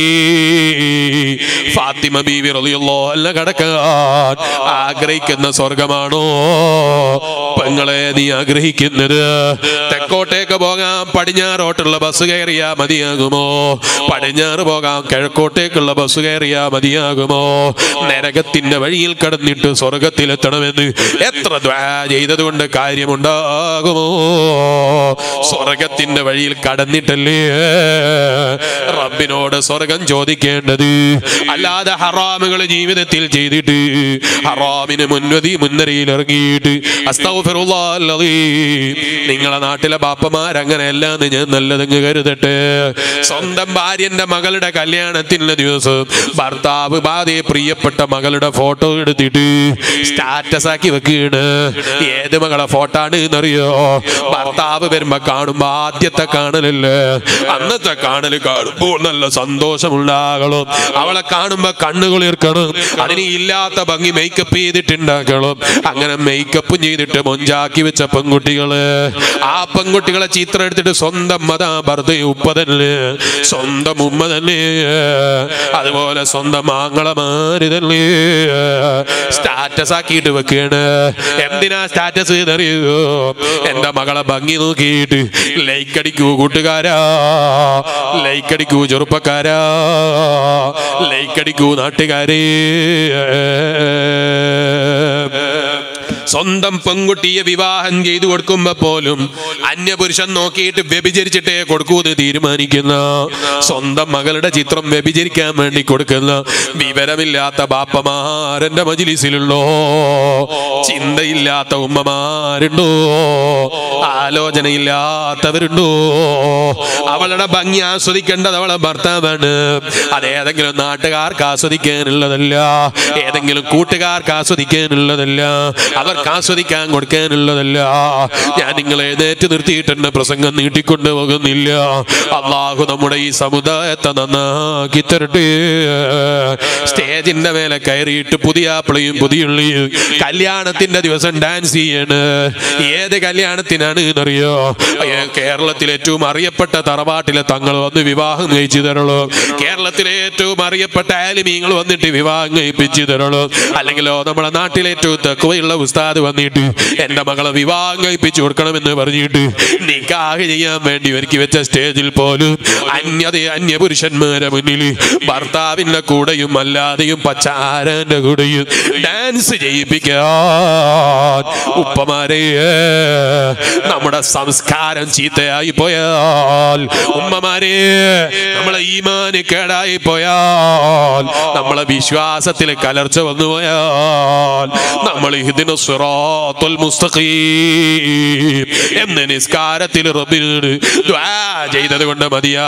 ഫാത്തിമ ബീവി റളിയല്ലോ അല്ല കടക്കാൻ ആഗ്രഹിക്കുന്ന സ്വർഗമാണോ പെങ്ങളെ നീ ആഗ്രഹിക്കുന്നത് തെക്കോട്ടേക്ക് പോകാം പടിഞ്ഞാറോട്ടുള്ള ബസ് കയറിയാ മതിയാകുമോ പടിഞ്ഞാറ് പോകാം കിഴക്കോട്ടേക്കുള്ള ബസ് കയറിയാ മതിയാകുമോ നരകത്തിന്റെ വഴിയിൽ കടന്നിട്ട് സ്വർഗത്തിലെത്തണമെന്ന് എത്ര ദ്വാ ചെയ്തത് കൊണ്ട് കാര്യമുണ്ടാകുമോ സ്വർഗത്തിന്റെ വഴിയിൽ കടന്നിട്ടല്ലേ റബ്ബിനോട് സ്വർഗം ചോദിക്കേണ്ടത് അല്ലാതെ ഹറാമുകൾ ജീവിതത്തിൽ ചെയ്തിട്ട് ഹറാമിന് മുൻവതി മുൻനിരയിൽ ഇറങ്ങിയിട്ട് അസ്തഗ്ഫിറുല്ലാഹൽ അലീം. നിങ്ങളെ നാട്ടിലെ ബാപ്പമാരങ്ങനെയല്ല എന്ന് ഞാൻ നല്ലതെന്ന് കരുതട്ടെ സ്വന്തം ഭാര്യന്റെ മകളുടെ കല്യാണത്തിന്റെ ദിവസം ഭർത്താവ് ബാധയെ പ്രിയപ്പെട്ട മകളുടെ ഫോട്ടോ എടുത്തിട്ട് സ്റ്റാറ്റസ് ആക്കി വെക്കുകയാണ് ഏത് മകളെ ഫോട്ടോ ആണ് എന്നറിയോ ഭർത്താവ് വരുമ്പോ കാണുമ്പോ ആദ്യത്തെ കാണലല്ലേ അന്നത്തെ കാണല് കാണുമ്പോൾ നല്ല സന്തോഷമുണ്ടാകണം അവളെ കാണുമ്പോ കണ്ണുകുളിർക്കണം അതിന് ഇല്ലാത്ത ഭംഗി മേക്കപ്പ് ചെയ്തിട്ടുണ്ടാക്കണം അങ്ങനെ മേക്കപ്പും ചെയ്തിട്ട് മൊഞ്ചാക്കി വെച്ച പെൺകുട്ടികള് ആ പെൺകുട്ടികളെ ചിത്രം എടുത്തിട്ട് സ്വന്തം മത ഭർത്ത ഉപ്പ തന്നെ സ്വന്തം ഉമ്മ തന്നെ അതുപോലെ സ്വന്തം ആങ്ങളമാര് തന്നെ സ്റ്റാറ്റസ് ആക്കിയിട്ട് വെക്കുകയാണ് എന്തിനാ സ്റ്റാറ്റസ് എന്നറിയോ എന്റെ മകളെ ഭംഗി നോക്കിയിട്ട് ലൈക്ക് അടിക്കൂ കൂട്ടുകാരാ ലൈക്ക് അടിക്കൂ ചെറുപ്പക്കാരാ ലൈക്ക് അടിക്കൂ നാട്ടുകാരേ സ്വന്തം പെൺകുട്ടിയെ വിവാഹം ചെയ്തു കൊടുക്കുമ്പോ പോലും അന്യപുരുഷൻ നോക്കിയിട്ട് വ്യഭിചരിച്ചിട്ടേ കൊടുക്കൂ എന്ന് തീരുമാനിക്കുന്ന സ്വന്തം മകളുടെ ചിത്രം വ്യഭിചരിക്കാൻ വേണ്ടി കൊടുക്കുന്ന വിവരമില്ലാത്ത ബാപ്പമാരെന്റെ മജിലിസിലുള്ളോ ചിന്തയില്ലാത്ത ഉമ്മമാരുണ്ടോ ആലോചനയില്ലാത്തവരുണ്ടോ അവളുടെ ഭംഗി ആസ്വദിക്കേണ്ടത് അവളെ ഭർത്താവാണ് അത് ഏതെങ്കിലും നാട്ടുകാർക്ക് ആസ്വദിക്കാനുള്ളതല്ല ഏതെങ്കിലും കൂട്ടുകാർക്ക് ആസ്വദിക്കാനുള്ളതല്ല അവർക്ക് ആസ്വദിക്കാൻ കൊടുക്കാനുള്ളതല്ല ഞാൻ നിങ്ങളെ എഴുന്നേറ്റ് നിർത്തിയിട്ട് എന്റെ പ്രസംഗം നീട്ടിക്കൊണ്ടു പോകുന്നില്ല അള്ളാഹു നമ്മുടെ ഈ സമുദായത്തെ നന്നാക്കി തരട്ടെ സ്റ്റേജിന്റെ മേലെ കയറിയിട്ട് പുതിയ ആപ്പിളയും പുതിയ ഉള്ളിയും കല്യാണത്തിന്റെ ദിവസം ഡാൻസ് ചെയ്യാണ് ഏത് കല്യാണത്തിനാണ് എന്നറിയോ ഏ, കേരളത്തിലെ ഏറ്റവും അറിയപ്പെട്ട തറവാട്ടിലെ തങ്ങൾ വന്ന് വിവാഹം കഴിച്ചു തരുള്ളൂ കേരളത്തിലെ ഏറ്റവും അറിയപ്പെട്ട ആലിമീങ്ങൾ വന്നിട്ട് വിവാഹം കഴിപ്പിച്ചു തരുള്ളൂ അല്ലെങ്കിലോ നമ്മുടെ നാട്ടിലെ ഏറ്റവും തക്കുവയുള്ള ഉസ്താദ് വന്നിട്ട് എന്റെ മകളെ വിവാഹം കഴിപ്പിച്ചു കൊടുക്കണമെന്ന് പറഞ്ഞിട്ട് നിക്കാഹ് ചെയ്യാൻ വേണ്ടി ഒരുക്കി വെച്ച സ്റ്റേജിൽ പോലും അന്യത അന്യപുരുഷന്മാരെ മുന്നിൽ ഭർത്താവിന്റെ കൂടെയും അല്ലാതെയും പച്ചാരന്റെ കൂടെയും ഡാൻസ് ചെയ്യിപ്പിക്കാൻ ഉപ്പമാരെ നമ്മുടെ സംസ്കാരം ചീത്തയായി പോയാൽ ഉമ്മമാരെ നമ്മളെ ഈമാന് കേടായി പോയാൽ നമ്മളെ വിശ്വാസത്തിൽ കലർച്ച വന്നു പോയാൽ നമ്മൾ ഇതിന് സിറാത്തുൽ മുസ്തഖീം എന്ന് നിസ്കാരത്തിൽ റബ്ബിനോട് ദുആ ചെയ്തത് കൊണ്ട്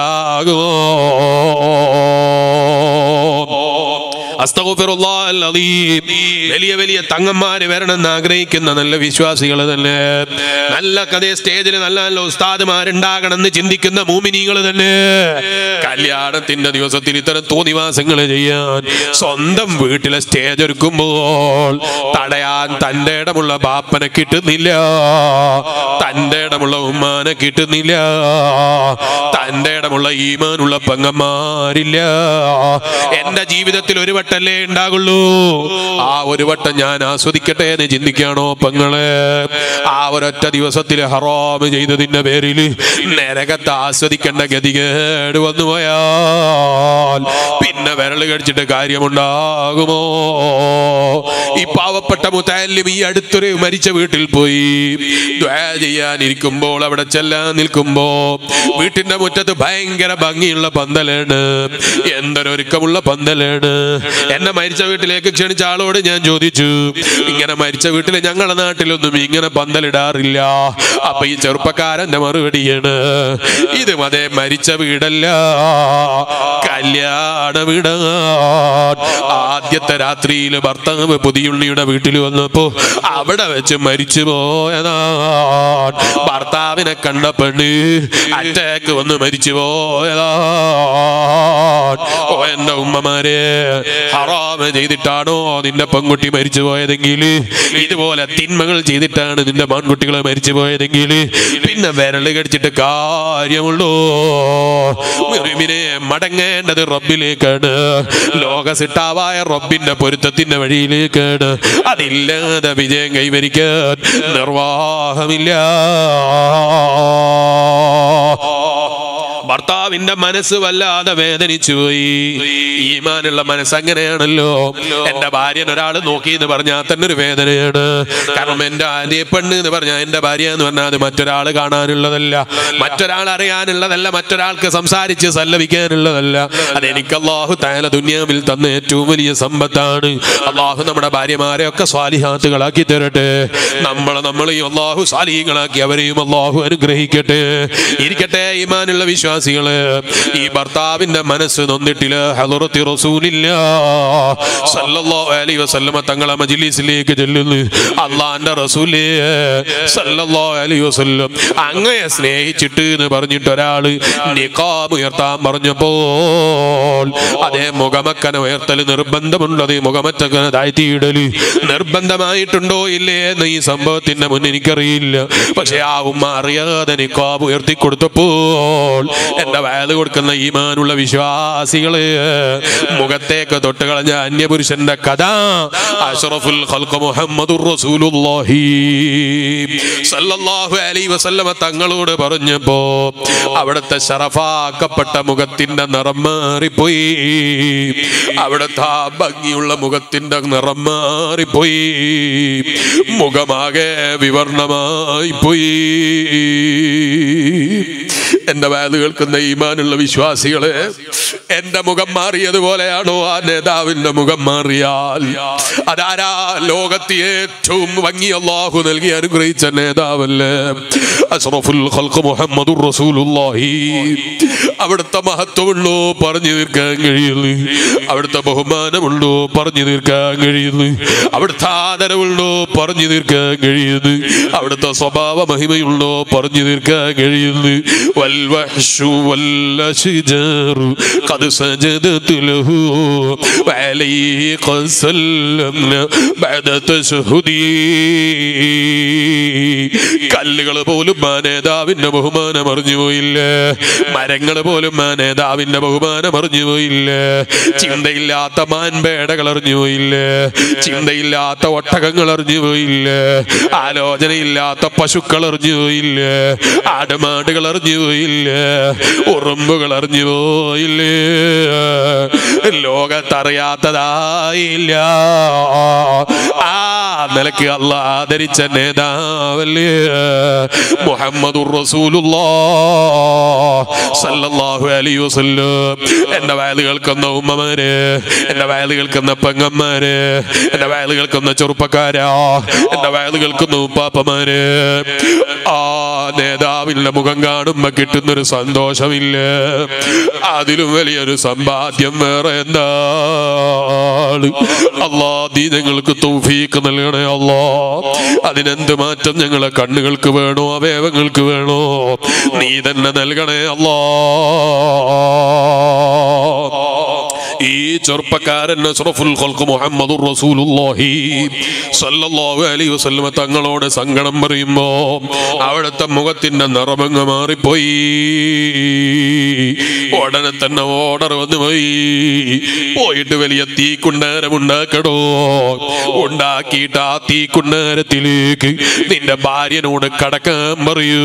മതിയാകുമോ അസ്തഗ്ഫിറുല്ലാഹൽ അലീം. വലിയ വലിയ തങ്ങന്മാര് വരണമെന്ന് ആഗ്രഹിക്കുന്ന നല്ല വിശ്വാസികൾ തന്നെ നല്ല കഥ സ്റ്റേജിൽ നല്ല നല്ല ഉസ്താദുമാരുണ്ടാകണമെന്ന് ചിന്തിക്കുന്ന മൂമിനികൾ തന്നെ കല്യാണത്തിന്റെ ദിവസത്തിൽ ഇത്തരം തോന്നിവാസങ്ങൾ ചെയ്യാൻ സ്വന്തം വീട്ടിലെ സ്റ്റേജ് ഒരുക്കുമ്പോൾ തടയാൻ തന്റെ ഇടമുള്ള ബാപ്പനെ കിട്ടുന്നില്ല തന്റെ ഇടമുള്ള ഉമ്മാനെ കിട്ടുന്നില്ല തന്റെ ഇടമുള്ള ഈമാനുള്ള പെങ്ങന്മാരില്ല എന്റെ ജീവിതത്തിൽ ഒരു വട്ടല്ലേ ഉണ്ടാകുള്ളൂ ആ ഒരു വട്ടം ഞാൻ ആസ്വദിക്കട്ടെ എന്ന് ചിന്തിക്കാണോ പെങ്ങളെ ആ ഒരൊറ്റ ദിവസത്തിൽ ഹറാമ് ചെയ്തതിന്റെ പേരിൽ നരകത്തെ ആസ്വദിക്കേണ്ട ഗതികേട് വന്നു പോയാൽ പിന്നെ വിരൽ വിരല് കടിച്ചിട്ട് കാര്യമുണ്ടാകുമോ ഈ പാവപ്പെട്ട മുത്തായാലും ഈ അടുത്തൊരു മരിച്ച വീട്ടിൽ പോയി ദ്വാ ചെയ്യാനിരിക്കുമ്പോൾ അവിടെ ചെല്ലാൻ നിൽക്കുമ്പോ വീട്ടിന്റെ മുറ്റത്ത് ഭയങ്കര ഭംഗിയുള്ള പന്തലാണ് എന്തൊരൊരുക്കമുള്ള പന്തലാണ് എന്നെ മരിച്ച വീട്ടിലേക്ക് ക്ഷണിച്ച ആളോട് ഞാൻ ചോദിച്ചു ഇങ്ങനെ മരിച്ച വീട്ടിൽ ഞങ്ങളുടെ നാട്ടിലൊന്നും ഇങ്ങനെ പന്തലിടാറില്ല അപ്പൊ ഈ ചെറുപ്പക്കാരന്റെ മറുപടിയാണ് ഇത് അതേ മരിച്ച വീടല്ല കല്യാണ വീടാണ് ആദ്യത്തെ രാത്രിയിൽ ഭർത്താവ് പുതിയുണ്ണിയുടെ വീട്ടിൽ വന്നപ്പോ അവിടെ വെച്ച് മരിച്ചു പോയതാണ് ഭർത്താവിനെ കണ്ട പെണ്ണ് അറ്റാക്ക് വന്ന് മരിച്ചു പോയതാണ് ഓ എന്റെ ഉമ്മമാരെ ഹറാമ് ചെയ്തിട്ടാണോ നിന്റെ പെൺകുട്ടി മരിച്ചു പോയതെങ്കിൽ ഇതുപോലെ തിന്മകൾ ചെയ്തിട്ടാണ് നിന്റെ മാൺകുട്ടികളെ മരിച്ചു പോയതെങ്കിൽ പിന്നെ വിരല് കടിച്ചിട്ട് കാര്യമുള്ളൂ മുറിമിനെ മടങ്ങേണ്ടത് റബ്ബിലേക്കാണ് ലോകസിട്ടാവായ റബ്ബിന്റെ പൊരുത്തത്തിന്റെ വഴിയിലേക്കാണ് അതില്ലാതെ വിജയം കൈവരിക്കാൻ നിർവാഹമില്ല ഭർത്താവിന്റെ മനസ്സ് വല്ലാതെ വേദനിച്ചു പോയി ഈമാനുള്ള മനസ്സ് അങ്ങനെയാണല്ലോ എന്റെ ഭാര്യൻ ഒരാൾ നോക്കി എന്ന് പറഞ്ഞാൽ തന്നെ ഒരു വേദനയാണ് കാരണം എന്റെ ആദ്യ പെണ്ണ് എന്ന് പറഞ്ഞാൽ എന്റെ ഭാര്യ എന്ന് പറഞ്ഞാൽ അത് മറ്റൊരാൾ കാണാനുള്ളതല്ല മറ്റൊരാൾ അറിയാനുള്ളതല്ല മറ്റൊരാൾക്ക് സംസാരിച്ച് സല്ലപിക്കാനുള്ളതല്ല അത് എനിക്ക് അള്ളാഹു താല ദുന്യാവിൽ തന്ന ഏറ്റവും വലിയ സമ്പത്താണ് അള്ളാഹു നമ്മുടെ ഭാര്യമാരെ ഒക്കെ സ്വാലിഹാത്തുകളാക്കി തരട്ടെ നമ്മളെ നമ്മളെയും അള്ളാഹു സ്വാലിഹങ്ങളാക്കി അവരെയും അള്ളാഹു അനുഗ്രഹിക്കട്ടെ ഇരിക്കട്ടെ ഈമാനുള്ള വിശ്വാസികള് ഈ ഭർത്താവിന്റെ മനസ്സ് നൊന്നിട്ടില്ല ഹലുറത്തി റസൂലില്ല സല്ലല്ലാഹു അലൈഹി വസല്ലമ തങ്ങളെ മജ്ലിസിലേക്ക് ചെല്ലുന്നു അള്ളാന്റെ റസൂലേ സല്ലല്ലാഹു അലൈഹി വസല്ലം അങ്ങയെ സ്നേഹിച്ചിട്ട് എന്ന് പറഞ്ഞിട്ട് ഒരാള് നിഖാബ് ഉയർത്താൻ പറഞ്ഞപ്പോൾ അതേ മുഖമക്കന ഉയർത്തൽ നിർബന്ധമുണ്ടത് മുഖമറ്റക്കന താഴ്ത്തിയിടല് നിർബന്ധമായിട്ടുണ്ടോ ഇല്ലേ എന്ന് ഈ സംഭവത്തിന്റെ മുന്നിൽ എനിക്കറിയില്ല പക്ഷെ ആ ഉമ്മ അറിയാതെ നിക്കാബ് ഉയർത്തി കൊടുത്തപ്പോൾ എന്റെ വയത് കൊടുക്കുന്ന ഈമാനുള്ള വിശ്വാസികള് മുഖത്തേക്ക് തൊട്ട് കളഞ്ഞ അന്യപുരുഷന്റെ കഥ അഷ്റഫുൽ ഖൽഖ് മുഹമ്മദുർ റസൂലുള്ളാഹി സല്ലല്ലാഹു അലൈഹി വസല്ലമ തങ്ങളോട് പറഞ്ഞപ്പോ അവിടുത്തെ ശറഫാക്കപ്പെട്ട മുഖത്തിന്റെ നിറം മാറിപ്പോയി അവിടുത്തെ ആ ഭംഗിയുള്ള മുഖത്തിന്റെ നിറം മാറിപ്പോയി മുഖമാകെ വിവർണമായി പോയി എന്റെ വേദ കേൾക്കുന്ന ഈമാനുള്ള വിശ്വാസികളെ എന്റെ മുഖം മാറിയതുപോലെയാണോ ആ നേതാവിന്റെ മുഖം മാറിയാൽ അതാരാ ലോകത്തെ ഏറ്റവും ഭംഗി അള്ളാഹു നൽകി അനുഗ്രഹിച്ച നേതാവല്ലേ അഷ്റഫുൽ ഖൽഖ് മുഹമ്മദുർ റസൂലുള്ളാഹി അവിടുത്തെ മഹത്വമുള്ളോ പറഞ്ഞു തീർക്കാൻ കഴിയുന്നു അവിടുത്തെ ബഹുമാനമുള്ളോ പറഞ്ഞു തീർക്കാൻ കഴിയുന്നു അവിടുത്തെ ആദരവുള്ളോ പറഞ്ഞു തീർക്കാൻ കഴിയുന്നു അവിടുത്തെ സ്വഭാവ മഹിമയുള്ളോ പറഞ്ഞു തീർക്കാൻ കഴിയുന്നു വൽവഹ്ഷു വല്ലശിജാറു ഖദ് സജദതു ലഹു വഅലൈഹി ഖദ് സല്ലംന ബഅദ തശഹുദി കല്ലുകൾ പോലും ആ നേതാവിന്റെ ബഹുമാനം അറിഞ്ഞു പോയില്ല മരങ്ങൾ പോലും ആ നേതാവിന്റെ ബഹുമാനം അറിഞ്ഞു പോയില്ല ചിന്തയില്ലാത്ത മാൻപേടകൾ അറിഞ്ഞു പോയില്ല ചിന്തയില്ലാത്ത ഒട്ടകങ്ങൾ അറിഞ്ഞു പോയില്ല ആലോചനയില്ലാത്ത പശുക്കൾ അറിഞ്ഞു പോയില്ല ആടുമാടുകൾ അറിഞ്ഞു പോയില്ല ഉറുമ്പുകൾ അറിഞ്ഞു പോയില്ല ലോകത്തറിയാത്തതായില്ല ആ നിലക്ക് അല്ല ആദരിച്ച നേതാവല്ലേ മുഹമ്മദുർ സല്ലല്ലാഹു അലൈഹി വസല്ലം എന്റെ വയല് കേൾക്കുന്ന ഉമ്മമാര് എന്റെ വയല് കേൾക്കുന്ന പെങ്ങന്മാര് എന്റെ വയല് കേൾക്കുന്ന ചെറുപ്പക്കാരാ എന്റെ വയല് കേൾക്കുന്ന ഉപ്പാപ്പമാര് ആ നേതാവിന്റെ മുഖം കാണുമ്പോ കിട്ടുന്നൊരു സന്തോഷമില്ല അതിലും വലിയൊരു സമ്പാദ്യം വേറെ എന്താണ് അള്ളാ നീ ഞങ്ങൾക്ക് തൗഫീക്ക് നൽകണേ അള്ളാ അതിനെന്ത് മാറ്റം ഞങ്ങളെ കണ്ണുകൾക്ക് വേണോ അവയവങ്ങൾക്ക് വേണോ നീ തന്നെ നൽകണേ അള്ളാ ഈ ചെറുപ്പക്കാരൻ അഷ്റഫുൽ ഖൽഖ് മുഹമ്മദുർ റസൂലുള്ളാഹി സല്ലല്ലാഹു അലൈഹി വസല്ലമ തങ്ങളോട് സങ്കടം പറയുമ്പോ അവിടുത്തെ മുഖത്തിന്റെ നിറമങ്ങ് മാറിപ്പോയി ഉടനെ തന്നെ ഓർഡർ വന്നു പോയി പോയിട്ട് വലിയ തീക്കുണ്ടാരം ഉണ്ടാക്കടോ ഉണ്ടാക്കിയിട്ട് ആ തീക്കുണ്ടാരത്തിലേക്ക് നിന്റെ ഭാര്യനോട് കടക്കാൻ പറയൂ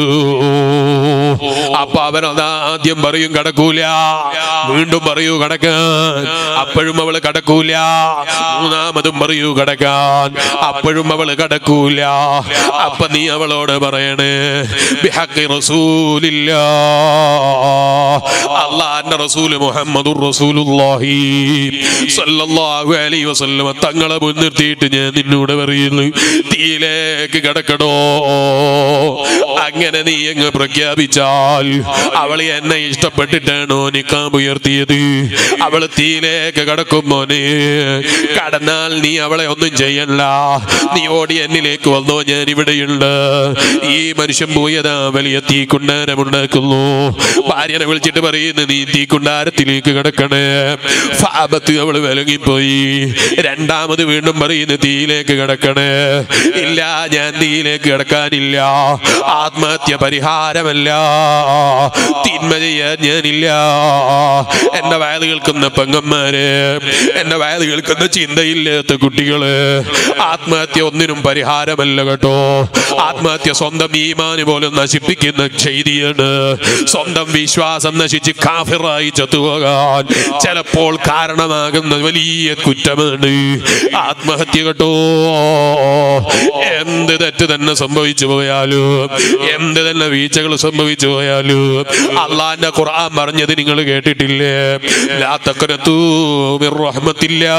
അപ്പൊ അവൻ ആദ്യം പറയും കടക്കൂല വീണ്ടും പറയൂ കടക്കാൻ അപ്പോഴും അവള് കടക്കൂല മൂന്നാമതും പറയൂ കടക്കാൻ അപ്പോഴും അവള് കടക്കൂല അപ്പൊ നീ അവളോട് പറയണേ ബിഹഖി റസൂലില്ലാ അള്ളാന്റെ റസൂല് മുഹമ്മദുർ റസൂലുള്ളാഹി സല്ലല്ലാഹു അലൈഹി വസല്ലം തങ്ങളെ മുൻനിർത്തിയിട്ട് ഞാൻ നിന്നോട് പറയുന്നു തീയിലേക്ക് കിടക്കണോ അങ്ങനെ നീ അങ്ങ് പ്രഖ്യാപിച്ചാൽ അവൾ എന്നെ ഇഷ്ടപ്പെട്ടിട്ടാണോ നിക്കാബ് ഉയർത്തിയത് അവൾ തീയിലേക്ക് കടക്കും മോനെ കടന്നാൽ നീ അവളെ ഒന്നും ചെയ്യണ്ട നീ ഓടി എന്നിലേക്ക് വന്നോ ഞാൻ ഇവിടെയുണ്ട് ഈ മനുഷ്യൻ പോയതാ വലിയ തീക്കുണ്ടാരമുണ്ടാക്കുന്നു ഭാര്യനെ വിളിച്ചിട്ട് പറയുന്നു നീ തീക്കുണ്ടാരത്തിലേക്ക് കിടക്കണേ ഫാബത്ത് അവൾ വിലങ്ങിപ്പോയി രണ്ടാമത് വീണ്ടും പറയുന്നു തീയിലേക്ക് കിടക്കണേ ഇല്ല ഞാൻ തീയിലേക്ക് കിടക്കാനില്ല ആത്മഹത്യ പരിഹാരമല്ല തിന്മ ചെയ്യാൻ ഞാനില്ല എന്റെ വയത് കേൾക്കുന്ന പെങ്ങന്മാര് എന്റെ വയത് കേൾക്കുന്ന ചിന്തയില്ലാത്ത കുട്ടികള് ആത്മഹത്യ ഒന്നിനും പരിഹാരമല്ല കേട്ടോ ആത്മഹത്യ സ്വന്തം ഈമാന് പോലും നശിപ്പിക്കുന്ന ചെയ്തിയാണ് സ്വന്തം വിശ്വാസം നശിച്ച് കാഫിറായി ചത്തുപോകാൻ ചിലപ്പോൾ കാരണമാകുന്ന വലിയ കുറ്റമാണ് ആത്മഹത്യ കേട്ടോ എന്ത് തെറ്റ് തന്നെ സംഭവിച്ചു പോയാലും എന്ത് തന്നെ വീഴ്ചകൾ സംഭവിച്ചു പോയാലും അള്ളാന്റെ ഖുർആൻ പറഞ്ഞത് നിങ്ങൾ കേട്ടിട്ടില്ലേ ലാ തഖ്നതൂ മിർ റഹ്മത്തില്ലാ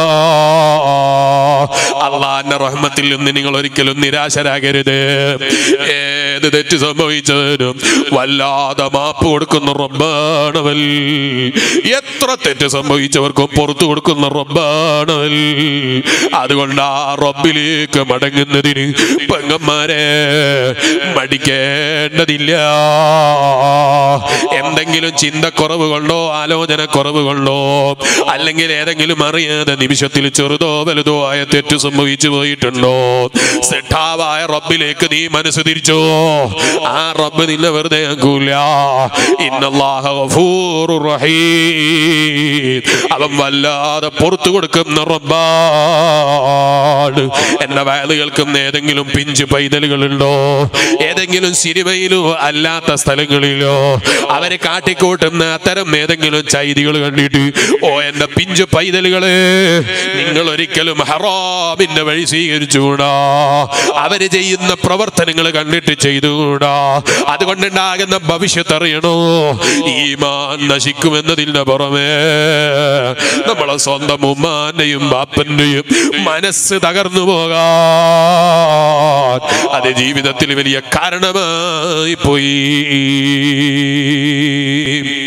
അള്ളാന്റെ റഹ്മത്തിൽ നിന്ന് നിങ്ങൾ ഒരിക്കലും നിരാശരാകരുത് ഏത് തെറ്റ് സംഭവിച്ചതിനും വല്ലാതെ മാപ്പ് കൊടുക്കുന്ന റബ്ബാണവൽ എത്ര തെറ്റ് സംഭവിച്ചവർക്കും പുറത്തു കൊടുക്കുന്ന റബ്ബാണവൽ അതുകൊണ്ട് ആ റബ്ബിലേക്ക് മടങ്ങുന്നതിന് പെങ്ങന്മാരെ മടിക്കേണ്ടതില്ല എന്തെങ്കിലും ചിന്തക്കുറവ് കൊണ്ടോ ആലോചന കുറവ് കൊണ്ടോ അല്ലെങ്കിൽ ഏതെങ്കിലും അറിയാതെ നിമിഷത്തിൽ ചെറുതോ വലുതോ ആയ തെറ്റ് സംഭവിച്ചു പോയിട്ടുണ്ടോ സെഠാവായ റബ്ബിലേക്ക് നീ മനസ്സ് തിരിച്ചോ ആ റബ്ബ് നിന്നെ വെറുതെ ആക്കൂല ഇന്നല്ലാഹ ഗഫൂറുർ റഹീം അവൻ വല്ലാതെ പുറത്തു കൊടുക്കുന്ന റബ്ബാണ് എന്റെ വയല് കേൾക്കുന്ന ഏതെങ്കിലും പിഞ്ച് പൈതലുകളുണ്ടോ ഏതെങ്കിലും സിനിമയിലോ അല്ലാത്ത സ്ഥലങ്ങളിലോ അവരെ കാട്ടിക്കൂട്ടുന്ന അത്തരം ഏതെങ്കിലും ചൈതികൾ കണ്ടിട്ട് ഓ എന്റെ പിഞ്ചു പൈതലുകളെ നിങ്ങൾ ഒരിക്കലും ഹറാമിന്റെ വഴി സ്വീകരിച്ചുകൂടാ അവര് ചെയ്യുന്ന പ്രവർത്തനങ്ങൾ കണ്ടിട്ട് ചെയ്തുകൂടാ അതുകൊണ്ടുണ്ടാകുന്ന ഭവിഷ്യത്ത് അറിയണോ ഈമാൻ നശിക്കുമെന്നതിന്റെ പുറമേ നമ്മളെ സ്വന്തം ഉമ്മാന്റെയും ബാപ്പന്റെയും മനസ്സ് തകർന്നു പോകാൻ അത് ജീവിതത്തിൽ വലിയ കാരണമായി പോയി